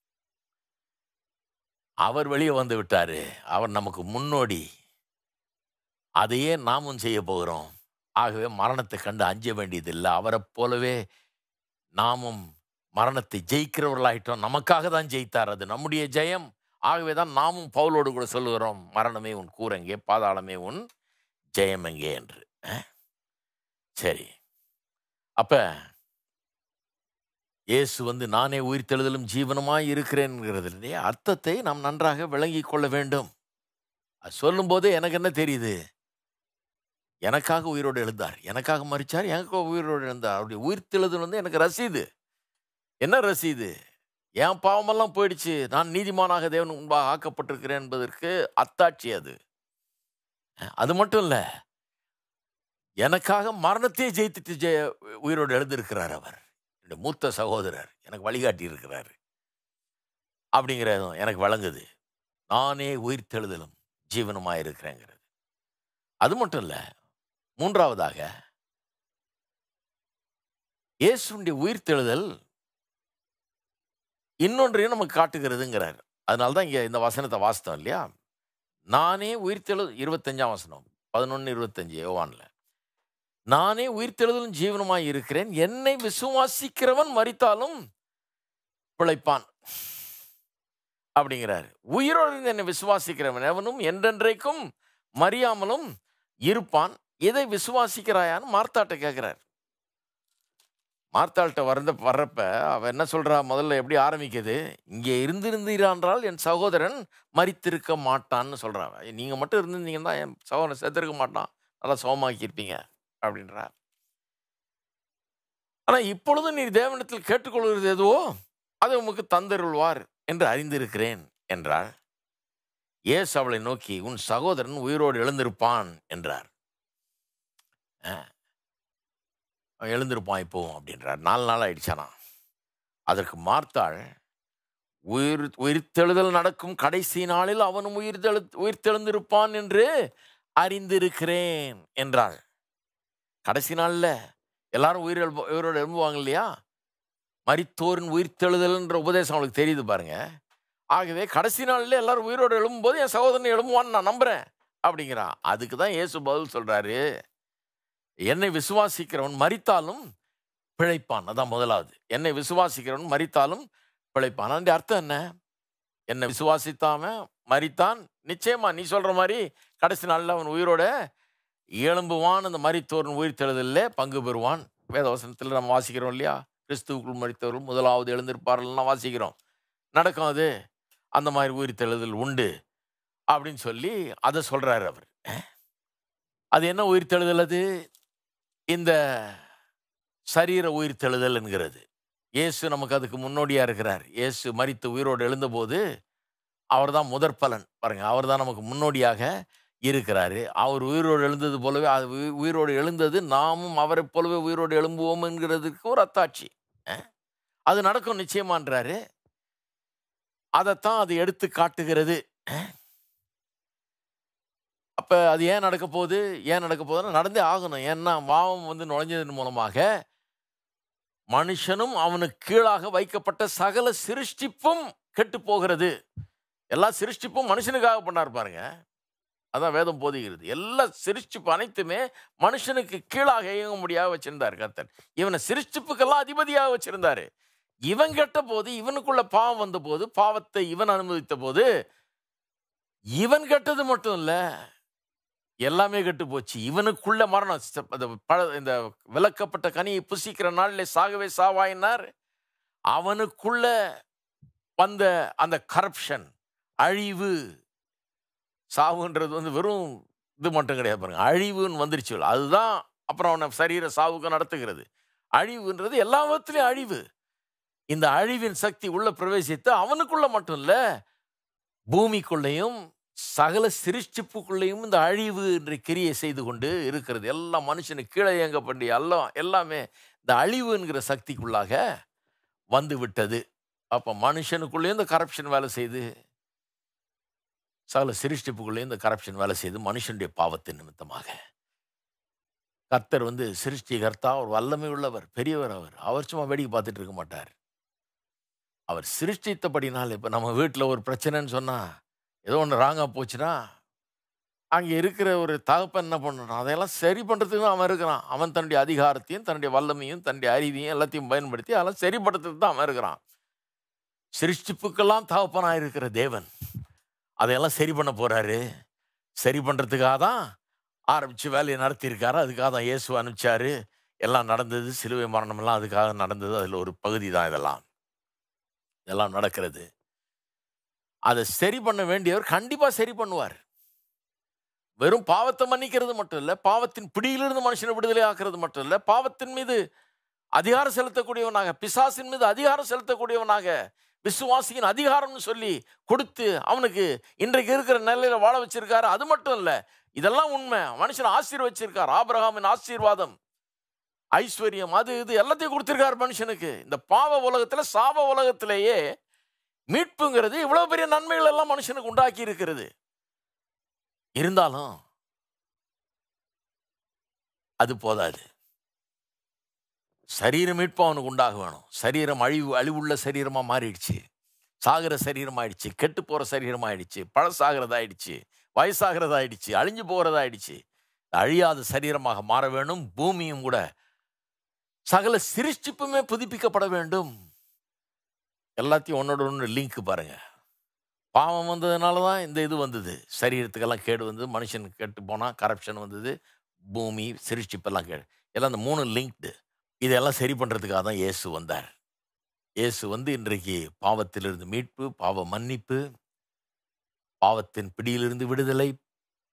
அவர் வெளியே வந்து விட்டாரு அவர் நமக்கு முன்னோடி அதையே நாமும் செய்ய போகிறோம் ஆகவே மரணத்தை கண்டு அஞ்ச வேண்டியதில்லை அவரைப் போலவே நாமும் மரணத்தை ஜெயிக்கிறவர்களாயிட்டோம் நமக்காக தான் ஜெயித்தார் அது நம்முடைய ஜெயம் ஆகவே தான் நாமும் பவுலோடு கூட சொல்லுகிறோம் மரணமே உன் கூரெங்கே பாதாளமே உன் ஜெயம் எங்கே என்று அஹ்? சரி அப்ப இயேசு வந்து நானே உயிர்த்தெழுதலும் ஜீவனமாய் இருக்கிறேன்ங்கிறதுடைய அர்த்தத்தை நாம் நன்றாக விளங்கிக் கொள்ள வேண்டும் அது சொல்லும்போதே எனக்கு என்ன தெரியுது எனக்காக உயிரோடு எழுந்தார் எனக்காக மறிச்சார் எனக்கு உயிரோடு எழுந்தார் அவருடைய உயிர்த்தெழுதல் வந்து எனக்கு ரசீது என்ன ரசீது என் பாவமெல்லாம் போயிடுச்சு நான் நீதிமானாக தேவன் முன்பாக ஆக்கப்பட்டிருக்கிறேன் என்பதற்கு அத்தாட்சி அது அது மட்டும் இல்லை எனக்காக மரணத்தையே ஜெயித்துட்டு ஜெய உயிரோடு எழுந்திருக்கிறார் அவர் என்னுடைய மூத்த சகோதரர் எனக்கு வழிகாட்டி இருக்கிறார் அப்படிங்கிறதும் எனக்கு வழங்குது நானே உயிர்த்தெழுதலும் ஜீவனமாக இருக்கிறேங்கிறது அது மட்டும் இல்லை மூன்றாவதாக இயேசுடைய உயிர்த்தெழுதல் இன்னொன்றையும் நமக்கு காட்டுகிறதுங்கிறார் அதனால தான் இங்கே இந்த வசனத்தை வாசித்தோம் இல்லையா நானே உயிர்த்தெழு இருபத்தஞ்சாம் வசனம் பதினொன்று இருபத்தஞ்சு யோவான்ல நானே உயிர்த்தெழுதலும் ஜீவனுமாய் இருக்கிறேன் என்னை விசுவாசிக்கிறவன் மரித்தாலும் பிழைப்பான் அப்படிங்கிறார் உயிரோடு இருந்து என்னை விசுவாசிக்கிறவன் எவனும் என்றென்றைக்கும் மறியாமலும் இருப்பான் இதை விசுவாசிக்கிறாயான்னு மார்த்தாட்ட கேட்கிறார் மார்த்தாள்கிட்ட வர்ற வர்றப்ப அவ என்ன சொல்றா முதல்ல எப்படி ஆரம்பிக்குது இங்கே இருந்திருந்தீரான்றால் என் சகோதரன் மரித்திருக்க மாட்டான்னு சொல்றா அவ. நீங்க மட்டும் இருந்திருந்தீங்கன்னா என் சகோதரன் செத்துருக்க மாட்டான் நல்லா சோமாக்கியிருப்பீங்க அப்படின்றா ஆனா இப்பொழுது நீர் தேவனிடத்தில் கேட்டுக்கொள்கிறது எதுவோ அதை உமக்கு தந்தருள்வார் என்று அறிந்திருக்கிறேன் என்றாள் இயேசு அவளை நோக்கி உன் சகோதரன் உயிரோடு எழுந்திருப்பான் என்றார் ஆ. அவன் எழுந்திருப்பான் இப்போவும் அப்படின்றார் நாலு நாள் ஆயிடுச்சானா அதற்கு மார்த்தாள் உயிர் உயிர்த்தெழுதல் நடக்கும் கடைசி நாளில் அவனும் உயிர்த்தெழு உயிர்த்தெழுந்திருப்பான் என்று அறிந்திருக்கிறேன் என்றாள் கடைசி நாளில் எல்லாரும் உயிர் எழுப்ப உயிரோடு எழும்புவாங்க இல்லையா மரித்தோரின் உயிர்த்தெழுதல்ன்ற உபதேசம் அவளுக்கு தெரியுது பாருங்க ஆகவே கடைசி நாளில் எல்லாரும் உயிரோடு எழும்பும்போது என் சகோதரன் எழும்புவான்னு நான் நம்புறேன் அப்படிங்கிறான் அதுக்கு தான் இயேசு பதில் சொல்றாரு என்னை விசுவாசிக்கிறவன் மரித்தாலும் பிழைப்பான் அதான் முதலாவது என்னை விசுவாசிக்கிறவன் மரித்தாலும் பிழைப்பான் அதனுடைய அர்த்தம் என்ன என்னை விசுவாசித்தாம மரித்தான் நிச்சயமா நீ சொல்ற மாதிரி கடைசி நாளில் அவன் உயிரோட எழும்புவான் அந்த மரித்தோரின் உயிர் தெழுதலில் பங்கு பெறுவான் வேதவசனத்தில் நம்ம வாசிக்கிறோம் இல்லையா கிறிஸ்துவுக்குள் மரித்தவர்கள் முதலாவது எழுந்திருப்பார்கள்லாம் வாசிக்கிறோம் நடக்கும் அது அந்த மாதிரி உயிர் தெழுதல் உண்டு அப்படின்னு சொல்லி அதை சொல்றாரு அவர் அது என்ன உயிர் தெழுதல் அது இந்த சரீர உயிர் தெழுதல் என்கிறது இயேசு நமக்கு அதுக்கு முன்னோடியா இருக்கிறார் இயேசு மரித்து உயிரோடு எழுந்தபோது அவர் தான் முதற் பலன் பாருங்க அவர் தான் நமக்கு முன்னோடியாக இருக்கிறாரு அவர் உயிரோடு எழுந்தது போலவே அது உயி- உயிரோடு எழுந்தது நாமும் அவரைப் போலவே உயிரோடு எழும்புவோம் என்கிறதுக்கு ஒரு அத்தாட்சி அஹ். அது நடக்கும் நிச்சயமான்றாரு அதைத்தான் அது எடுத்து காட்டுகிறது அஹ். அப்ப அது ஏன் நடக்க போகுது ஏன் நடக்க போகுதுன்னா நடந்தே ஆகணும் ஏன்னா பாவம் வந்து நுழைஞ்சதன் மூலமாக மனுஷனும் அவனுக்கு கீழாக வைக்கப்பட்ட சகல சிருஷ்டிப்பும் கெட்டு போகிறது எல்லா சிருஷ்டிப்பும் மனுஷனுக்காக பண்ணார் பாருங்க அதான் வேதம் போதிக்கிறது எல்லா சிருஷ்டிப்பு அனைத்துமே மனுஷனுக்கு கீழாக இயங்க முடியாத வச்சிருந்தார் கர்த்தர் இவனை சிருஷ்டிப்புக்கெல்லாம் அதிபதியாக வச்சிருந்தாரு இவன் கெட்ட போது இவனுக்குள்ள பாவம் வந்த போது பாவத்தை இவன் அனுமதித்த போது இவன் கெட்டது மட்டும் இல்ல எல்லாமே கெட்டு போச்சு இவனுக்குள்ள மரணம் ச- அந்த பழ- இந்த விளக்கப்பட்ட கனியை புசிக்கிற நாளில் சாகவே சாவாயினார் அவனுக்குள்ள வந்த அந்த கரப்ஷன் அழிவு சாவுன்றது வந்து வெறும் இது மட்டும் கிடையாது பாருங்க அழிவுன்னு வந்துருச்சு அதுதான் அப்புறம் அவனை சரீர சாவுக்கு நடத்துகிறது அழிவுன்றது எல்லா விதத்துலையும் அழிவு இந்த அழிவின் சக்தி உள்ள பிரவேசித்து அவனுக்குள்ள மட்டும் இல்ல பூமிக்குள்ளேயும் சகல சிருஷ்டிப்புக்குள்ளேயும் இந்த அழிவு என்ற கிரியை செய்து கொண்டு இருக்கிறது எல்லா மனுஷனுக்கு கீழே இயங்க பண்ணி எல்லாம் எல்லாமே இந்த அழிவு என்கிற சக்திக்குள்ளாக வந்து விட்டது அப்போ மனுஷனுக்குள்ளேயும் இந்த கரப்ஷன் வேலை செய்து சகல சிருஷ்டிப்புக்குள்ளேயும் இந்த கரப்ஷன் வேலை செய்து மனுஷனுடைய பாவத்தின் நிமித்தமாக கர்த்தர் வந்து சிருஷ்டிகர்த்தா ஒரு வல்லமை உள்ளவர் பெரியவர் அவர் அவர் சும்மா வேடிக்கை பார்த்துட்டு இருக்க மாட்டார் அவர் சிருஷ்டித்தபடினால் இப்போ நம்ம வீட்டில் ஒரு பிரச்சனைன்னு சொன்னால் ஏதோ ஒன்று ராங்காக போச்சுன்னா அங்கே இருக்கிற ஒரு தகப்பன் என்ன பண்ணணும் அதையெல்லாம் சரி பண்ணுறதுக்கு அவன் இருக்கிறான் அவன் தன்னுடைய அதிகாரத்தையும் தன்னுடைய வல்லமையும் தன்னுடைய அறிவையும் எல்லாத்தையும் பயன்படுத்தி அதெல்லாம் சரிப்படுத்துறதுக்கு தான் அவன் இருக்கிறான் சிருஷ்டிப்புக்கெல்லாம் தகப்பனாக இருக்கிற தேவன் அதையெல்லாம் சரி பண்ண போறாரு சரி பண்ணுறதுக்காக தான் ஆரம்பித்து வேலையை நடத்தியிருக்காரு அதுக்காக தான் இயேசு அனுப்பிச்சாரு எல்லாம் நடந்தது சிலுவை மரணமெல்லாம் அதுக்காக நடந்தது அதில் ஒரு பகுதி தான் இதெல்லாம் இதெல்லாம் நடக்கிறது அதை சரி பண்ண வேண்டியவர் கண்டிப்பாக சரி பண்ணுவார் வெறும் பாவத்தை மன்னிக்கிறது மட்டும் இல்லை பாவத்தின் பிடியிலிருந்து மனுஷனை விடுதலை ஆக்குறது மட்டும் இல்லை பாவத்தின் மீது அதிகாரம் செலுத்தக்கூடியவனாக பிசாசின் மீது அதிகாரம் செலுத்தக்கூடியவனாக விசுவாசியின் அதிகாரம்னு சொல்லி கொடுத்து அவனுக்கு இன்றைக்கு இருக்கிற நிலையில வாழ வச்சிருக்காரு அது மட்டும் இல்ல இதெல்லாம் உண்மை மனுஷன் ஆசீர்வச்சிருக்கார் ஆபிரகாமின் ஆசீர்வாதம் ஐஸ்வர்யம் அது இது எல்லாத்தையும் கொடுத்திருக்காரு மனுஷனுக்கு இந்த பாவ உலகத்துல சாப உலகத்திலேயே மீட்புங்கிறது இவ்வளவு பெரிய நன்மைகள் எல்லாம் மனுஷனுக்கு உண்டாக்கி இருக்கிறது இருந்தாலும் அது போதாது சரீர மீட்பு அவனுக்கு உண்டாக வேணும் சரீரம் அழிவு அழிவுள்ள சரீரமா மாறிடுச்சு சாகிற சரீரம் ஆயிடுச்சு கெட்டு போற சரீரம் ஆயிடுச்சு பழசாகிறதாயிடுச்சு வயசாகிறதாயிடுச்சு அழிஞ்சு போகிறதாயிடுச்சு அழியாத சரீரமாக மாற வேண்டும் பூமியும் கூட சகல சிருஷ்டிப்புமே புதுப்பிக்கப்பட வேண்டும் எல்லாத்தையும் ஒன்னோட ஒன்று லிங்க் பாருங்க பாவம் வந்ததுனால தான் இந்த இது வந்தது சரீரத்துக்கெல்லாம் கேடு வந்தது மனுஷன் கெட்டு போனால் கரப்ஷன் வந்தது பூமி சிருஷ்டிப்பெல்லாம் கேடு எல்லாம் இந்த மூணு லிங்க்டு இதெல்லாம் சரி பண்ணுறதுக்காக தான் இயேசு வந்தார் இயேசு வந்து இன்றைக்கு பாவத்திலிருந்து மீட்பு பாவ மன்னிப்பு பாவத்தின் பிடியிலிருந்து விடுதலை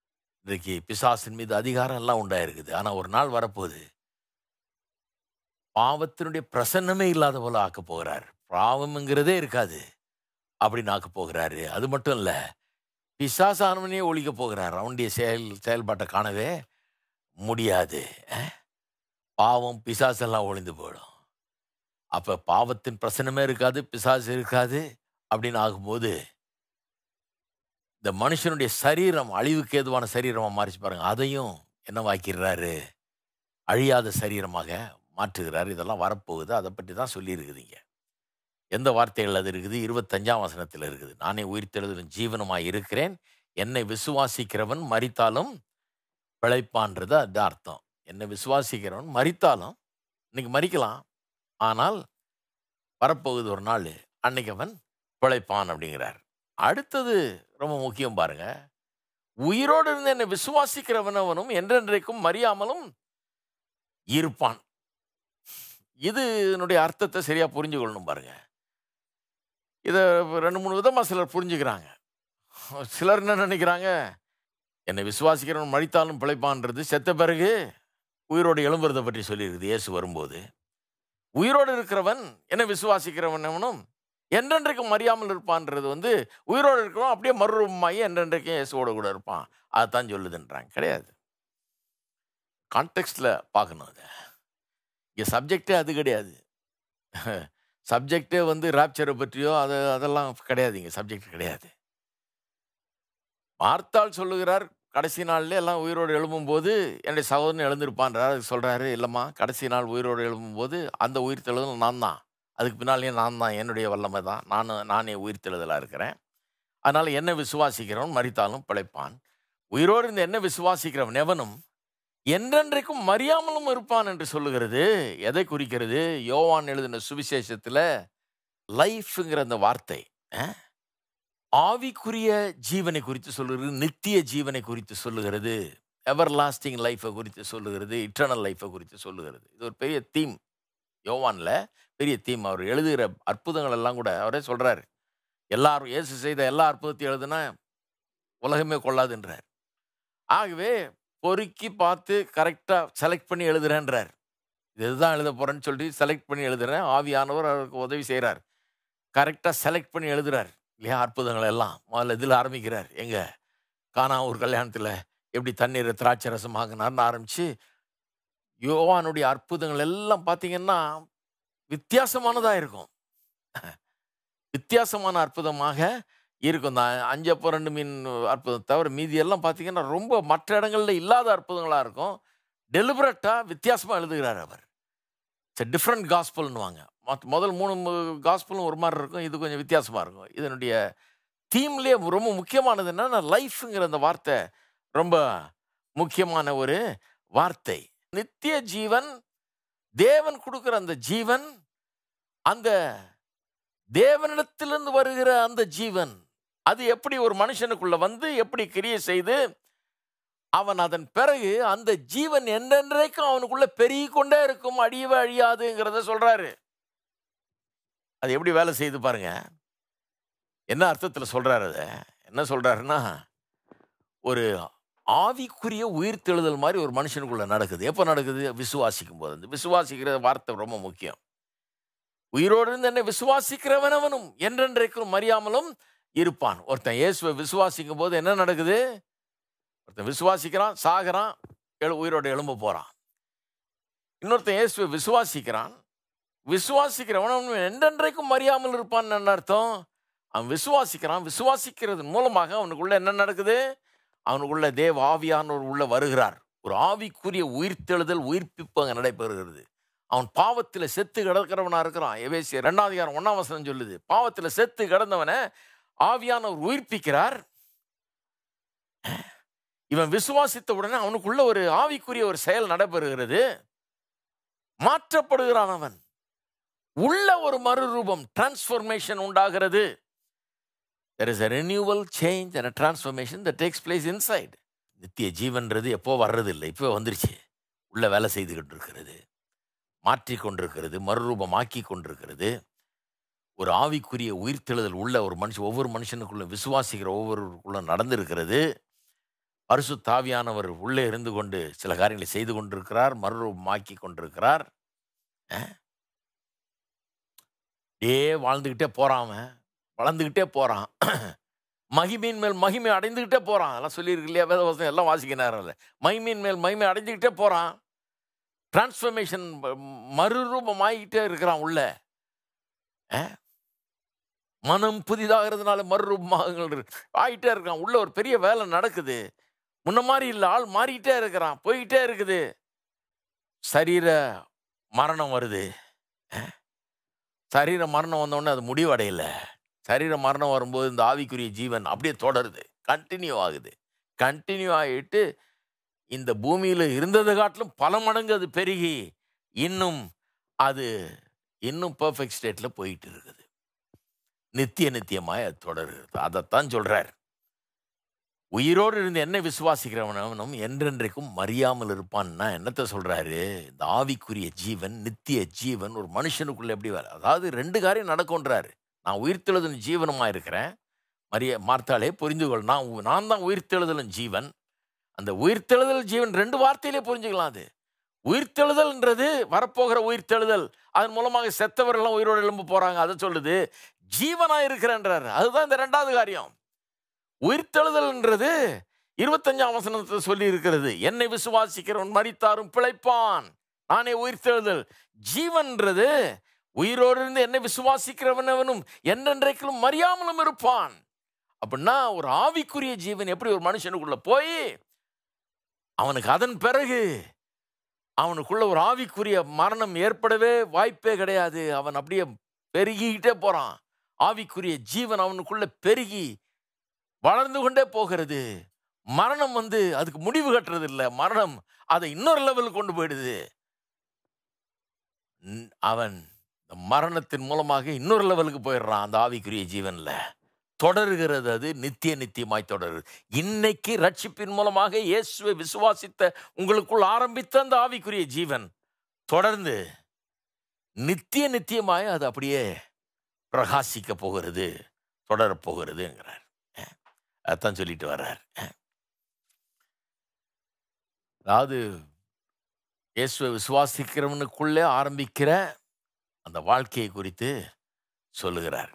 இன்றைக்கு பிசாசின் மீது அதிகாரம் எல்லாம் உண்டாயிருக்குது ஆனால் ஒரு நாள் வரப்போகுது பாவத்தினுடைய பிரசன்னமே இல்லாத போல ஆக்க போகிறார் பாவம்ங்கிறதே இருக்காது அப்படின்னு ஆக்க போகிறாரு அது மட்டும் இல்ல பிசாசானவனே ஒழிக்க போகிறார் அவனுடைய செயல் செயல்பாட்டை காணவே முடியாது அஹ்? பாவம் பிசாசெல்லாம் ஒளிந்து போயிடும் அப்ப பாவத்தின் பிரசனமே இருக்காது பிசாசு இருக்காது அப்படின்னு ஆகும்போது இந்த மனுஷனுடைய சரீரம் அழிவுக்கு ஏதுவான சரீரமா மாறிச்சு பாருங்க அதையும் என்னவாக்கிறாரு அழியாத சரீரமாக மாற்றுகிறார் இதெல்லாம் வரப்போகுது அதை பற்றி தான் சொல்லியிருக்குதுங்க எந்த வார்த்தைகள் அது இருக்குது இருபத்தஞ்சாம் வசனத்தில் இருக்குது நானே உயிர்த்தெழுதலும் ஜீவனுமாய் இருக்கிறேன் என்னை விசுவாசிக்கிறவன் மரித்தாலும் பிழைப்பான்றது அது அர்த்தம் என்னை விசுவாசிக்கிறவன் மரித்தாலும் இன்னைக்கு மறிக்கலாம் ஆனால் வரப்போகுது ஒரு நாள் அன்னைக்கு அவன் பிழைப்பான் அப்படிங்கிறார் அடுத்தது ரொம்ப முக்கியம் பாருங்க உயிரோடு இருந்து என்னை விசுவாசிக்கிறவன் அவனும் என்றென்றைக்கும் மறியாமலும் இருப்பான் இது என்னுடைய அர்த்தத்தை சரியா புரிஞ்சு கொள்ளணும் பாருங்க இதை ரெண்டு மூணு விதமா சிலர் புரிஞ்சுக்கிறாங்க சிலர் என்ன நினைக்கிறாங்க என்னை விசுவாசிக்கிறவன் மறித்தாலும் பிழைப்பான்றது செத்த பிறகு உயிரோடு எழும்புறதை பற்றி சொல்லியிருக்குது இயேசு வரும்போது உயிரோடு இருக்கிறவன் என்னை விசுவாசிக்கிறவன் எவனும் என்றென்றைக்கும் மறியாமல் இருப்பான்றது வந்து உயிரோடு இருக்கிறவன் அப்படியே மறுரூபமாகி என்றென்றைக்கும் இயேசுவோட கூட இருப்பான் அதைத்தான் சொல்லுதுன்றாங்க கிடையாது கான்டெக்ட்ல பார்க்கணும் அதை இங்கே சப்ஜெக்டே அது கிடையாது சப்ஜெக்டே வந்து ராப்சரை பற்றியோ அது அதெல்லாம் கிடையாது இங்கே சப்ஜெக்ட் கிடையாது மார்த்தாள் சொல்லுகிறார் கடைசி நாள்ல எல்லாம் உயிரோடு எழும்பும்போது என்னுடைய சகோதரன் எழுந்திருப்பான்றார் அதுக்கு சொல்றாரு இல்லைம்மா கடைசி நாள் உயிரோடு எழும்பும்போது அந்த உயிர் தெழுதல் நான் தான் அதுக்கு பின்னாலேயே நான் தான் என்னுடைய வல்லமை தான் நான் நானே உயிர் தெழுதலாக இருக்கிறேன் அதனால என்ன விசுவாசிக்கிறவன் மறித்தாலும் பிழைப்பான் உயிரோடு இருந்த என்ன விசுவாசிக்கிறவன் எவனும் என்றென்றைக்கும் மறியாமலும் இருப்பான் என்று சொல்லுகிறது எதை குறிக்கிறது யோவான் எழுதின சுவிசேஷத்தில் லைஃப்ங்கிற அந்த வார்த்தை அஹ், ஆவிக்குரிய ஜீவனை குறித்து சொல்லுகிறது நித்திய ஜீவனை குறித்து சொல்லுகிறது எவர் லாஸ்டிங் லைஃப்பை குறித்து சொல்லுகிறது இட்டர்னல் லைஃப்பை குறித்து சொல்லுகிறது இது ஒரு பெரிய தீம் யோவான்ல பெரிய தீம் அவர் எழுதுகிற அற்புதங்கள் எல்லாம் கூட அவரே சொல்றாரு எல்லாரும் இயேசு செய்த எல்லா அற்புதத்தையும் எழுதுனா உலகமே கொள்ளாதுன்றார் ஆகவே பொறுக்கி பார்த்து கரெக்டாக செலக்ட் பண்ணி எழுதுறேன்றார் இது இதுதான் எழுத போறேன்னு சொல்லி செலக்ட் பண்ணி எழுதுறேன் ஆவியானவர் அவருக்கு உதவி செய்கிறார் கரெக்டாக செலக்ட் பண்ணி எழுதுறார் இல்லையா அற்புதங்கள் எல்லாம் முதல்ல இதில் ஆரம்பிக்கிறார் எங்க காணா ஒரு கல்யாணத்தில் எப்படி தண்ணீரை திராட்சை ரசமாகினார்னு ஆரம்பிச்சு யோவானுடைய அற்புதங்கள் எல்லாம் பார்த்தீங்கன்னா வித்தியாசமானதாக இருக்கும் வித்தியாசமான அற்புதமாக இருக்கும் இந்த அஞ்சு அப்போ ரெண்டு மீன் அற்புதம் தவிர மீதி எல்லாம் பார்த்தீங்கன்னா ரொம்ப மற்ற இடங்கள்ல இல்லாத அற்புதங்களாக இருக்கும் டெலிபரட்டாக வித்தியாசமாக எழுதுகிறார் அவர் இட்ஸ் டிஃப்ரெண்ட் காஸ்பல்னுவாங்க மற்ற முதல் மூணு காஸ்பலும் ஒரு மாதிரி இருக்கும் இது கொஞ்சம் வித்தியாசமாக இருக்கும் இதனுடைய தீம்லேயே ரொம்ப முக்கியமானது என்னன்னா லைஃப்ங்கிற அந்த வார்த்தை ரொம்ப முக்கியமான ஒரு வார்த்தை நித்திய ஜீவன் தேவன் கொடுக்குற அந்த ஜீவன் அந்த தேவனிடத்திலிருந்து வருகிற அந்த ஜீவன் அது எப்படி ஒரு மனுஷனுக்குள்ள வந்து எப்படி கிரியை செய்து அவன் அதன் பிறகு அந்த ஜீவன் என்றென்றைக்கும் அவனுக்குள்ள பெருகி கொண்டே இருக்கும் அழியவே அழியாதுங்கிறத சொல்றாரு அது எப்படி வேலை செய்து பாருங்க என்ன அர்த்தத்தில் சொல்றாரு அதை என்ன சொல்றாருன்னா ஒரு ஆவிக்குரிய உயிர்த்தெழுதல் மாதிரி ஒரு மனுஷனுக்குள்ள நடக்குது எப்போ நடக்குது விசுவாசிக்கும் போது அந்த விசுவாசிக்கிற வார்த்தை ரொம்ப முக்கியம் உயிரோடு இருந்து என்னை விசுவாசிக்கிறவனவனும் என்றென்றைக்கும் மறியாமலும் இருப்பான் ஒருத்தன் இயேசுவை விசுவாசிக்கும் போது என்ன நடக்குது ஒருத்தன் விசுவாசிக்கிறான் சாகிறான் எழு உயிரோடு எழும்ப போறான் இன்னொருத்தன் இயேசுவை விசுவாசிக்கிறான் விசுவாசிக்கிறவன் அவன் என்றென்றைக்கும் மறியாமல் இருப்பான்னு என்ன அர்த்தம் அவன் விசுவாசிக்கிறான் விசுவாசிக்கிறதன் மூலமாக அவனுக்குள்ள என்ன நடக்குது அவனுக்குள்ள தேவ ஆவியானவர் உள்ள வருகிறார் ஒரு ஆவிக்குரிய உயிர்த்தெழுதல் உயிர்ப்பிப்பு அங்கே நடைபெறுகிறது அவன் பாவத்தில் செத்து கிடக்கிறவனா இருக்கிறான் எவேசிய ரெண்டாவது அதிகாரம் ஒன்னாம் வசனம் சொல்லுது பாவத்தில் செத்து கிடந்தவனை ஆவியானவர் உயிர்ப்பிக்கிறார் இவன் விசுவாசித்த உடனே அவனுக்குள்ள ஒரு ஆவிக்குரிய ஒரு செயல் நடைபெறுகிறது மாற்றப்படுகிறான் அவன் உள்ள ஒரு மறுரூபம் டிரான்ஸ்ஃபர்மேஷன் உண்டாகிறது there is a renewal change and a transformation that takes place inside நித்திய ஜீவன்றது எப்போ வர்றது இல்லை இப்போ வந்துருச்சு உள்ள வேலை செய்துகிட்டு இருக்கிறது மாற்றிக் கொண்டிருக்கிறது மறுரூபமாக்கி கொண்டிருக்கிறது ஒரு ஆவிக்குரிய உயிர்த்தெழுதல் உள்ள ஒரு மனுஷன் ஒவ்வொரு மனுஷனுக்குள்ள விசுவாசிக்கிற ஒவ்வொருவருக்குள்ள நடந்திருக்கிறது பரிசு தாவியானவர் உள்ளே இருந்து கொண்டு சில காரியங்களை செய்து கொண்டிருக்கிறார் மறுரூபமாக்கி கொண்டிருக்கிறார் அப்படியே வாழ்ந்துக்கிட்டே போறான் அவன் வளர்ந்துக்கிட்டே போறான் மகிமையின் மேல் மகிமை அடைந்துக்கிட்டே போறான் அதெல்லாம் சொல்லியிருக்கு இல்லையா வேதவசனம் எல்லாம் வாசிக்க நேரம் இல்லை மகிமையின் மேல் மகிமை அடைஞ்சுக்கிட்டே போறான் டிரான்ஸ்ஃபர்மேஷன் மறுரூபமாகிக்கிட்டே இருக்கிறான் உள்ள அஹ்? மனம் புதிதாகிறதுனால மறுரூபமாக ஆகிட்டே இருக்கான் உள்ள ஒரு பெரிய வேலை நடக்குது முன்ன மாதிரி இல்லை ஆள் மாறிக்கிட்டே இருக்கிறான் போய்கிட்டே இருக்குது சரீர மரணம் வருது அஹ்? சரீர மரணம் வந்தோடனே அது முடிவடையல சரீர மரணம் வரும்போது இந்த ஆவிக்குரிய ஜீவன் அப்படியே தொடருது கண்டினியூ ஆகுது கண்டினியூ ஆகிட்டு இந்த பூமியில் இருந்ததை காட்டிலும் பல மடங்கு அது பெருகி இன்னும் அது இன்னும் பர்ஃபெக்ட் ஸ்டேட்டில் போயிட்டு இருக்குது நித்திய நித்தியமாய் அது தொடருகிறது அதைத்தான் சொல்றார் உயிரோடு இருந்து என்ன விசுவாசிக்கிறவனும் என்றென்றைக்கும் மறியாமல் இருப்பான்னா என்னத்தை சொல்றாரு இந்த ஆவிக்குரிய ஜீவன் நித்திய ஜீவன் ஒரு மனுஷனுக்குள்ள எப்படி வர அதாவது ரெண்டு காரியம் நடக்கும்ன்றாரு நான் உயிர்த்தெழுதலும் ஜீவனுமா இருக்கிறேன் மரிய மார்த்தாலே புரிந்து கொள் நான் உ- நான் தான் உயிர்த்தெழுதலும் ஜீவன் அந்த உயிர்த்தெழுதல் ஜீவன் ரெண்டு வார்த்தையிலே புரிஞ்சுக்கலாம் அது உயிர்த்தெழுதல்ன்றது வரப்போகிற உயிர்த்தெழுதல் அதன் மூலமாக செத்தவர்கள்லாம் உயிரோடு எழும்ப போறாங்க அதை சொல்லுது ஜீவனா இருக்கிறேன்றாரு அதுதான் இந்த ரெண்டாவது காரியம் உயிர்த்தெழுதல்ன்றது இருபத்தஞ்சாம் வசனத்தை சொல்லி இருக்கிறது என்னை விசுவாசிக்கிறவன் மரித்தாரும் பிழைப்பான் நானே உயிர்த்தெழுதல் ஜீவன்றது உயிரோடு இருந்து என்னை விசுவாசிக்கிறவனவனும் என்னென்றைக்கும் மறியாமலும் இருப்பான் அப்படின்னா ஒரு ஆவிக்குரிய ஜீவன் எப்படி ஒரு மனுஷனுக்குள்ள போய் அவனுக்கு அதன் பிறகு அவனுக்குள்ள ஒரு ஆவிக்குரிய மரணம் ஏற்படவே வாய்ப்பே கிடையாது அவன் அப்படியே பெருகிக்கிட்டே போறான் ஆவிக்குரிய ஜீவன் அவனுக்குள்ள பெருகி வளர்ந்து கொண்டே போகிறது மரணம் வந்து அதுக்கு முடிவு கட்டுறது இல்லை மரணம் அதை இன்னொரு லெவலுக்கு கொண்டு போயிடுது ந- அவன் இந்த மரணத்தின் மூலமாக இன்னொரு லெவலுக்கு போயிடுறான் அந்த ஆவிக்குரிய ஜீவன்ல தொடருகிறது அது நித்திய நித்தியமாய் தொடருது இன்னைக்கு ரட்சிப்பின் மூலமாக இயேசுவை விசுவாசித்த உங்களுக்குள் ஆரம்பித்த அந்த ஆவிக்குரிய ஜீவன் தொடர்ந்து நித்திய நித்தியமாய் அது அப்படியே பிரகாசிக்க போகிறது தொடரப் போகிறதுங்கிறார் அஹ், அதைத்தான் சொல்லிட்டு வர்றார் அஹ். அதாவது இயேசுவை விசுவாசிக்கிறவனுக்குள்ளே ஆரம்பிக்கிற அந்த வாழ்க்கையை குறித்து சொல்லுகிறார்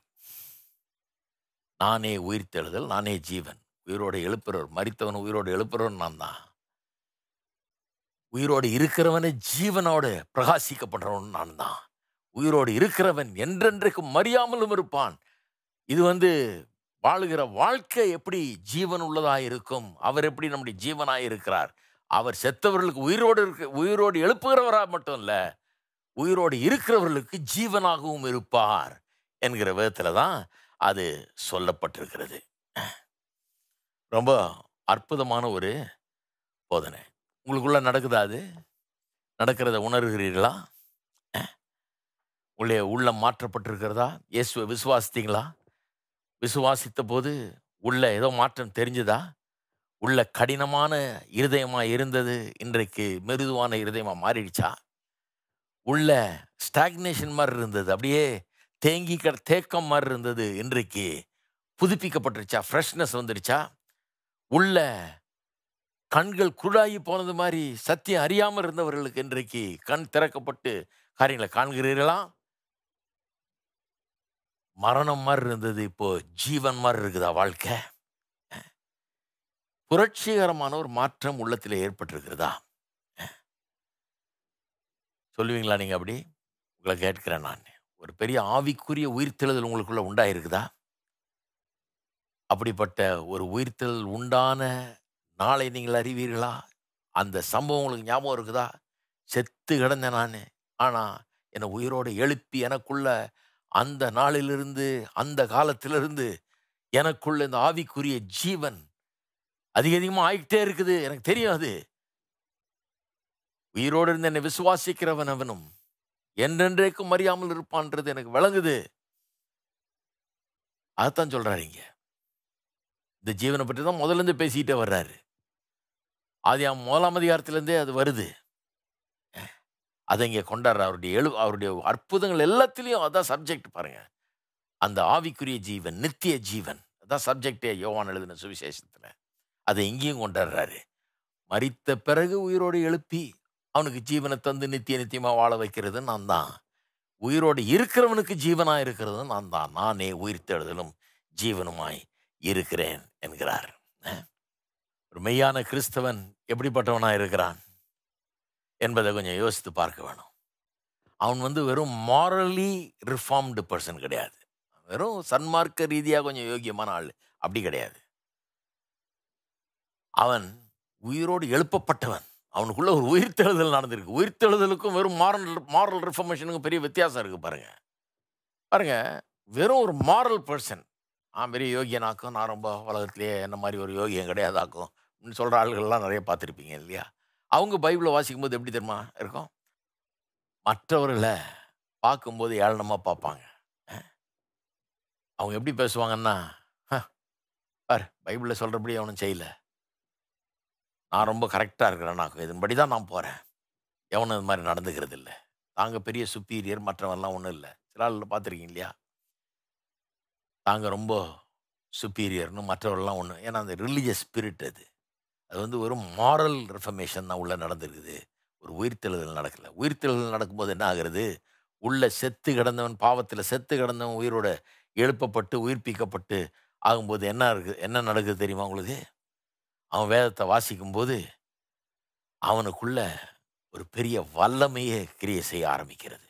நானே உயிர்த்தெழுதல் நானே ஜீவன் உயிரோடு எழுப்புறவர் மரித்தவன் உயிரோடு எழுப்புறவன் நான் தான் உயிரோடு இருக்கிறவனை ஜீவனோடு பிரகாசிக்கப்படுறவன் நான் தான் உயிரோடு இருக்கிறவன் என்றென்றைக்கும் மறியாமலும் இருப்பான் இது வந்து வாழுகிற வாழ்க்கை எப்படி ஜீவன் உள்ளதாக இருக்கும் அவர் எப்படி நம்முடைய ஜீவனாக இருக்கிறார் அவர் செத்தவர்களுக்கு உயிரோடு இருக்க உயிரோடு எழுப்புகிறவராக மட்டும் இல்லை உயிரோடு இருக்கிறவர்களுக்கு ஜீவனாகவும் இருப்பார் என்கிற விதத்தில் தான் அது சொல்லப்பட்டிருக்கிறது ரொம்ப அற்புதமான ஒரு போதனை உங்களுக்குள்ள நடக்குதா அது நடக்கிறத உணர்கிறீர்களா உள்ளே உள்ளம் மாற்றப்பட்டிருக்கிறதா இயேசுவை விசுவாசித்தீங்களா விசுவாசித்த போது உள்ள ஏதோ மாற்றம் தெரிஞ்சதா உள்ள கடினமான இருதயமா இருந்தது இன்றைக்கு மிருதுவான இருதயமா மாறிடுச்சா உள்ள ஸ்டாக்னேஷன் மாதிரி இருந்தது அப்படியே தேங்கி கிட தேக்கம் மாதிரி இருந்தது இன்றைக்கு புதுப்பிக்கப்பட்டுருச்சா ஃப்ரெஷ்னஸ் வந்துடுச்சா உள்ள கண்கள் குருடாகி போனது மாதிரி சத்தியம் அறியாமல் இருந்தவர்களுக்கு இன்றைக்கு கண் திறக்கப்பட்டு காரியங்களை காண்கிறீர்களா மரணம் மாதிரி இருந்தது இப்போ ஜீவன் மாதிரி இருக்குதா வாழ்க்கை புரட்சிகரமான ஒரு மாற்றம் உள்ளத்தில் ஏற்பட்டிருக்கிறதா சொல்லுவீங்களா நீங்க அப்படி உங்களை கேட்கிறேன் நான் ஒரு பெரிய ஆவிக்குரிய உயிர்த்தெழுதல் உங்களுக்குள்ள உண்டாயிருக்குதா அப்படிப்பட்ட ஒரு உயிர்த்தெழுதல் உண்டான நாளை நீங்கள் அறிவீர்களா அந்த சம்பவம் உங்களுக்கு ஞாபகம் இருக்குதா செத்து கிடந்தேன் நான் ஆனால் என்னை உயிரோடு எழுப்பி எனக்குள்ள அந்த நாளிலிருந்து அந்த காலத்திலிருந்து எனக்குள்ள இந்த ஆவிக்குரிய ஜீவன் அதிக அதிகமாக ஆகிட்டே இருக்குது எனக்கு தெரியும் அது உயிரோடு இருந்து என்னை விசுவாசிக்கிறவன் அவனும் என்றென்றைக்கும் அறியாமல் இருப்பான்றது எனக்கு விளங்குது அதைத்தான் சொல்றாரு இங்க இந்த ஜீவனை பற்றி தான் முதல்ல இருந்து பேசிக்கிட்டே வர்றாரு அது அவன் முதலாம் அதிகாரத்திலேருந்தே அது வருது அதை இங்கே கொண்டாடுற அவருடைய எழு அவருடைய அற்புதங்கள் எல்லாத்துலேயும் அதான் சப்ஜெக்ட் பாருங்க அந்த ஆவிக்குரிய ஜீவன் நித்திய ஜீவன் அதான் சப்ஜெக்டே யோவான் எழுதின சுவிசேஷத்தில் அதை இங்கேயும் கொண்டாடுறாரு மரித்த பிறகு உயிரோடு எழுப்பி அவனுக்கு ஜீவனை தந்து நித்திய நித்தியமாக வாழ வைக்கிறது நான் தான் உயிரோடு இருக்கிறவனுக்கு ஜீவனாக இருக்கிறது நான் தான் நானே உயிர்த்தெழுதலும் ஜீவனுமாய் இருக்கிறேன் என்கிறார் அஹ். ஒரு மெய்யான கிறிஸ்தவன் எப்படிப்பட்டவனாக இருக்கிறான் என்பதை கொஞ்சம் யோசித்து பார்க்க வேணும் அவன் வந்து வெறும் மாரலி ரிஃபார்ம்டு பர்சன் கிடையாது வெறும் சன்மார்க்க ரீதியாக கொஞ்சம் யோக்கியமான ஆள் அப்படி கிடையாது அவன் உயிரோடு எழுப்பப்பட்டவன் அவனுக்குள்ள ஒரு உயிர்த்தெழுதல் நடந்திருக்கு உயிர்த்தெழுதலுக்கும் வெறும் மாரல் மாரல் ரிஃபர்மேஷனுக்கும் பெரிய வித்தியாசம் இருக்கு பாருங்க பாருங்க வெறும் ஒரு மாரல் பர்சன் நான் பெரிய யோகியனாக்கும் நான் ரொம்ப உலகத்திலேயே என்ன மாதிரி ஒரு யோகியம் கிடையாதாக்கும் அப்படின்னு சொல்கிற ஆளுகள்லாம் நிறைய பார்த்துருப்பீங்க இல்லையா அவங்க பைபிளை வாசிக்கும்போது எப்படி தெரியுமா இருக்கும் மற்றவர்களை பார்க்கும்போது ஏளனமாக பார்ப்பாங்க அஹ். அவங்க எப்படி பேசுவாங்கன்னா "ஹ, பார் பைபிளில் சொல்கிறபடி அவனும் செய்யல நான் ரொம்ப கரெக்டாக இருக்கிறேன்னாக்கும் இதன்படி தான் நான் போகிறேன் எவனும் இது மாதிரி நடந்துக்கிறது இல்லை நாங்கள் பெரிய சுப்பீரியர் மற்றவன்லாம் ஒன்றும் இல்லை சில ஆள் பார்த்துருக்கீங்க இல்லையா நாங்கள் ரொம்ப சுப்பீரியர்னு மற்றவர்கள்லாம் ஒன்று ஏன்னா அந்த ரிலீஜியஸ் ஸ்பிரிட் அது அது வந்து ஒரு மாரல் ரெஃபர்மேஷன் தான் உள்ளே நடந்திருக்குது ஒரு உயிர்த்தெழுதல் நடக்கல உயிர்த்தெழுதல் நடக்கும்போது என்ன ஆகுறது உள்ள செத்து கிடந்தவன் பாவத்தில் செத்து கிடந்தவன் உயிரோட எழுப்பப்பட்டு உயிர்ப்பிக்கப்பட்டு ஆகும்போது என்ன இருக்குது என்ன நடக்குது தெரியுமா உங்களுக்கு அவன் வேதத்தை வாசிக்கும்போது அவனுக்குள்ள ஒரு பெரிய வல்லமையே கிரியை செய்ய ஆரம்பிக்கிறது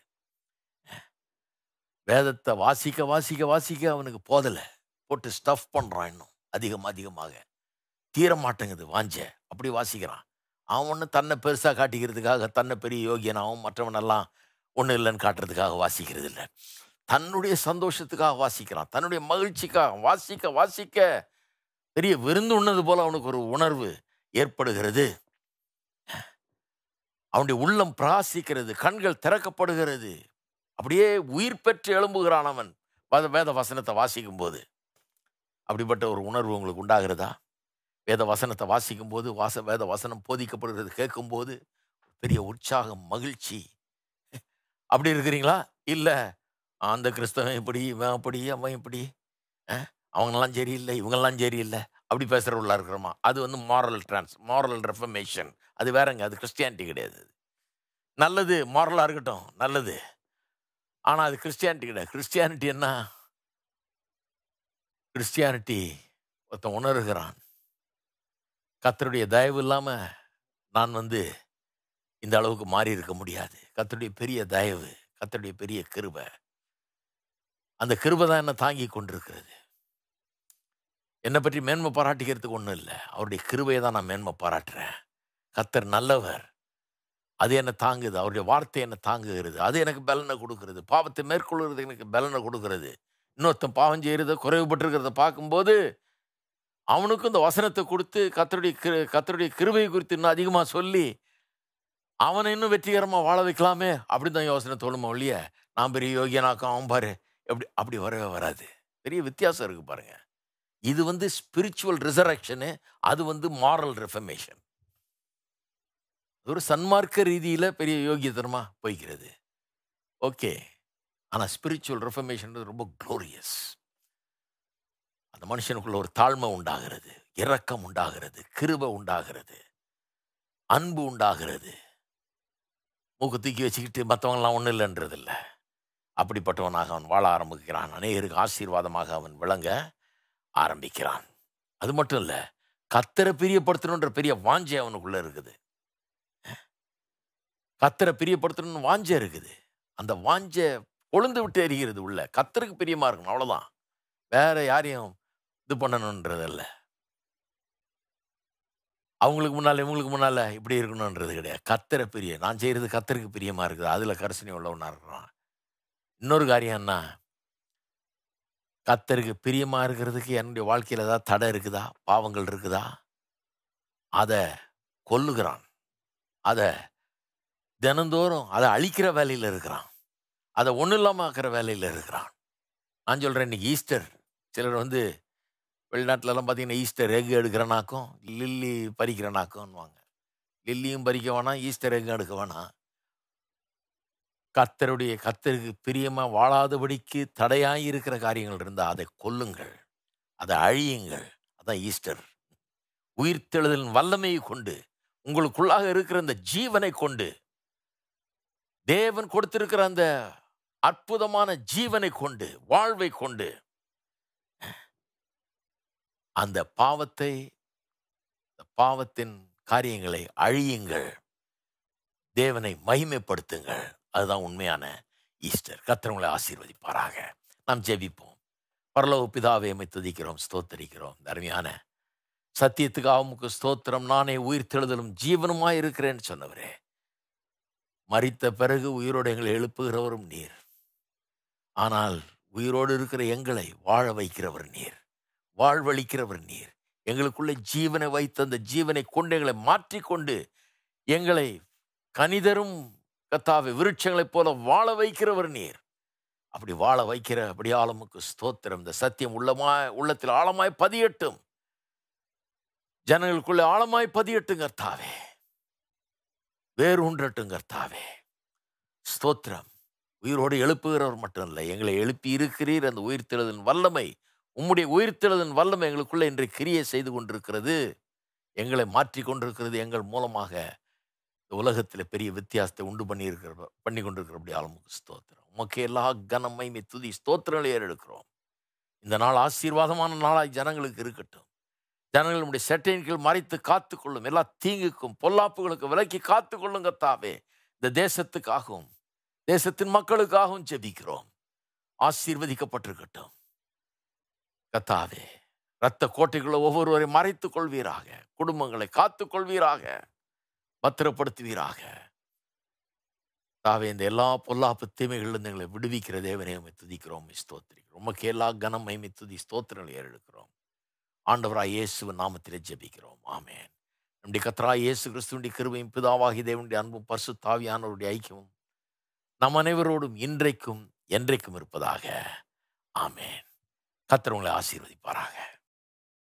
வேதத்தை வாசிக்க வாசிக்க வாசிக்க அவனுக்கு போதலை போட்டு ஸ்டஃப் பண்ணுறான் இன்னும் அதிகம் அதிகமாக தீர மாட்டேங்குது வாஞ்ச அப்படி வாசிக்கிறான் அவன் ஒன்று தன்னை பெருசாக காட்டிக்கிறதுக்காக தன்னை பெரிய யோகியனாகவும் மற்றவனெல்லாம் ஒன்றும் இல்லைன்னு காட்டுறதுக்காக வாசிக்கிறது இல்லை தன்னுடைய சந்தோஷத்துக்காக வாசிக்கிறான் தன்னுடைய மகிழ்ச்சிக்காக வாசிக்க வாசிக்க பெரிய விருந்து உண்ணது போல அவனுக்கு ஒரு உணர்வு ஏற்படுகிறது அவனுடைய உள்ளம் பிராசிக்கிறது கண்கள் திறக்கப்படுகிறது அப்படியே உயிர் பெற்று எழும்புகிறான் அவன் வேத வேத வசனத்தை வாசிக்கும் போது அப்படிப்பட்ட ஒரு உணர்வு உங்களுக்கு உண்டாகிறதா வேத வசனத்தை வாசிக்கும் போது வாச வேத வசனம் போதிக்கப்படுகிறது கேட்கும்போது பெரிய உற்சாகம் மகிழ்ச்சி அப்படி இருக்கிறீங்களா இல்லை அந்த கிறிஸ்தவன் இப்படி இவன் அப்படி அவன் இப்படி அஹ், அவங்கெல்லாம் சரியில்லை இவங்கெல்லாம் சரியில்லை அப்படி பேசுகிறவங்களா இருக்கிறோமா அது வந்து மாரல் ட்ரான்ஸ் மாரல் ரெஃபர்மேஷன் அது வேறங்க அது கிறிஸ்டியானிட்டி கிடையாது அது. நல்லது மாரலாக இருக்கட்டும் நல்லது ஆனால் அது கிறிஸ்டியானிட்டி கிடையாது கிறிஸ்டியானிட்டி என்ன கிறிஸ்டியானிட்டி ஒருத்தன் உணர்கிறான் கர்த்தருடைய தயவு இல்லாமல் நான் வந்து இந்த அளவுக்கு மாறி இருக்க முடியாது கர்த்தருடைய பெரிய தயவு கர்த்தருடைய பெரிய கிருபை அந்த கிருபை தான் என்னை தாங்கி கொண்டிருக்கிறது என்னை பற்றி மேன்மை பாராட்டிக்கிறதுக்கு ஒன்றும் இல்லை அவருடைய கிருபையை தான் நான் மேன்மை பாராட்டுறேன் கர்த்தர் நல்லவர் அது என்னை தாங்குது அவருடைய வார்த்தை என்னை தாங்குகிறது அது எனக்கு பலனை கொடுக்கிறது பாவத்தை மேற்கொள்கிறது எனக்கு பலனை கொடுக்கிறது இன்னொருத்தன் பாவம் செய்கிறத குறைவுபட்டிருக்கிறத பார்க்கும்போது அவனுக்கும் இந்த வசனத்தை கொடுத்து கத்தருடைய கிரு கத்தருடைய கிருபை குறித்து இன்னும் அதிகமாக சொல்லி அவனை இன்னும் வெற்றிகரமாக வாழ வைக்கலாமே அப்படின்னு தான் யோசனை தோணுமா ஒழிய நான் பெரிய யோகியனாக்கம் அவன் பாரு எப்படி அப்படி வரவே வராது பெரிய வித்தியாசம் இருக்கு பாருங்க இது வந்து ஸ்பிரிச்சுவல் ரிசரக்ஷனு அது வந்து மாரல் ரெஃபர்மேஷன் ஒரு சன்மார்க்க ரீதியில் பெரிய யோகியத்தனமாக போய்க்கிறது ஓகே ஆனால் ஸ்பிரிச்சுவல் ரெஃபர்மேஷன் ரொம்ப க்ளோரியஸ் அந்த மனுஷனுக்குள்ள ஒரு தாழ்மை உண்டாகிறது இரக்கம் உண்டாகிறது கிருபை உண்டாகிறது அன்பு உண்டாகிறது மூக்கு தூக்கி வச்சுக்கிட்டு மற்றவங்களாம் ஒன்றும் இல்லைன்றது இல்லை அப்படிப்பட்டவனாக அவன் வாழ ஆரம்பிக்கிறான் அநேகருக்கு ஆசீர்வாதமாக அவன் விளங்க ஆரம்பிக்கிறான் அது மட்டும் இல்லை கத்தரை பிரியப்படுத்தணுன்ற பெரிய வாஞ்சை அவனுக்குள்ள இருக்குது கத்தரை பிரியப்படுத்தணும்னு வாஞ்சை இருக்குது அந்த வாஞ்சை கொழுந்து விட்டு எரிகிறது உள்ள கத்தருக்கு பிரியமா இருக்கணும் அவ்வளவுதான் வேற யாரையும் இது பண்ணணுன்றது இல்லை அவங்களுக்கு முன்னால இவங்களுக்கு முன்னால இப்படி இருக்கணுன்றது கிடையாது கத்தரை பிரிய நான் செய்யறது கத்தருக்கு பிரியமா இருக்குது அதுல கரிசனை உள்ளவனா இருக்கிறான் இன்னொரு காரியம் என்ன கத்தருக்கு பிரியமா இருக்கிறதுக்கு என்னுடைய வாழ்க்கையில ஏதாவது தடை இருக்குதா பாவங்கள் இருக்குதா அதை கொல்லுகிறான் அதை தினந்தோறும் அதை அழிக்கிற வேலையில் இருக்கிறான் அதை ஒன்றும் இல்லாமல் ஆக்கிற வேலையில் இருக்கிறான் நான் சொல்கிறேன் இன்னைக்கு ஈஸ்டர் சிலர் வந்து வெளிநாட்டிலலாம் பார்த்தீங்கன்னா ஈஸ்டர் எக் எடுக்கிறனாக்கும் லில்லி பறிக்கிறனாக்கும்னுவாங்க லில்லியும் பறிக்க வேணாம் ஈஸ்டர் எக் எடுக்க வேணாம் கர்த்தருடைய கர்த்தருக்கு பிரியமாக வாழாதபடிக்கு தடையாய் இருக்கிற காரியங்கள் இருந்தால் அதை கொல்லுங்கள் அதை அழியுங்கள் அதான் ஈஸ்டர் உயிர்த்தெழுதலின் வல்லமையை கொண்டு உங்களுக்குள்ளாக இருக்கிற அந்த ஜீவனை கொண்டு தேவன் கொடுத்திருக்கிற அந்த அற்புதமான ஜீவனை கொண்டு வாழ்வை கொண்டு அந்த பாவத்தை அந்த பாவத்தின் காரியங்களை அழியுங்கள் தேவனை மகிமைப்படுத்துங்கள் அதுதான் உண்மையான ஈஸ்டர் கர்த்தர் ஆசீர்வதிப்பாராக நாம் ஜெபிப்போம் பரலோக பிதாவை எம்மை துதிக்கிறோம் ஸ்தோத்தரிக்கிறோம் இந்த அருமையான சத்தியத்துக்காக உமக்கு ஸ்தோத்திரம் நானே உயிர் தெழுதலும் ஜீவனுமாய் இருக்கிறேன்னு சொன்னவரே மரித்த பிறகு உயிரோடு எங்களை எழுப்புகிறவரும் நீர் ஆனால் உயிரோடு இருக்கிற எங்களை வாழ வைக்கிறவர் நீர் வாழ்வளிக்கிறவர் நீர் எங்களுக்குள்ள ஜீவனை வைத்து அந்த ஜீவனை கொண்டு எங்களை மாற்றிக்கொண்டு எங்களை கனிதரும் கத்தாவை விருட்சங்களைப் போல வாழ வைக்கிறவர் நீர் அப்படி வாழ வைக்கிற அப்படி ஆழமுக்கு ஸ்தோத்திரம் இந்த சத்தியம் உள்ளமாய் உள்ளத்தில் ஆழமாய் பதியட்டும் ஜனங்களுக்குள்ள ஆழமாய் பதியட்டும் கர்த்தாவே வேறு ஒன்றட்டும் கர்த்தாவே ஸ்தோத்திரம் உயிரோடு எழுப்புகிறவர் மட்டும் இல்லை எங்களை எழுப்பி இருக்கிறீர் அந்த உயிர்த்தெழுதலின் வல்லமை உம்முடைய உயிர்த்தெழுதலின் வல்லமை எங்களுக்குள்ள இன்று கிரியை செய்து கொண்டிருக்கிறது எங்களை மாற்றி கொண்டிருக்கிறது எங்கள் மூலமாக இந்த உலகத்தில் பெரிய வித்தியாசத்தை உண்டு பண்ணியிருக்கிற பண்ணி கொண்டிருக்கிறபடி ஆளுமுக்கு ஸ்தோத்திரம் உமக்கு எல்லா கனம் மைமை துதி ஸ்தோத்திரங்களை ஏறெடுக்கிறோம் இந்த நாள் ஆசீர்வாதமான நாளாய் ஜனங்களுக்கு இருக்கட்டும் ஜனங்கள் நம்முடைய செட்டையின் கீழ் மறைத்து காத்துக்கொள்ளும் எல்லா தீங்குக்கும் பொல்லாப்புகளுக்கும் விலக்கி காத்துக்கொள்ளும் கத்தாவே இந்த தேசத்துக்காகவும் தேசத்தின் மக்களுக்காகவும் ஜெபிக்கிறோம் ஆசீர்வதிக்கப்பட்டிருக்கட்டும் கத்தாவே இரத்த கோட்டைகளை ஒவ்வொருவரை மறைத்துக் கொள்வீராக குடும்பங்களை காத்துக் கொள்வீராக பத்திரப்படுத்துவீராக தாவே இந்த எல்லா பொல்லாப்பு தீமைகளிலிருந்து எங்களை விடுவிக்கிற தேவனே உம்மை துதிக்கிறோம் உம்மை ஸ்தோத்திரிக்கிறோம் உமக்கு எல்லா கனம் மைமை துதி ஸ்தோத்திரங்களை ஏறெடுக்கிறோம் ஆண்டவராய் இயேசுவின் நாமத்திலே ஜெபிக்கிறோம் ஆமென் நம்முடைய கத்தராய் இயேசு கிறிஸ்துவனுடைய கிருபையும் பிதாவாகி தேவனுடைய அன்பும் பரிசு தாவியானவருடைய ஐக்கியமும் நம் அனைவரோடும் இன்றைக்கும் என்றைக்கும் இருப்பதாக ஆமென் கத்தர் உங்களை ஆசீர்வதிப்பாராக